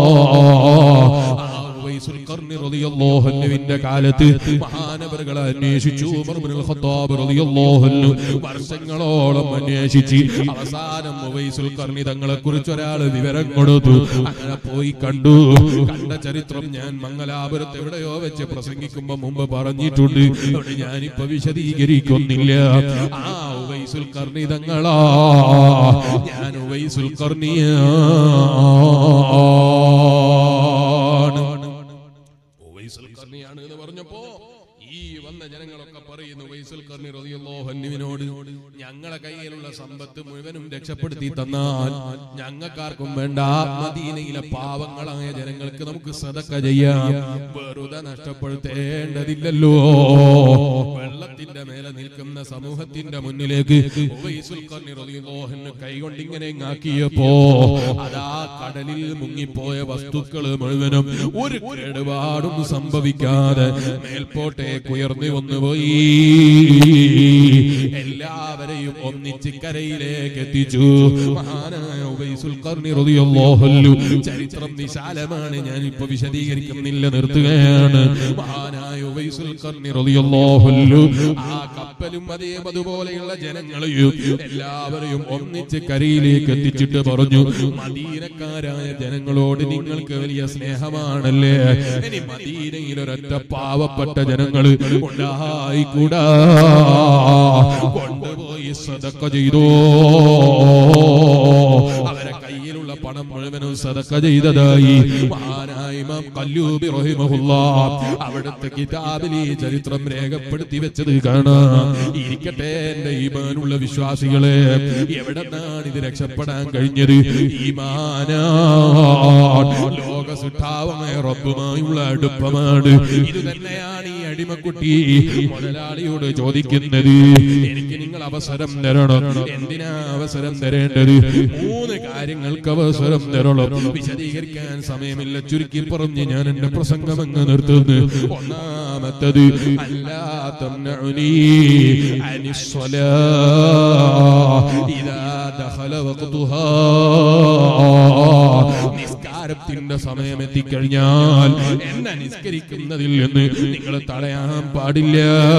ഉവൈസുൽ ഖർനി റളിയല്ലാഹു അൻഹുവിന്റെ കാലത്ത് മഹാനവറുകളെ അന്വേഷിച്ചു ഉമർ ഇബ്നുൽ ഖത്താബ് റളിയല്ലാഹു അൻഹു വർഷങ്ങളോളം അന്വേഷിച്ച് അവസാനം ഉവൈസുൽ ഖർനി തങ്ങളെ കുറിച്ച് ഒരാൾ വിവരം കൊടുത്തു അങ്ങനെ പോയി കണ്ടു കണ്ട ചരിത്രം ഞാൻ മംഗലാപുരത്ത് എവിടെയോ വെച്ച് പ്രസംഗിക്കുമ്പോ മുമ്പ് പറഞ്ഞിട്ടുണ്ട് അതുകൊണ്ട് ഞാനിപ്പോ വിശദീകരിക്കുന്നില്ല ആ ഉവൈസുൽ ഖർനി തങ്ങളാ ഞാൻ ഉവൈസുൽ ഖർണിയാണ് ഉവൈസുൽ ഖർണിയാണ് എന്ന് പറഞ്ഞപ്പോ ഈ വന്ന ജനങ്ങളൊക്കെ പറയുന്നു വൈസുൽ ഖർണി റളിയല്ലാഹു അൻഹുവിനോട് ഞങ്ങളെ കയ്യിലുള്ള സമ്പത്ത് മുഴുവനും രക്ഷപ്പെടുത്തി തന്നാൽ ഞങ്ങൾക്കാർക്കും വേണ്ട മദീനയിലെ പാവങ്ങളായ ജനങ്ങൾക്ക് നമുക്ക് സദക്ക ചെയ്യാം വെറുതെ നഷ്ടപ്പെടുത്തേണ്ടതില്ലല്ലോ വെള്ളത്തിന്റെ മേലെ നിൽക്കുന്ന സമൂഹത്തിന്റെ മുന്നിലേക്ക് ഉവൈസുൽ ഖർണി റളിയല്ലാഹു അൻഹു കൈകൊണ്ട് ഇങ്ങനെ ആക്കിയപ്പോ അതാ കടലിൽ മുങ്ങിപ്പോയ വസ്തുക്കൾ മുഴുവനും ഒരു കേടുപാടും സംഭവിക്കാതെ മേൽപോട്ടേക്ക് ഉയർന്നു വന്നുപോയി എല്ലാവരെയും ഒന്നിച്ച് കരയിലേക്ക് എത്തിച്ചു മഹാനായ ഉവൈസുൽ ഖർണി റളിയല്ലാഹു അൻഹു ചരിത്രം വിശാലമാണ് ഞാൻ ഇപ്പൊ വിശദീകരിക്കുന്നില്ല നിർത്തുകയാണ് മഹാനായ ഉവൈസുൽ ഖർണി റളിയല്ലാഹു അൻഹു ആ കപ്പലും അതേ അതുപോലെയുള്ള ജനങ്ങളെയും എല്ലാവരെയും ഒന്നിച്ച് കരയിലേക്ക് എത്തിച്ചിട്ട് പറഞ്ഞു മദീനക്കാരായ ജനങ്ങളോട് നിങ്ങൾക്ക് വലിയ സ്നേഹമാണല്ലേ ഇനി മദീനയിൽ ഒരൊറ്റ പാവപ്പെട്ട ജനങ്ങൾ ഉണ്ടായിക്കൂടാ കൊണ്ടുപോയി സദക്ക ചെയ്തോ അവരെ കയ്യിലുള്ള പണം മുഴുവനും സദക്ക ചെയ്തതായി മഹാനായ ഇമാം കല്ലൂബി റഹിമഹുല്ലാ അവിടുത്തെ കിതാബിൽ ഈ ചരിത്രം രേഖപ്പെടുത്തി വെച്ചത് കാണാം ഇരിക്കട്ടെ എന്റെ ഈമാനുള്ള വിശ്വാസികളെ എവിടെന്നാണ് ഇത് രക്ഷപ്പെടാൻ കഴിഞ്ഞത് ഈമാനാ ലോക സുട്ടാവമായ റബ്ബുമായുള്ള അടുപ്പമാണ് ഇത് തന്നെയാണ് ഈ അടിമക്കുട്ടി മുതലാളിയോട് ചോദിക്കുന്നത് എനിക്ക് നിങ്ങൾ അവസരം തരണം എന്തിനാ അവസരം തരേണ്ടത് മൂന്ന് കാര്യങ്ങൾക്ക് അവസരം തരണം വിശദീകരിക്കാൻ സമയമില്ല ചുരുക്കി പറഞ്ഞ് ഞാൻ എന്റെ പ്രസംഗം അങ്ങ് നിർത്തുന്നു ഒന്നാമത്തത് അല്ലാ തംനഉനി അനിസ്സലാ ഇദാ ദഖല വഖ്തുഹാ നിസ്കാരത്തിന്റെ സമയം എത്തിക്കഴിഞ്ഞാൽ എന്നെ നിസ്കരിക്കുന്നതിൽ നിന്ന് നിങ്ങൾ തടയാൻ പാടില്ല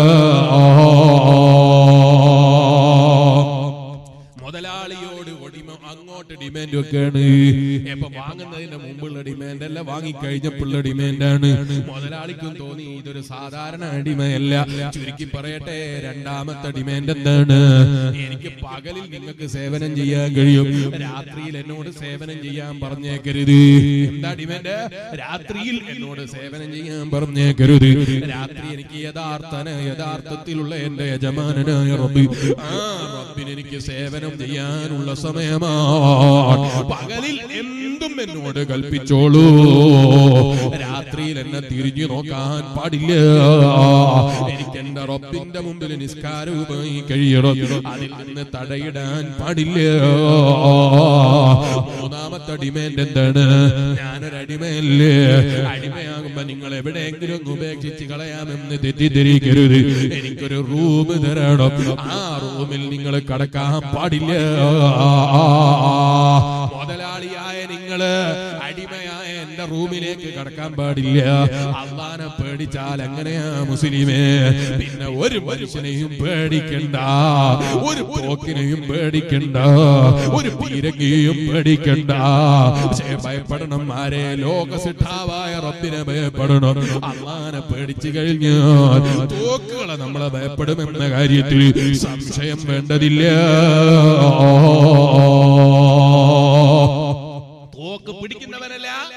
മുതലാളിയോട് ഒടിമ അങ്ങോട്ട് ഡിമാൻഡ് വെക്കാണ് ഇപ്പൊ വാങ്ങുന്നതിന്റെ മുമ്പുള്ള ഡിമാൻഡ് അല്ല വാങ്ങിക്കഴിഞ്ഞപ്പോഴുള്ള ഡിമാൻഡാണ് മുതലാളിക്കും തോന്നി ഇതൊരു സാധാരണ അടിമയല്ല ചുരുക്കി പറയട്ടെ രണ്ടാമത്തെ ഡിമാൻഡ് എന്താണ് എനിക്ക് പകലിൽ നിങ്ങൾക്ക് സേവനം ചെയ്യാൻ കഴിയും രാത്രിയിൽ എന്നോട് സേവനം ചെയ്യാൻ പറഞ്ഞേക്കരുത് എന്താ ഡിമാൻഡ് രാത്രിയിൽ എന്നോട് സേവനം ചെയ്യാൻ പറഞ്ഞേക്കരുത് രാത്രി എനിക്ക് യഥാർത്ഥന യഥാർത്ഥത്തിലുള്ള എന്റെ യജമാനനായ റബ്ബ് ആ റബ്ബിന് എനിക്ക് സേവനം ചെയ്യാനുള്ള സമയമാണ് പകലിൽ എന്തും എന്നോട് കൽപ്പിച്ചോളൂ രാത്രിയിൽ എന്നെ തിരിഞ്ഞു നോക്കാൻ പാടില്ല എനിക്ക് എന്റെ റബ്ബിന്റെ മുമ്പിൽ നിസ്കാരവുമായി കഴിയണം അതിൽ നിന്ന് തടയിടാൻ പാടില്ല മൂന്നാമത്തെ ഡിമാൻഡ് എന്താണ് ഞാനൊരു അടിമയല്ലേ അടിമയാകുമ്പോ നിങ്ങൾ എവിടെയെങ്കിലും ഒന്ന് ഉപേക്ഷിച്ച് കളയാമെന്ന് തെറ്റിദ്ധരിക്കരുത് എനിക്കൊരു റൂം തരണം ആ റൂമിൽ നിങ്ങൾ കടക്കാൻ പാടില്ല മുതലാളിയായ നിങ്ങള് അടിമയായ എന്റെ റൂമിലേക്ക് കടക്കാൻ പാടില്ല അള്ളാനെ പേടിച്ചാൽ എങ്ങനെയാ മുസ്ലിമേ പിന്നെ ഒരു മനുഷ്യനെയും പേടിക്കണ്ട ഒരു പോക്കിനെയും പേടിക്കണ്ട ഒരു പീരങ്കിയും പേടിക്കണ്ട പക്ഷേ ഭയപ്പെടണം ആരെ ലോകസിദ്ധാവായ റബ്ബിനെ ഭയപ്പെടണം അള്ളാനെ പേടിച്ചു കഴിഞ്ഞാൽ തോക്കുകളെ നമ്മളെ ഭയപ്പെടുമെന്ന കാര്യത്തിൽ സംശയം വേണ്ടതില്ല തോക്ക് പിടിക്കുന്നവനല്ല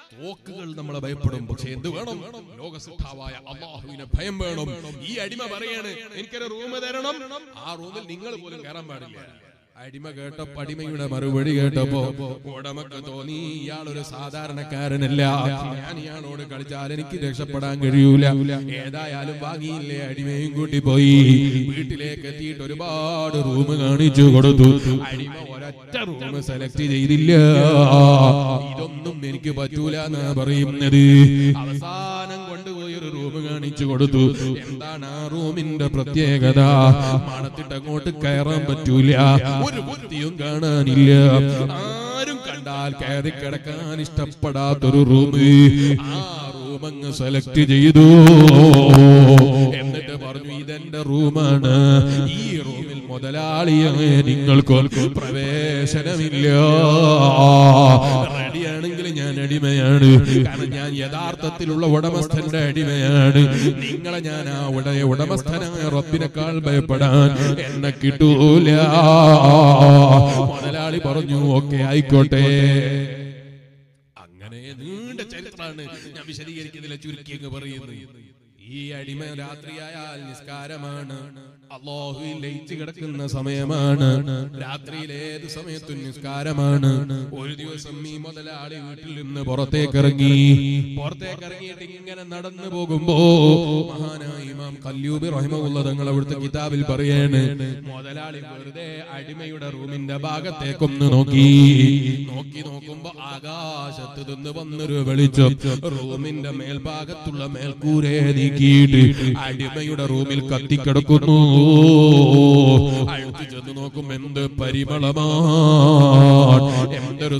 തോക്കുകൾ നമ്മളെ ഭയപ്പെടും പക്ഷെ എന്ത് വേണം ലോകസിദ്ധാവായ അള്ളാഹുവിനെ ഭയം വേണം ഈ അടിമ പറയാണ് എനിക്കൊരു റൂം തരണം ആ റൂമിൽ നിങ്ങൾ പോലും കയറാൻ പാടില്ല അടിമ കേട്ടപ്പോ അടിമയുടെ മറുപടി കേട്ടപ്പോ ഉടമക്ക് തോന്നി ഇയാളൊരു സാധാരണക്കാരനല്ല ഞാൻ ഇയാളോട് കളിച്ചാൽ എനിക്ക് രക്ഷപ്പെടാൻ കഴിയൂല ഏതായാലും വാങ്ങിയില്ലേ അടിമയും കൂട്ടി പോയി വീട്ടിലേക്ക് എത്തിയിട്ട് ഒരുപാട് റൂം കാണിച്ചു കൊടുത്തു അടിമ ഒരൊറ്റ റൂം സെലക്ട് ചെയ്തില്ല ഇതൊന്നും എനിക്ക് പറ്റൂല എന്നാ പറയുന്നത് അവസാനം കൊണ്ടുപോയി ഒരു റൂം കാണിച്ചു കൊടുത്തു എന്താണ് ആ റൂമിന്റെ പ്രത്യേകത മണത്തിട്ട് അങ്ങോട്ട് കയറാൻ പറ്റൂല ഒരു വൃത്തിയും കാണാനില്ല ആരും കണ്ടാൽ കയറി കിടക്കാൻ ഇഷ്ടപ്പെടാത്തൊരു റൂം ആ റൂം അങ്ങ് സെലക്ട് ചെയ്തു എന്നിട്ട് പറഞ്ഞു ഇതെന്റെ റൂമാണ് ഈ റൂമിൽ മുതലാളിയായ നിങ്ങൾക്ക് പ്രവേശനമില്ല റെഡിയാണെങ്കിൽ ഞാൻ അടിമയാണ് കാരണം ഞാൻ യഥാർത്ഥത്തിലുള്ള ഉടമസ്ഥന്റെ അടിമയാണ് നിങ്ങളെ ഞാൻ ആ ഉടയ ഉടമസ്ഥനായ റബ്ബിനേക്കാൾ ഭയപ്പെടാൻ എന്നെ കിട്ടൂല മുതലാളി പറഞ്ഞു ഓക്കെ ആയിക്കോട്ടെ അങ്ങനെ നീണ്ട ചരിത്രമാണ് ഞാൻ വിശദീകരിക്കുന്നില്ല ചുരുക്കി അങ്ങ് പറയുന്നത് ഈ അടിമ രാത്രിയായാൽ നിസ്കാരമാണ് അള്ളാഹുവിൽ ലയിച്ചു കിടക്കുന്ന സമയമാണ് രാത്രിയിൽ ഏത് സമയത്തും നിസ്കാരമാണ് ഒരു ദിവസം ഈ മുതലാളി വീട്ടിൽ നിന്ന് പുറത്തേക്ക് ഇറങ്ങി പുറത്തേക്ക് ഇറങ്ങിയിട്ട് ഇങ്ങനെ നടന്നു പോകുമ്പോ മഹാനായ ഇമാം കല്യൂബി റഹിമുള്ള തങ്ങൾ അവിടുത്തെ കിതാബിൽ പറയാണ് മുതലാളി വെറുതെ അടിമയുടെ റൂമിന്റെ ഭാഗത്തേക്കൊന്ന് നോക്കി നോക്കി നോക്കുമ്പോ ആകാശത്ത് നിന്ന് വന്നൊരു വെളിച്ചം റൂമിന്റെ മേൽഭാഗത്തുള്ള മേൽക്കൂരെ നീക്കിയിട്ട് അടിമയുടെ റൂമിൽ കത്തിക്കിടക്കുന്നു അടുത്ത് ചെന്ന് നോക്കും എന്ത് പരിമളമാണ് എന്തൊരു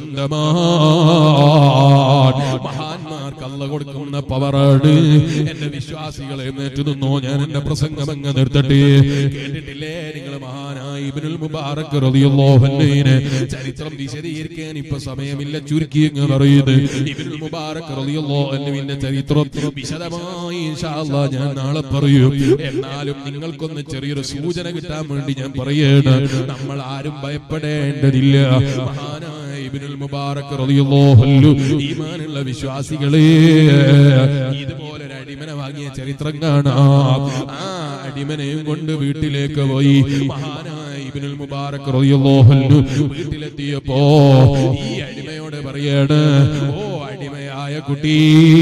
സുഗന്ധമാണ് മഹാന്മാർക്ക് അല്ല കൊടുക്കുന്ന പവറാണ് എന്റെ വിശ്വാസികളെ നേറ്റു നിന്നോ ഞാൻ എന്റെ പ്രസംഗം അങ്ങ് നിർത്തട്ടെ കേട്ടിട്ടില്ലേ നിങ്ങൾ മഹാനായ ഇബ്നുൽ മുബാറക് റളിയല്ലാഹു അൻഹുവിനെ ചരിത്രം വിശദീകരിക്കാൻ ഇപ്പൊ സമയമില്ല ചുരുക്കി അങ്ങ് പറയുന്നത് ഇബ്നുൽ മുബാറക് റളിയല്ലാഹു അൻഹുവിന്റെ ചരിത്രം വിശദമായി ഇൻഷാ അല്ലാഹ് ഞാൻ നാളെ പറയും എന്നാലും നിങ്ങൾക്കൊന്ന് ചെറിയൊരു സൂചന കിട്ടാൻ വേണ്ടി ഞാൻ പറയാണ് നമ്മൾ ആരും ഭയപ്പെടേണ്ടതില്ല മഹാനായ ഇബ്നുൽ മുബാറക് റളിയല്ലാഹു അൻഹു ഈമാനുള്ള വിശ്വാസികളെ ഇതുപോലെ ഒരു അടിമനെ വാങ്ങിയ ചരിത്രം കാണാം ആ അടിമനെയും കൊണ്ട് വീട്ടിലേക്ക് പോയി മഹാനായ ഇബ്നുൽ മുബാറക് റളിയല്ലാഹു അൻഹു വീട്ടിലെത്തിയപ്പോ ഈ അടിമയോട് പറയാണ് ഓ അടിമയായ കുട്ടി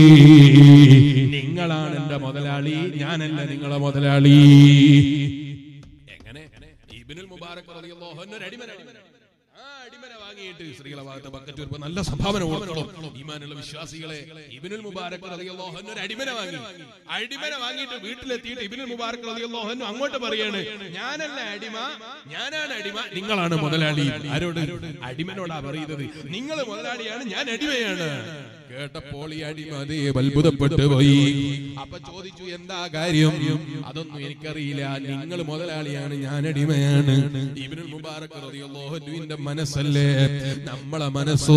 നിങ്ങളാണ് എന്റെ മുതലാളി ഞാനല്ല നിങ്ങളെ മുതലാളി എങ്ങനെ ഇബ്നുൽ മുബാറക് റളിയല്ലാഹു അൻഹു ഒരു അടിമ ആ അടിമനെ വാങ്ങിയിട്ട് സ്ത്രീകളെ ഭാഗത്ത് ബക്കറ്റ് വരുമ്പോ നല്ല സംഭാവന കൊടുക്കണം ഈമാനുള്ള വിശ്വാസികളെ ഇബ്നുൽ മുബാറക് റളിയല്ലാഹു അൻഹു ഒരു അടിമനെ വാങ്ങി അടിമനെ വാങ്ങിയിട്ട് വീട്ടിലെത്തിയിട്ട് ഇബ്നുൽ മുബാറക് റളിയല്ലാഹു അൻഹു അങ്ങോട്ട് പറയാണ് ഞാനല്ല അടിമ ഞാനാണ് അടിമ നിങ്ങളാണ് മുതലാളി ആരോട് അടിമനോടാ പറയുന്നത് നിങ്ങൾ മുതലാളിയാണ് ഞാൻ അടിമയാണ് കേട്ടപ്പോൾ ഈ അടിമ അതേ അത്ഭുതപ്പെട്ടു പോയി അപ്പൊ ചോദിച്ചു എന്താ കാര്യം അതൊന്നും എനിക്കറിയില്ല നിങ്ങൾ മുതലാളിയാണ് ഞാൻ അടിമയാണ് ഇബ്നുൽ മുബാറക് റളിയല്ലാഹു അൻഹുവിന്റെ മനസ്സല്ലേ നമ്മളെ മനസ്സോ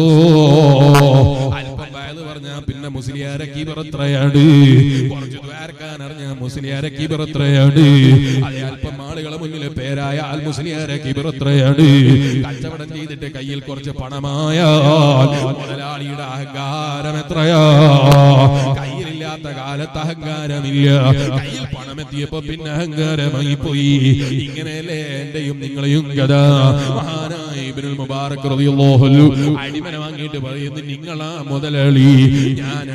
അല്പം വയത് പറഞ്ഞാ പിന്നെ മുസ്ലിയാരെ കീബറത്രയാണ് കുറച്ച് ദ്വാരക്കാൻ അറിഞ്ഞ മുസ്ലിയാരെ കീബറത്രയാണ് അതേ അല്പം ആളുകളെ മുന്നിൽ പേരായ അൽ മുസ്ലിയാരെ കീബറത്രയാണ് കച്ചവടം ചെയ്തിട്ട് കയ്യിൽ കുറച്ച് പണമായാൽ മുതലാളിയുടെ അഹങ്കാരം എത്രയാ കയ്യിലില്ലാത്ത കാലത്ത് അഹങ്കാരമില്ല കയ്യിൽ പണമെത്തിയപ്പോ പിന്നെ അഹങ്കാരമായി പോയി ഇങ്ങനെയല്ലേ എന്റെയും നിങ്ങളെയും കഥ മഹാനായ ഇബ്നുൽ മുബാറക് റളിയല്ലാഹു അൻഹു അടിമനെ വാങ്ങിയിട്ട് പറയുന്നു നിങ്ങളാ മുതലാളി ഞാൻ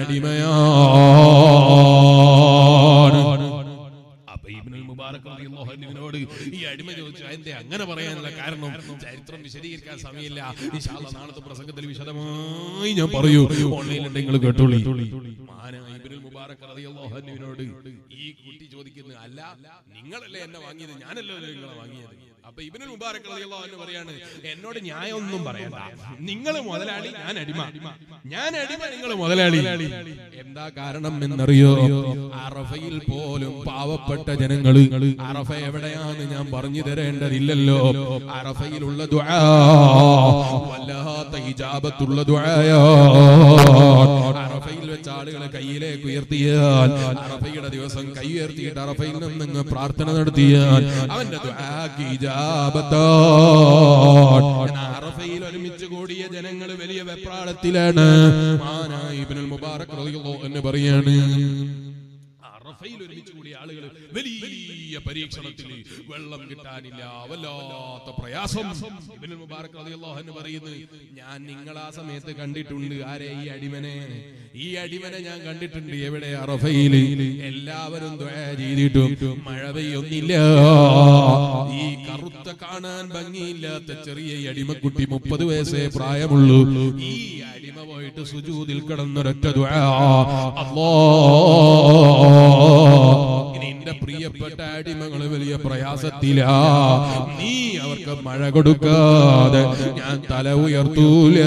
അടിമയാണ് അപ്പൊ ഇബ്നുൽ മുബാറക് റളിയല്ലാഹു അൻഹുവിനോട് ഈ അടിമ ചോദിച്ചു എന്തേ അങ്ങനെ പറയാനുള്ള കാരണം ചരിത്രം വിശദീകരിക്കാൻ സമയമില്ല ഇൻഷാ അല്ലാഹ് നാളത്തെ പ്രസംഗത്തിൽ വിശദമായി ഞാൻ പറയൂ ഓൺലൈനിൽ നിങ്ങൾ കേട്ടോളി മഹാനായ ഇബ്നുൽ മുബാറക് റളിയല്ലാഹു അൻഹുവിനോട് ഈ കുട്ടി ചോദിക്കുന്നത് അല്ല നിങ്ങളല്ലേ എന്നെ വാങ്ങിയത് ഞാനല്ലോ നിങ്ങളെ വാങ്ങിയത് അപ്പൊ ഇബ്നുൽ മുബാറക് റളിയല്ലാഹു അൻഹു പറയാണ് എന്നോട് ന്യായമൊന്നും പറയണ്ട നിങ്ങൾ മുതലാളി ഞാൻ അടിമ ഞാൻ അടിമ നിങ്ങൾ മുതലാളി എന്താ കാരണം എന്നറിയോ അറഫയിൽ പോലും പാവപ്പെട്ട ജനങ്ങള് അറഫ എവിടെയാണ് ഞാൻ പറഞ്ഞു തരേണ്ടതില്ലല്ലോ അറഫയിലുള്ള ദുആ വല്ലാത്ത ഇജാബത്തുള്ള ദുആയാ അറഫയിൽ വെച്ച ആളുകൾ കയ്യിലേക്ക് ഉയർത്തി ഉയർത്തിയാൽ അറഫയുടെ ദിവസം കൈ ഉയർത്തിയിട്ട് അറഫയിൽ നിന്ന് പ്രാർത്ഥന നടത്തിയാൽ അവന്റെ ദുആക്ക് ഇജാബത്താണ്. എന്നാൽ അറഫയിൽ ഒരുമിച്ച് കൂടിയ ജനങ്ങൾ വലിയ വെപ്രാളത്തിലാണ് മഹാനായ ഇബ്നുൽ മുബാറക് റളിയല്ലാഹു എന്ന് പറയാണ് അറഫയിൽ ഒരുമിച്ച് കൂടിയ ആളുകൾ വലിയ പരീക്ഷണത്തിൽ വെള്ളം കിട്ടാനില്ല വല്ലാത്ത പ്രയാസം ഇബ്നുൽ മുബാറക് റളിയല്ലാഹു അൻഹു പറയുന്നു ഞാൻ നിങ്ങൾ ആ സമയത്ത് കണ്ടിട്ടുണ്ട് ആരെ ഈ അടിമനെ ഈ അടിമനെ ഞാൻ കണ്ടിട്ടുണ്ട് എവിടെ അറഫയിൽ എല്ലാവരും ദുആ ചെയ്തിട്ടും മഴ പെയ്യൊന്നില്ല ഈ കറുത്ത കാണാൻ ഭംഗിയില്ലാത്ത ചെറിയ ഈ അടിമക്കുട്ടി മുപ്പത് വയസ്സേ പ്രായമുള്ളൂ ഈ അടിമ പോയിട്ട് സുജൂദിൽ കിടന്നൊരൊറ്റ ദുആ അല്ലാ ഇനി എന്റെ പ്രിയപ്പെട്ട അടിമകൾ വലിയ പ്രയാസത്തിലാ നീ അവർക്ക് മഴ കൊടുക്കാതെ ഞാൻ തല ഉയർത്തൂല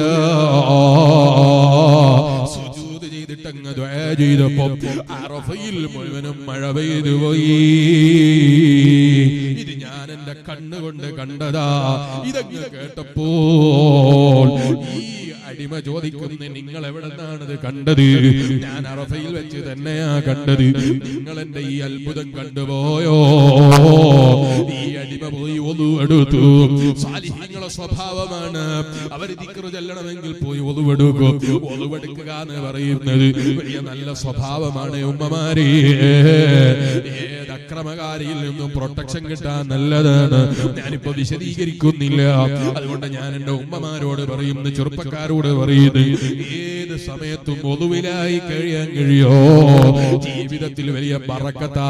സുജൂദ് ചെയ്തിട്ട് അങ്ങ് ദ്വയ ചെയ്തപ്പോ അറഫയിൽ മുഴുവനും മഴ പെയ്തു പോയി ഇത് ഞാൻ എന്റെ കണ്ണുകൊണ്ട് കണ്ടതാ ഇതങ്ങ് കേട്ടപ്പോൾ ഈ അടിമ ചോദിക്കുന്ന നിങ്ങൾ എവിടെ നിന്നാണിത് കണ്ടത് ഞാൻ അറഫയിൽ വെച്ച് തന്നെയാ കണ്ടത് നിങ്ങൾ എന്റെ ഈ അത്ഭുതം കണ്ടുപോയോ ഈ അടിമ പോയി ഒതു എടുത്തു സാലിഹ്യങ്ങളെ സ്വഭാവമാണ് അവർ ദിക്റ് ചെല്ലണമെങ്കിൽ പോയി ഒതുവെടുക്കും ഒതുവെടുക്കുക എന്ന് പറയുന്നത് വലിയ നല്ല സ്വഭാവമാണ് ഉമ്മമാരെ ഏത് അക്രമകാരിയിൽ നിന്നും പ്രൊട്ടക്ഷൻ കിട്ടാൻ നല്ലതാണ് ഞാനിപ്പോ വിശദീകരിക്കുന്നില്ല അതുകൊണ്ട് ഞാൻ എന്റെ ഉമ്മമാരോട് പറയുന്നു ചെറുപ്പക്കാരോട് പറയുന്നു ഏത് സമയത്തും ഒതുവിലായി കഴിയാൻ കഴിയോ ജീവിതത്തിൽ വലിയ പറക്കത്താ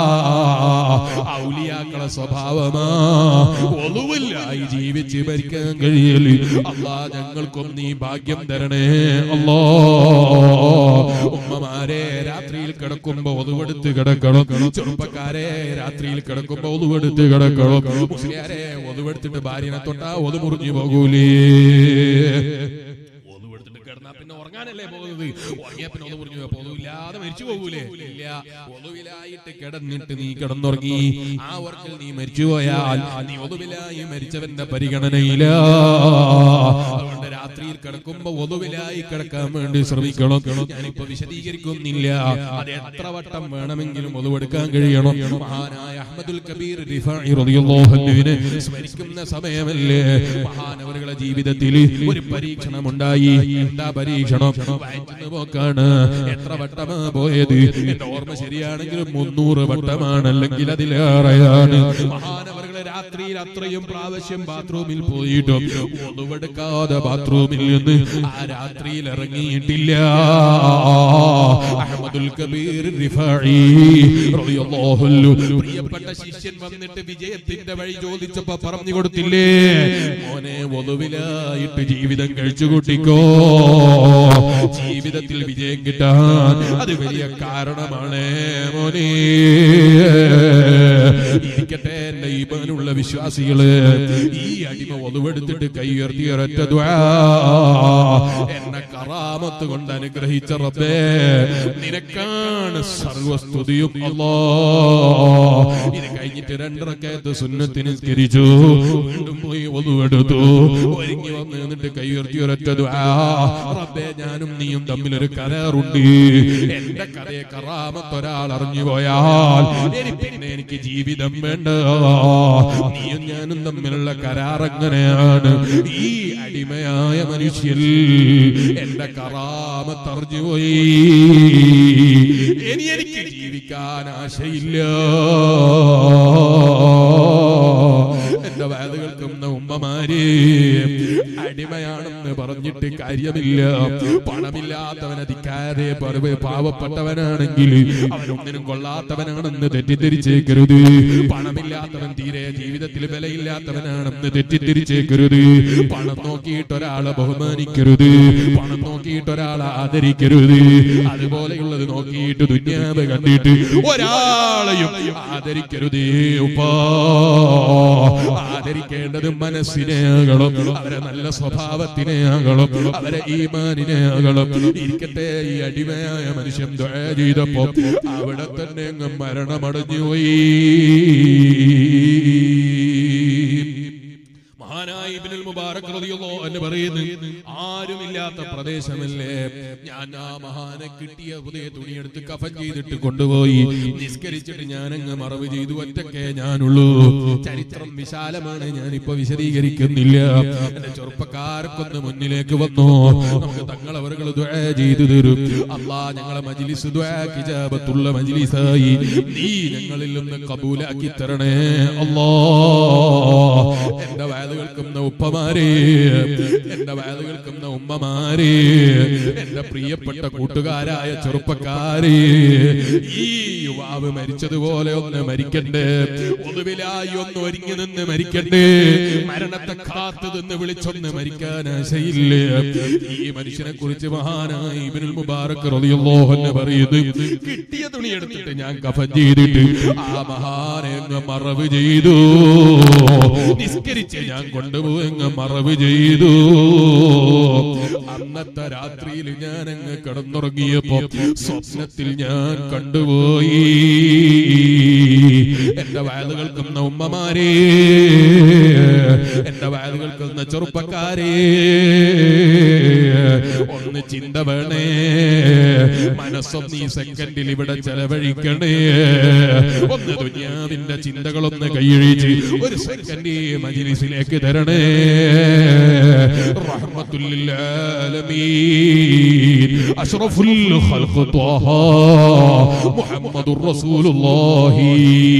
ഔലിയാക്കളെ സ്വഭാവമാ ഒതുവില്ലായി ജീവിച്ച് ഭരിക്കാൻ കഴിയല് അള്ളാ ഞങ്ങൾക്കും നീ ഭാഗ്യം തരണേ അല്ലോ ഉമ്മമാരെ രാത്രിയിൽ കിടക്കുമ്പോ ഒതുവെടുത്ത് കിടക്കണം ചെറുപ്പക്കാരെ രാത്രിയിൽ കിടക്കുമ്പോ ഒതുവെടുത്ത് കിടക്കണം മുസ്ലിയാരെ ഒതുവെടുത്തിട്ട് ഭാര്യനെ തൊട്ടാ ഒതു മുറിഞ്ഞു പോകൂലേ ഒതുവെടുത്തിട്ട് കിടന്നാ പിന്നെ ഉറങ്ങാനല്ലേ പോകുന്നത് ഉറങ്ങിയാ പിന്നെ ഒതു മുറിഞ്ഞു പൊതുവില്ലാതെ മരിച്ചു പോകൂലേ ഇല്ല ഒതുവിലായിട്ട് കിടന്നിട്ട് നീ കിടന്നുറങ്ങി ആ ഉറക്കൽ നീ മരിച്ചുപോയാൽ നീ ഒതുവിലായി മരിച്ചവന്റെ പരിഗണനയില അതുകൊണ്ട് രാത്രിയിൽ കിടക്കുമ്പോ ഒതുവിലായി കിടക്കാൻ വേണ്ടി ശ്രമിക്കണം ഞാനിപ്പോ വിശദീകരിക്കുന്നില്ല അത് എത്ര വട്ടം വേണമെങ്കിലും ഒതുവെടുക്കാൻ കഴിയണം മഹാനായ അഹമ്മദുൽ കബീർ റിഫാഇ റളിയല്ലാഹു അൻഹുവിനെ സ്മരിക്കുന്ന സമയമല്ലേ മഹാനവറുകളുടെ ജീവിതത്തിൽ ഒരു പരീക്ഷണം ഉണ്ടായി എന്താ പരീക്ഷണം വയറ്റിന് പോക്കാണ് എത്ര വട്ടമാ പോയത് എന്റെ ഓർമ്മ ശരിയാണെങ്കിൽ മുന്നൂറ് വട്ടമാണ് അല്ലെങ്കിൽ അതിലേറെയാണ് മഹാനവറുകളെ രാത്രിയിൽ അത്രയും പ്രാവശ്യം ബാത്റൂമിൽ പോയിട്ടും ഒന്നുവെടുക്കാതെ ബാത്റൂമിൽ നിന്ന് ആ രാത്രിയിൽ ഇറങ്ങിയിട്ടില്ല അഹമ്മദുൽ കബീർ റിഫാഇ റളിയല്ലാഹു അൻഹു പ്രിയപ്പെട്ട ശിഷ്യൻ വന്നിട്ട് വിജയത്തിന്റെ വഴി ചോദിച്ചപ്പോ പറഞ്ഞു കൊടുത്തില്ലേ മോനെ ഒതുവിലായിട്ട് ജീവിതം കഴിച്ചു കൂട്ടിക്കോ ജീവിതത്തിൽ വിജയം കിട്ടാൻ അത് വലിയ കാരണമാണ് മോനെ ഇരിക്കട്ടെ എന്റെ ഈമാനുള്ള വിശ്വാസികള് ഈ അടിമ ഒതുവെടുത്തിട്ട് കൈ ഉയർത്തി ഒരൊറ്റ ദ്വാ എന്നെ കറാമത്ത് കൊണ്ട് അനുഗ്രഹിച്ച റബ്ബേ നിനക്കാണ് സർവസ്തുതിയും അല്ലാ ഇത് കഴിഞ്ഞിട്ട് രണ്ടിറക്കയത്ത് സുന്നത്തിന് നിസ്കരിച്ചു വീണ്ടും പോയി ഒതുവെടുത്തു ഒരുങ്ങി വന്ന് നിന്നിട്ട് കൈ ഉയർത്തി ഒരൊറ്റ ദ്വാ റബ്ബേ ഞാനും നീയും തമ്മിൽ ഒരു കരാറുണ്ട് എന്റെ കഥയെ കറാമത്ത് ഒരാൾ അറിഞ്ഞു പോയാൽ ഇനി പിന്നെ എനിക്ക് ജീവിതം വേണ്ട നീയും ഞാനും തമ്മിലുള്ള കരാർ എങ്ങനെയാണ് ഈ അടിമയായ മനുഷ്യൻ എന്റെ കറാമത്ത് അറിഞ്ഞു പോയി ഇനി എനിക്ക് ജീവിക്കാൻ ആശയില്ല എന്റെ വേദ കേൾക്കുന്ന ഉമ്മമാരെ അടിമയാണെന്ന് പറഞ്ഞിട്ട് കാര്യമില്ല പണമില്ലാത്തവൻ അധികാരെ പറവ് പാവപ്പെട്ടവനാണെങ്കിൽ അവനൊന്നിനും കൊള്ളാത്തവനാണെന്ന് തെറ്റിദ്ധരിച്ചേക്കരുത് പണമില്ലാത്തവൻ തീരെ ജീവിതത്തിൽ വിലയില്ലാത്തവനാണെന്ന് തെറ്റിദ്ധരിച്ചേക്കരുത് പണം നോക്കിയിട്ട് ഒരാളെ ബഹുമാനിക്കരുത് പണം നോക്കിയിട്ട് ഒരാളെ ആദരിക്കരുത് അതുപോലെയുള്ളത് നോക്കിയിട്ട് ദുന്യാവ് കണ്ടിട്ട് ഒരാളെയും ആദരിക്കരുതേ ഉപ്പാ ആദരിക്കേണ്ടത് മനസ്സിനെ ആകണം അവരെ നല്ല സ്വഭാവത്തിനെ ആകണം അവരെ ഈമാനിനെ ആകണം ഇരിക്കട്ടെ ഈ അടിമയായ മനുഷ്യൻ ദുആ ചെയ്തപ്പോ അവിടെ തന്നെ അങ്ങ് മരണമടഞ്ഞു പോയി മഹാനായ ഇബ്നുൽ മുബാറക് റളിയല്ലാഹു അൻഹു പറയുന്നു ആരുമില്ലാത്ത പ്രദേശമല്ലേ ഞാൻ ആ മഹാനെ കിട്ടിയ പുതിയ തുണിയെടുത്ത് കഫൻ ചെയ്തിട്ട് കൊണ്ടുപോയി നിസ്കരിച്ചിട്ട് ഞാൻ അങ്ങ് മറവ് ചെയ്തു ഒറ്റക്കേ ഞാനുള്ളൂ ചരിത്രം വിശാലമാണ് ഞാൻ ഇപ്പൊ വിശദീകരിക്കുന്നില്ല എന്റെ ചെറുപ്പക്കാർക്കൊന്ന് മുന്നിലേക്ക് വന്നു നമുക്ക് തങ്ങളവറുകൾ ദുആ ചെയ്തു തരും അല്ലാ ഞങ്ങളെ മജ്ലിസ് ദുആ കിജാബത്തുള്ള മജ്ലിസായി നീ ഞങ്ങളിൽ നിന്ന് കബൂലാക്കി തരണേ അല്ലാ എന്റെ വയല് കേൾക്കുന്ന ഉപ്പമാരെ എന്റെ വയല് കേൾക്കുന്ന ഉമ്മമാരെ എന്റെ പ്രിയപ്പെട്ട കൂട്ടുകാരായ ചെറുപ്പക്കാരെ ഈ യുവാവ് മരിച്ചതുപോലെ ഒന്ന് മരിക്കണ്ടേ ഒന്നുവിലായി ഒന്ന് ഒരുങ്ങി നിന്ന് മരിക്കണ്ടേ മരണത്തെ കാത്തു നിന്ന് വിളിച്ചൊന്ന് മരിക്കാൻ ആശയില്ല ഈ മനുഷ്യനെ കുറിച്ച് മഹാനായി ഇബ്നുൽ മുബാറക് റളിയല്ലാഹു അൻഹു പറയുന്നു കിട്ടിയ തുണി എടുത്തിട്ട് ഞാൻ കഫൻ ചെയ്തിട്ട് ആ മഹാനെ അങ്ങ് മറവ് ചെയ്തു നിസ്കരിച്ച് ഞാൻ കൊണ്ടുപോയി അങ്ങ് മറവ് ചെയ്തു അന്നത്തെ രാത്രിയിൽ ഞാൻ അങ്ങ് കിടന്നുറങ്ങിയപ്പോ സ്വപ്നത്തിൽ ഞാൻ കണ്ടുപോയി എന്റെ വയല് കേൾക്കുന്ന ഉമ്മമാരെ എന്റെ വയല് കേൾക്കുന്ന ചെറുപ്പക്കാരെ ഒന്ന് ചിന്ത വേണേ മനസ്സൊന്ന് ഈ സെക്കൻഡിൽ ഇവിടെ ചെലവഴിക്കണേ ഒന്ന് ദുനിയാവിന്റെ ചിന്തകളൊന്ന് കൈയഴിച്ച് ഒരു സെക്കൻഡ് ഈ മജിലിസിലേക്ക് തരണേ റഹ്മത്തുല്ലിൽ ആലമീൻ അഷ്റഫുൽ ഖൽഖ് ത്വാഹ മുഹമ്മദുർ റസൂലുള്ളാഹി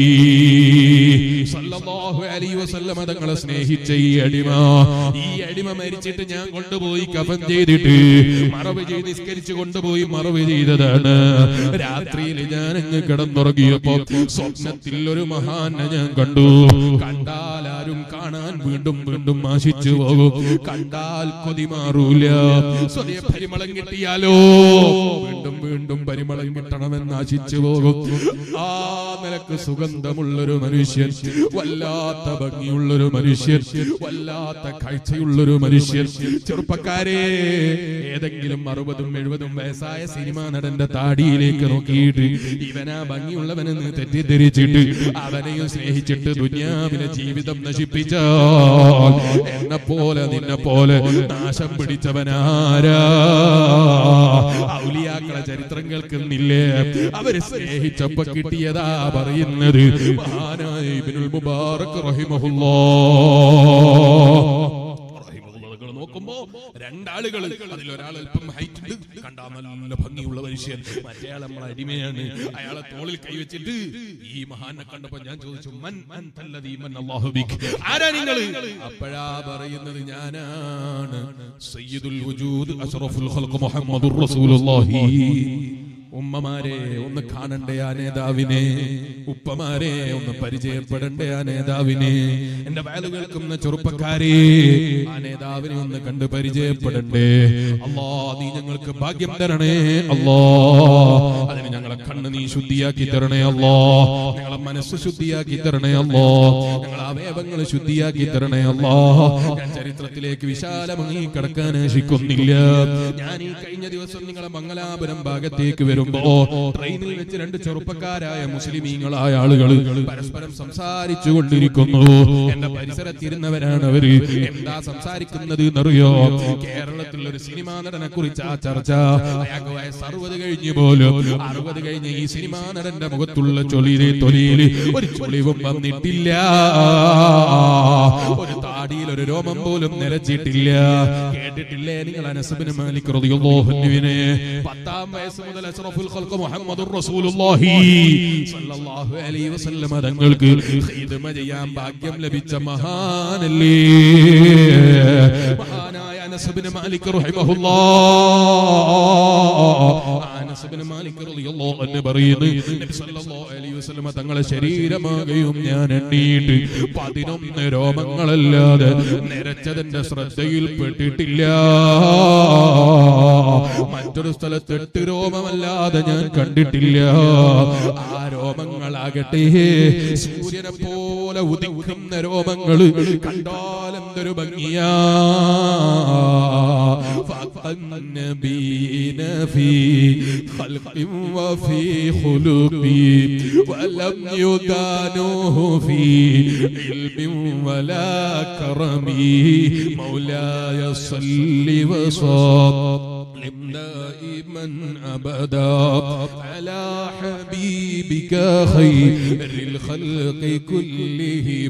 സല്ലല്ലാഹു അലൈഹി വസല്ലമ തങ്ങളെ സ്നേഹിച്ച ഈ അടിമ ഈ അടിമ മരിച്ചിട്ട് ഞാൻ കൊണ്ടുപോയി കഫൻ ചെയ്തിട്ട് മറവ് ചെയ്ത് നിസ്കരിച്ച് കൊണ്ടുപോയി മറവ് ചെയ്തതാണ് രാത്രിയിൽ ഞാൻ അങ്ങ് കിടന്നുറങ്ങിയപ്പോ സ്വപ്നത്തിൽ ഒരു മഹാനെ ഞാൻ കണ്ടു കണ്ടാൽ ആരും കാണാൻ വീണ്ടും വീണ്ടും ആശിച്ചു പോകും കണ്ടാൽ കൊതി മാറൂല സ്വതേ പരിമളം കിട്ടിയാലോ വീണ്ടും വീണ്ടും പരിമളം കിട്ടണമെന്ന് ആശിച്ചു പോകും ആ നിലക്ക് സുഗന്ധമുള്ളൊരു മനുഷ്യൻ വല്ലാത്ത ഭംഗിയുള്ളൊരു മനുഷ്യൻ വല്ലാത്ത കാഴ്ചയുള്ളൊരു മനുഷ്യൻ ചെറുപ്പക്കാരെ ഏതെങ്കിലും അറുപതും എഴുപതും വയസ്സായ സിനിമാ നടന്റെ താടിയിലേക്ക് നോക്കിയിട്ട് ഇവനാ ഭംഗിയുള്ളവനെന്ന് തെറ്റിദ്ധരിച്ചിട്ട് അവനെയും സ്നേഹിച്ചിട്ട് ദുനിയാവിലെ ജീവിതം നശിപ്പിച്ചാൽ എന്നെ പോലെ നിന്നെ പോലെ നാശം പിടിച്ചവനാരാ ഔലിയാക്കളെ ചരിത്രം കേൾക്കുന്നില്ലേ അവര് സ്നേഹിച്ചപ്പോ കിട്ടിയതാ പറയുന്നത് മഹാനായ ഇബ്നുൽ മുബാറക് റഹിമഹുല്ലാ നിങ്ങൾ നോക്കുമ്പോ രണ്ടാളുകൾ അതിലൊരാൾ അല്പം ഹൈറ്റ് ഉണ്ട് കണ്ടാ നല്ല ഭംഗിയുള്ള മനുഷ്യൻ മറ്റേയാൾ നമ്മളെ അടിമയാണ് അയാളെ തോളിൽ കൈവച്ചിട്ട് ഈ മഹാനെ കണ്ടപ്പോ ഞാൻ ചോദിച്ചു മൻ അൻതല്ലദീ മൻ അല്ലാഹു ബിക് ആരാ നിങ്ങൾ അപ്പോഴാ പറയുന്നത് ഞാനാണ് സയ്യിദുൽ വജൂദ് അഷ്റഫുൽ ഖൽഖ് മുഹമ്മദുർ റസൂലുള്ളാഹി ഉമ്മമാരെ ഒന്ന് കാണണ്ടേ ആ നേതാവിനെ ഉപ്പമാരെ ഒന്ന് പരിചയപ്പെടണ്ടേ ആ നേതാവിനെ എന്റെ വയല് കേൾക്കുന്ന ചെറുപ്പക്കാരെ ആ നേതാവിനെ ഒന്ന് കണ്ട് പരിചയപ്പെടണ്ടേ അല്ലാ നീ ഞങ്ങൾക്ക് ഭാഗ്യം തരണേ അല്ലാ അതിന് ഞങ്ങളെ കണ്ണ് നീ ശുദ്ധിയാക്കി തരണേ അല്ലാ ഞങ്ങളെ മനസ്സ് ശുദ്ധിയാക്കി തരണേ അല്ലാ ഞങ്ങളെ അവയവങ്ങൾ ശുദ്ധിയാക്കി തരണേ അല്ലാ ഞാൻ ചരിത്രത്തിലേക്ക് വിശാലമായി കടക്കാൻ ആശിക്കുന്നില്ല ഞാൻ ഈ കഴിഞ്ഞ ദിവസം നിങ്ങളെ മംഗലാപുരം ഭാഗത്തേക്ക് വരുമ്പോ ട്രെയിനിൽ വെച്ച് രണ്ട് ചെറുപ്പക്കാരായ മുസ്ലിമീങ്ങളായ ആളുകൾ പരസ്പരം സംസാരിച്ചു കൊണ്ടിരിക്കുന്നു എന്റെ പരിസരത്തിരുന്നവരാണ് അവര് എന്താ സംസാരിക്കുന്നത് എന്നറിയോ കേരളത്തിൽ ഒരു സിനിമാ നടനെ കുറിച്ച് ആ ചർച്ച അയാൾക്ക് വയസ്സ് അറുപത് കഴിഞ്ഞു പോലും അറുപത് കഴിഞ്ഞ ഈ സിനിമാ നടന്റെ മുഖത്തുള്ള ചൊലിയിലെ തൊലിയിൽ ഒരു ചൊളിവും വന്നിട്ടില്ല ഒരു താടിയിൽ ഒരു രോമം പോലും നിലച്ചിട്ടില്ല കേട്ടിട്ടില്ലേ നിങ്ങൾ അനസബിന് മാലിക് റളിയല്ലാഹു അൻഹുവിനെ പത്താം വയസ്സ് മുതൽ അഷ്റഫുൽ ഖൽഖ് മുഹമ്മദുർ റസൂലുള്ളാഹി സ്വല്ലല്ലാഹു അലൈഹി വസല്ലം തങ്ങൾക്ക് ഖിദ്മ ചെയ്യാൻ ഭാഗ്യം ലഭിച്ച മഹാനല്ലേ മഹാനായ അനസ് ബിൻ മാലിക് റഹിമഹുല്ലാഹ് അനസ് ബിൻ മാലിക് റളിയല്ലാഹു അൻഹു പറയുന്നു നബി സല്ലല്ലാഹു അലൈഹി വസല്ലം തങ്ങളെ ശരീരമാകെയും ഞാൻ എണ്ണിയിട്ട് പതിനൊന്ന് രോമങ്ങളല്ലാതെ നിരച്ചതിന്റെ ശ്രദ്ധയിൽപ്പെട്ടിട്ടില്ല മറ്റൊരു സ്ഥലത്ത് എട്ട് രോമമല്ലാതെ ഞാൻ കണ്ടിട്ടില്ല ആ രോമങ്ങളാകട്ടെ സൂര്യനെ പോലെ ഉദിക്കുന്ന രോമങ്ങള് കണ്ടാൽ എന്തൊരു ഭംഗിയാ فأتقى النبيين في خلق وفي خلق ولم يدانوه في علم ولا كرم مولاي صل وسلم دائما ابدا على حبيبك خير الخلق كلهم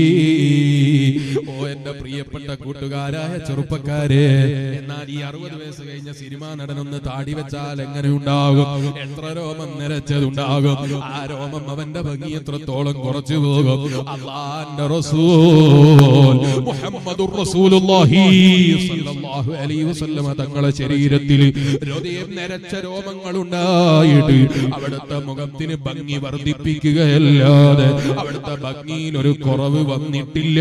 ഓ എന്റെ പ്രിയപ്പെട്ട കൂട്ടുകാരായ ചെറുപ്പക്കാരെ എന്നാൽ ഈ അറുപത് വയസ്സ് കഴിഞ്ഞ സിനിമാ നടനൊന്ന് താടി വെച്ചാൽ എങ്ങനെ ഉണ്ടാകും എത്ര രോമം നിരച്ചതുണ്ടാകും ആ രോമം അവന്റെ ഭംഗി എത്രത്തോളം കുറച്ചു പോകും അള്ളാന്റെ റസൂൽ മുഹമ്മദുർ റസൂലുള്ളാഹി സ്വല്ലല്ലാഹു അലൈഹി വസല്ലമ തങ്ങളെ ശരീരത്തിൽ ഹൃദയം നിരച്ച രോമങ്ങൾ ഉണ്ടായിട്ട് അവിടുത്തെ മുഖത്തിന് ഭംഗി വർദ്ധിപ്പിക്കുകയല്ലാതെ അവിടുത്തെ ഭംഗിയിൽ ഒരു കുറവ് വന്നിട്ടില്ല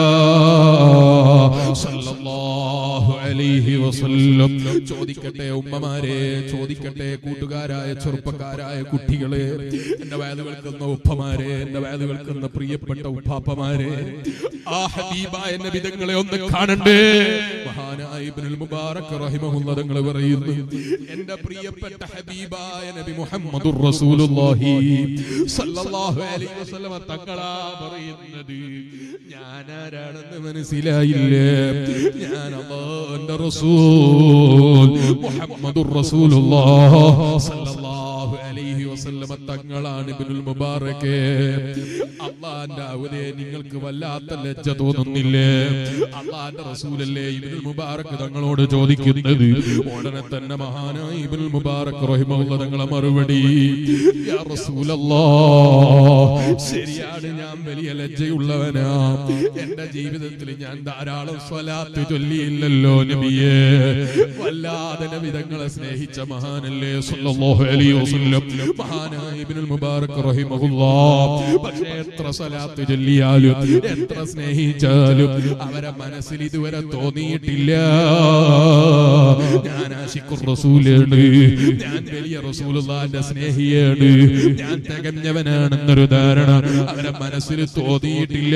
സല്ലല്ലാഹു അലൈഹി വസല്ലം ചോദിക്കട്ടെ ഉമ്മമാരെ ചോദിക്കട്ടെ കൂട്ടുകാരായ ചെറുപ്പക്കാരായ കുട്ടികളെ എന്റെ വയത് കേൾക്കുന്ന ഉപ്പമാരെ എന്റെ വയത് കേൾക്കുന്ന പ്രിയപ്പെട്ട ഉപ്പാപ്പമാരെ ആ ഹബീബായ നബിതങ്ങളെ ഒന്ന് കാണണ്ടേ മഹാനായ ഇബ്നുൽ മുബാറക് റഹിമഹുല്ലാ തങ്ങൾ പറയുന്നു എന്റെ പ്രിയപ്പെട്ട ഹബീബായ നബി മുഹമ്മദുർ റസൂലുള്ളാഹി സല്ലല്ലാഹു അലൈഹി വസല്ലമ തങ്ങളാ പറയുന്നത് ഞാൻ ആരാണെന്ന് മനസ്സിലായില്ലേ ഞാൻ അല്ലാഹുവിന്റെ റസൂൽ മുഹമ്മദുർ റസൂലുള്ളാഹ് സല്ലല്ലാഹു അലൈഹി വസല്ലമ തങ്ങളാണ് ഇബ്നുൽ മുബാറക് അള്ളാന്റെ അവരെ നിങ്ങൾക്ക് വല്ലാത്ത ലജ്ജ തോന്നുന്നില്ലേ അള്ളാന്റെ റസൂലല്ലേ ഇബ്നുൽ മുബാറക് തങ്ങളോട് ചോദിക്കുന്നത് ഉടനെ തന്നെ മഹാനായ ഇബ്നുൽ മുബാറക് റഹിമഹുള്ള തങ്ങളെ മറുപടി യാ റസൂലല്ലാഹ് ശരിയാണ് ഞാൻ വലിയ ലജ്ജയുള്ളവനാ എന്റെ ജീവിതത്തിൽ ഞാൻ ധാരാളം സ്വലാത്ത് ചൊല്ലിയില്ലല്ലോ നബിയെ വല്ലാതെ നബിതങ്ങളെ സ്നേഹിച്ച മഹാനല്ലേ സല്ലല്ലാഹു അലൈഹി വസല്ലം മഹാനായ ഇബ്നുൽ മുബാറക് റഹിമഹുല്ലാഹ് പക്ഷേ എത്ര സ്വലാത്ത് ചൊല്ലിയാലും എത്ര സ്നേഹിച്ചാലും അവരെ മനസ്സിൽ ഇതുവരെ തോന്നിയിട്ടില്ല ഞാൻ ആശിഖുർ റസൂലാണ് ഞാൻ വലിയ റസൂലുള്ളാന്റെ സ്നേഹിയാണ് ഞാൻ തികഞ്ഞവനാണെന്നൊരു ധാരണ അവരെ മനസ്സിൽ തോന്നിയിട്ടില്ല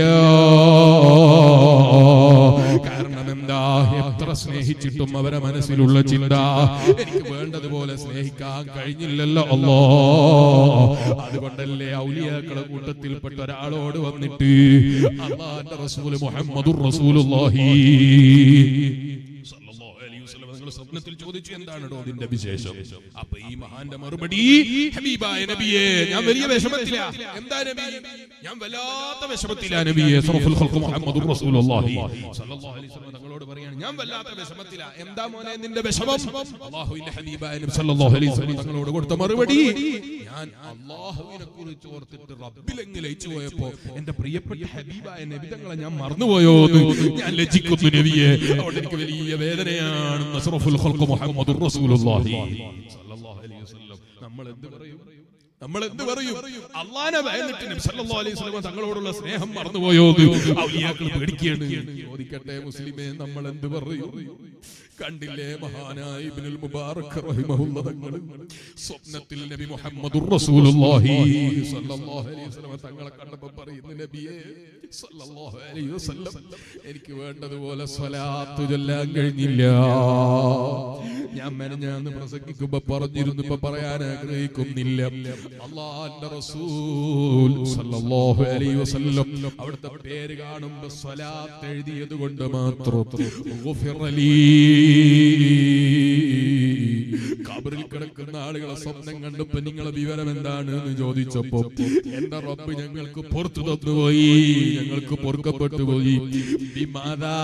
കാരണം എന്താ എത്ര സ്നേഹിച്ചിട്ടും അവരെ മനസ്സിലുള്ള ചിന്ത എനിക്ക് വേണ്ടതുപോലെ സ്നേഹിക്കാൻ കഴിഞ്ഞില്ലല്ലോ അല്ലോ അതുകൊണ്ടല്ലേ ഔലിയാക്കളെ കൂട്ടത്തിൽപ്പെട്ട ഒരാളോട് വന്നിട്ട് അള്ളാന്റെ റസൂല് മുഹമ്മദുർ റസൂലുള്ളാഹി സല്ലല്ലാഹു അലൈഹി വസല്ലം നിങ്ങൾ സ്വപ്നത്തിൽ ചോദിച്ചു എന്താണോ അതിന്റെ വിശേഷം അപ്പൊ ഈ മഹാന്റെ മറുപടി ഹബീബായ നബിയെ ഞാൻ വലിയ വിഷമത്തില എന്താ നബി ഞാൻ വല്ലാത്ത വിഷമത്തില നബിയെ സറഫുൽ ഖൽഖ് മുഹമ്മദുർ റസൂലുള്ളാഹി സല്ലല്ലാഹു അലൈഹി വസല്ലം തങ്ങളോട് പറയാണ് ഞാൻ വല്ലാത്ത വിഷമത്തില എന്താ മോനെ നിന്റെ വിഷമം അല്ലാഹുവിന്റെ ഹബീബായ നബി സല്ലല്ലാഹു അലൈഹി വസല്ലം തങ്ങളോട് കൊടുത്ത മറുപടി ഞാൻ അല്ലാഹുവിനെ കുറിച്ച് ഓർത്തിട്ട് റബ്ബിലെങ്ങ് ലയിച്ചു പോയപ്പോ എന്റെ പ്രിയപ്പെട്ട ഹബീബായ നബി തങ്ങളെ ഞാൻ മറന്നുപോയോ എന്ന് ഞാൻ ലജ്ജിക്കുന്നു നബിയെ അതുകൊണ്ട് എനിക്ക് വലിയ വേദനയാണ് അഷ്റഫുൽ ഖൽഖ് മുഹമ്മദുർ റസൂലുള്ളാഹി സല്ലല്ലാഹു അലൈഹി വസല്ലം നമ്മൾ എന്ത് പറയും നമ്മൾ എന്ത് പറയും അള്ളാനെ ഭയന്നിട്ട് നബി സല്ലല്ലാഹു അലൈഹി വസല്ലം തങ്ങളോടുള്ള സ്നേഹം മറന്നുപോയോ എന്ന് ഔലിയാക്കൾ പേടിക്കുകയാണ് ചോദിക്കട്ടെ മുസ്ലിമേ നമ്മൾ എന്ത് പറയും കണ്ടില്ലേ മഹാനായ ഇബ്നുൽ മുബാറക് റഹിമഹുള്ള തങ്ങൾ സ്വപ്നത്തിൽ നബി മുഹമ്മദുർ റസൂലുള്ളാഹി സല്ലല്ലാഹു അലൈഹി വസല്ലം തങ്ങളെ കണ്ടപ്പോൾ പറയുന്നു നബിയേ സല്ലല്ലാഹു അലൈഹി വസല്ലം എനിക്ക് വേണ്ടതുപോലെ സ്വലാത്ത് ചൊല്ലാൻ കഴിഞ്ഞില്ല ഞാൻ മെനഞ്ഞാന്ന് പ്രസംഗിക്കുമ്പോ പറഞ്ഞിരുന്നു ഇപ്പൊ പറയാൻ ആഗ്രഹിക്കുന്നില്ല അള്ളാന്റെ റസൂൽ സല്ലല്ലാഹു അലൈഹി വസല്ലം അവിടുത്തെ പേര് കാണുമ്പോ സ്വലാത്ത് എഴുതിയത് കൊണ്ട് മാത്രം ഗുഫിറലീ. ഖബറിൽ കിടക്കുന്ന ആളുകളെ സ്വപ്നം കണ്ടപ്പോ നിങ്ങളെ വിവരം എന്താണ് എന്ന് ചോദിച്ചപ്പോ എന്റെ റബ്ബ് ഞങ്ങൾക്ക് പുറത്തു തന്നുപോയി ഞങ്ങൾക്ക് പൊറുക്കപ്പെട്ടു പോയി വിമാതാ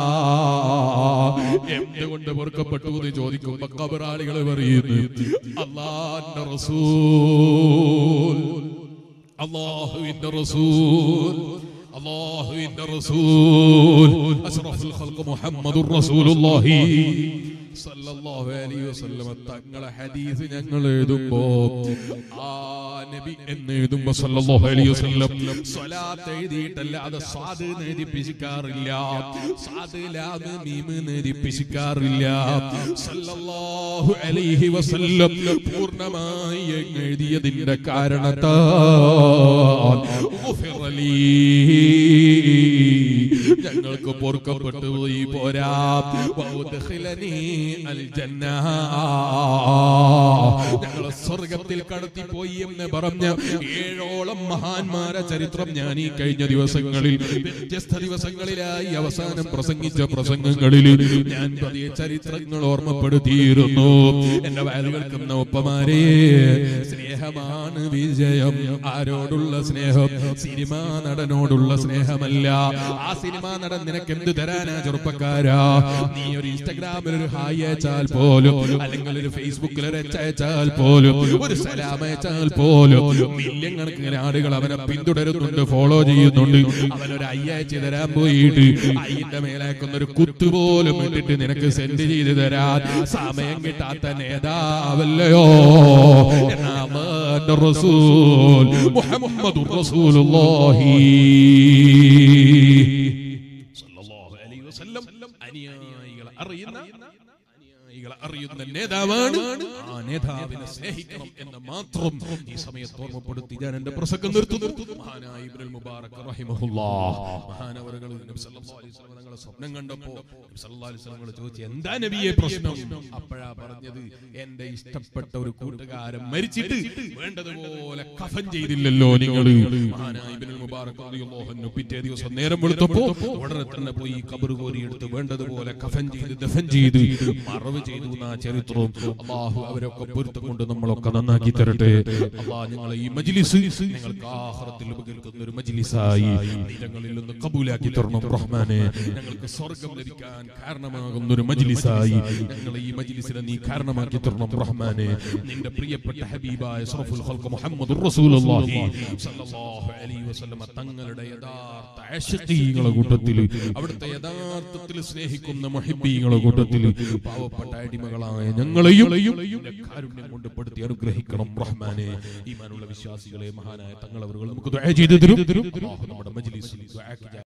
എന്തുകൊണ്ട് പൊറുക്കപ്പെട്ടു എന്ന് ചോദിക്കുമ്പോ ഖബറാളികൾ പറയുന്നു അള്ളാന്റെ റസൂൽ അള്ളാഹുവിന്റെ റസൂൽ അള്ളാഹുവിന്റെ റസൂൽ അഷ്റഫുൽ ഖൽഖ് മുഹമ്മദുർ റസൂലുള്ളാഹി സല്ലല്ലാഹു അലൈഹി വസല്ലമ തങ്ങളെ ഹദീസ് ഞങ്ങൾ എഴുതുമ്പോ ആ നബി എന്ന് എഴുതുമ്പോ സല്ലല്ലാഹു അലൈഹി വസല്ലം സ്വലാത്ത് എഴുതിയിട്ടല്ലാതെ സാദ് എഴുതി പിശിക്കാറില്ല സാദ് ലാമ് മീമ് എഴുതി പിശിക്കാറില്ല സല്ലല്ലാഹു അലൈഹി വസല്ലം പൂർണ്ണമായി അങ്ങ് എഴുതിയതിന്റെ കാരണത്താൽ ഗുഫിറ ലീ. ഞങ്ങൾക്ക് പൊറുക്കപ്പെട്ടു പോയി പോരാ വൗദ്ഖിലനീ അദ്ഖിലനീ അൽ ജന്ന ഞങ്ങളെ സ്വർഗത്തിൽ കടത്തി പോയി എന്ന് പറഞ്ഞ ഏഴോളം മഹാന്മാരെ ചരിത്രം ഞാൻ ഈ കഴിഞ്ഞ ദിവസങ്ങളിൽ വ്യത്യസ്ത ദിവസങ്ങളിലായി അവസാനം പ്രസംഗിച്ച പ്രസംഗങ്ങളിൽ ഞാൻ പതിയെ ചരിത്രങ്ങൾ ഓർമ്മപ്പെടുത്തിയിരുന്നു എന്റെ വയൽ കേൾക്കുന്ന ഒപ്പമാരെ സ്നേഹമാണ് വിജയം ആരോടുള്ള സ്നേഹം സിനിമാ നടനോടുള്ള സ്നേഹമല്ല ആ സിനിമാ നടൻ നിനക്ക് എന്ത് തരാനാ ചെറുപ്പക്കാരാ നീ ഒരു ഇൻസ്റ്റഗ്രാമിൽ ഒരു ഹായ് അയച്ചാൽ പോലും അല്ലെങ്കിൽ ഒരു ഫേസ്ബുക്കിൽ ഒരു എച്ച് അയച്ചാൽ പോലും ഒരു സലാം അയച്ചാൽ പോലും മില്യൺ കണക്കിന് ആളുകൾ അവനെ പിന്തുടരുന്നുണ്ട് ഫോളോ ചെയ്യുന്നുണ്ട് അവനൊരു ഐ അയച്ചു തരാൻ പോയിട്ട് അയ്യന്റെ മേലേക്കുന്ന ഒരു കുത്തു പോലും ഇട്ടിട്ട് നിനക്ക് സെൻഡ് ചെയ്ത് തരാൻ സമയം കിട്ടാത്ത നേതാവല്ലയോ എന്നാ അള്ളാന്റെ റസൂൽ മുഹമ്മദുർ റസൂലുള്ളാഹി സല്ലല്ലാഹു അലൈഹി വസല്ലം അനുയായികളെ അറിയുന്ന അനുയായികളെ അറിയുന്ന നേതാവാണ് ആ നേതാവിനെ സ്നേഹിക്കണം എന്ന് മാത്രം ഈ സമയത്ത് ഓർമ്മപ്പെടുത്തി ഞാൻ എന്റെ പ്രസംഗം നിർത്തുന്നു മഹാനായ ഇബ്നുൽ മുബാറക് റഹിമഹുല്ലാഹ് മഹാനവറുകൾ നബി സല്ലല്ലാഹു അലൈഹി വസല്ലം തങ്ങളെ സ്വപ്നം കണ്ടപ്പോൾ നബി സല്ലല്ലാഹു അലൈഹി വസല്ലം തങ്ങൾ ചോദിച്ചു എന്താ നബിയെ പ്രശ്നം അപ്പോഴാ പറഞ്ഞത് എന്റെ ഇഷ്ടപ്പെട്ട ഒരു കൂട്ടുകാരൻ മരിച്ചിട്ട് വേണ്ടതുപോലെ കഫൻ ചെയ്തില്ലല്ലോ നിങ്ങൾ മഹാനായ ഇബ്നുൽ മുബാറക് റളിയല്ലാഹു അൻഹു പിറ്റേ ദിവസം നേരം വെളുത്തപ്പോൾ ഉടനെ തന്നെ പോയി കബർ കോരി എടുത്ത് വേണ്ടതുപോലെ കഫൻ ചെയ്ത് ദഫൻ ചെയ്ത് മറവ് ചെയ്തു എന്ന ആ ചരിത്രവും അള്ളാഹു അവരൊക്കെ പൊരുത്തം കൊണ്ട് നമ്മളൊക്കെ നന്നാക്കി തരട്ടെ അള്ളാഹ് ഞങ്ങളെ ഈ മജ്ലിസ് നിങ്ങൾക്ക് ആഹ്റത്തിൽ ഉപകരിക്കുന്ന ഒരു മജ്ലിസായി നിലങ്ങളിൽ നിന്ന് കബൂലാക്കി തരണം റഹ്മാനെ ഞങ്ങൾക്ക് സ്വർഗം ലഭിക്കാൻ കാരണമാകുന്ന ഒരു മജ്ലിസായി ഞങ്ങളെ ഈ മജ്ലിസിനെ നീ കാരണമാക്കി തരണം റഹ്മാനെ നിന്റെ പ്രിയപ്പെട്ട ഹബീബായ സറഫുൽ ഖൽഖ് മുഹമ്മദുർ റസൂലുള്ളാഹി സ്വല്ലല്ലാഹു അലൈഹി വസല്ലമ തങ്ങളുടെ യഥാർത്ഥ ആശിഖീങ്ങളെ കൂട്ടത്തിൽ അവിടുത്തെ യഥാർത്ഥത്തിൽ സ്നേഹിക്കുന്ന മുഹിബ്ബീങ്ങളെ കൂട്ടത്തിൽ പാവപ്പെട്ട അടിമകളായ ഞങ്ങളെയും നിന്റെ കാരുണ്യം കൊണ്ട് പെടുത്തി അനുഗ്രഹിക്കണം റഹ്മാനെ ഈമാനുള്ള വിശ്വാസികളെ മഹാനായ തങ്ങളവറുകൾ നമുക്ക് ദുആ ചെയ്തു തരും അല്ലാഹു നമ്മുടെ മജ്ലിസിൽ ദുആക്ക്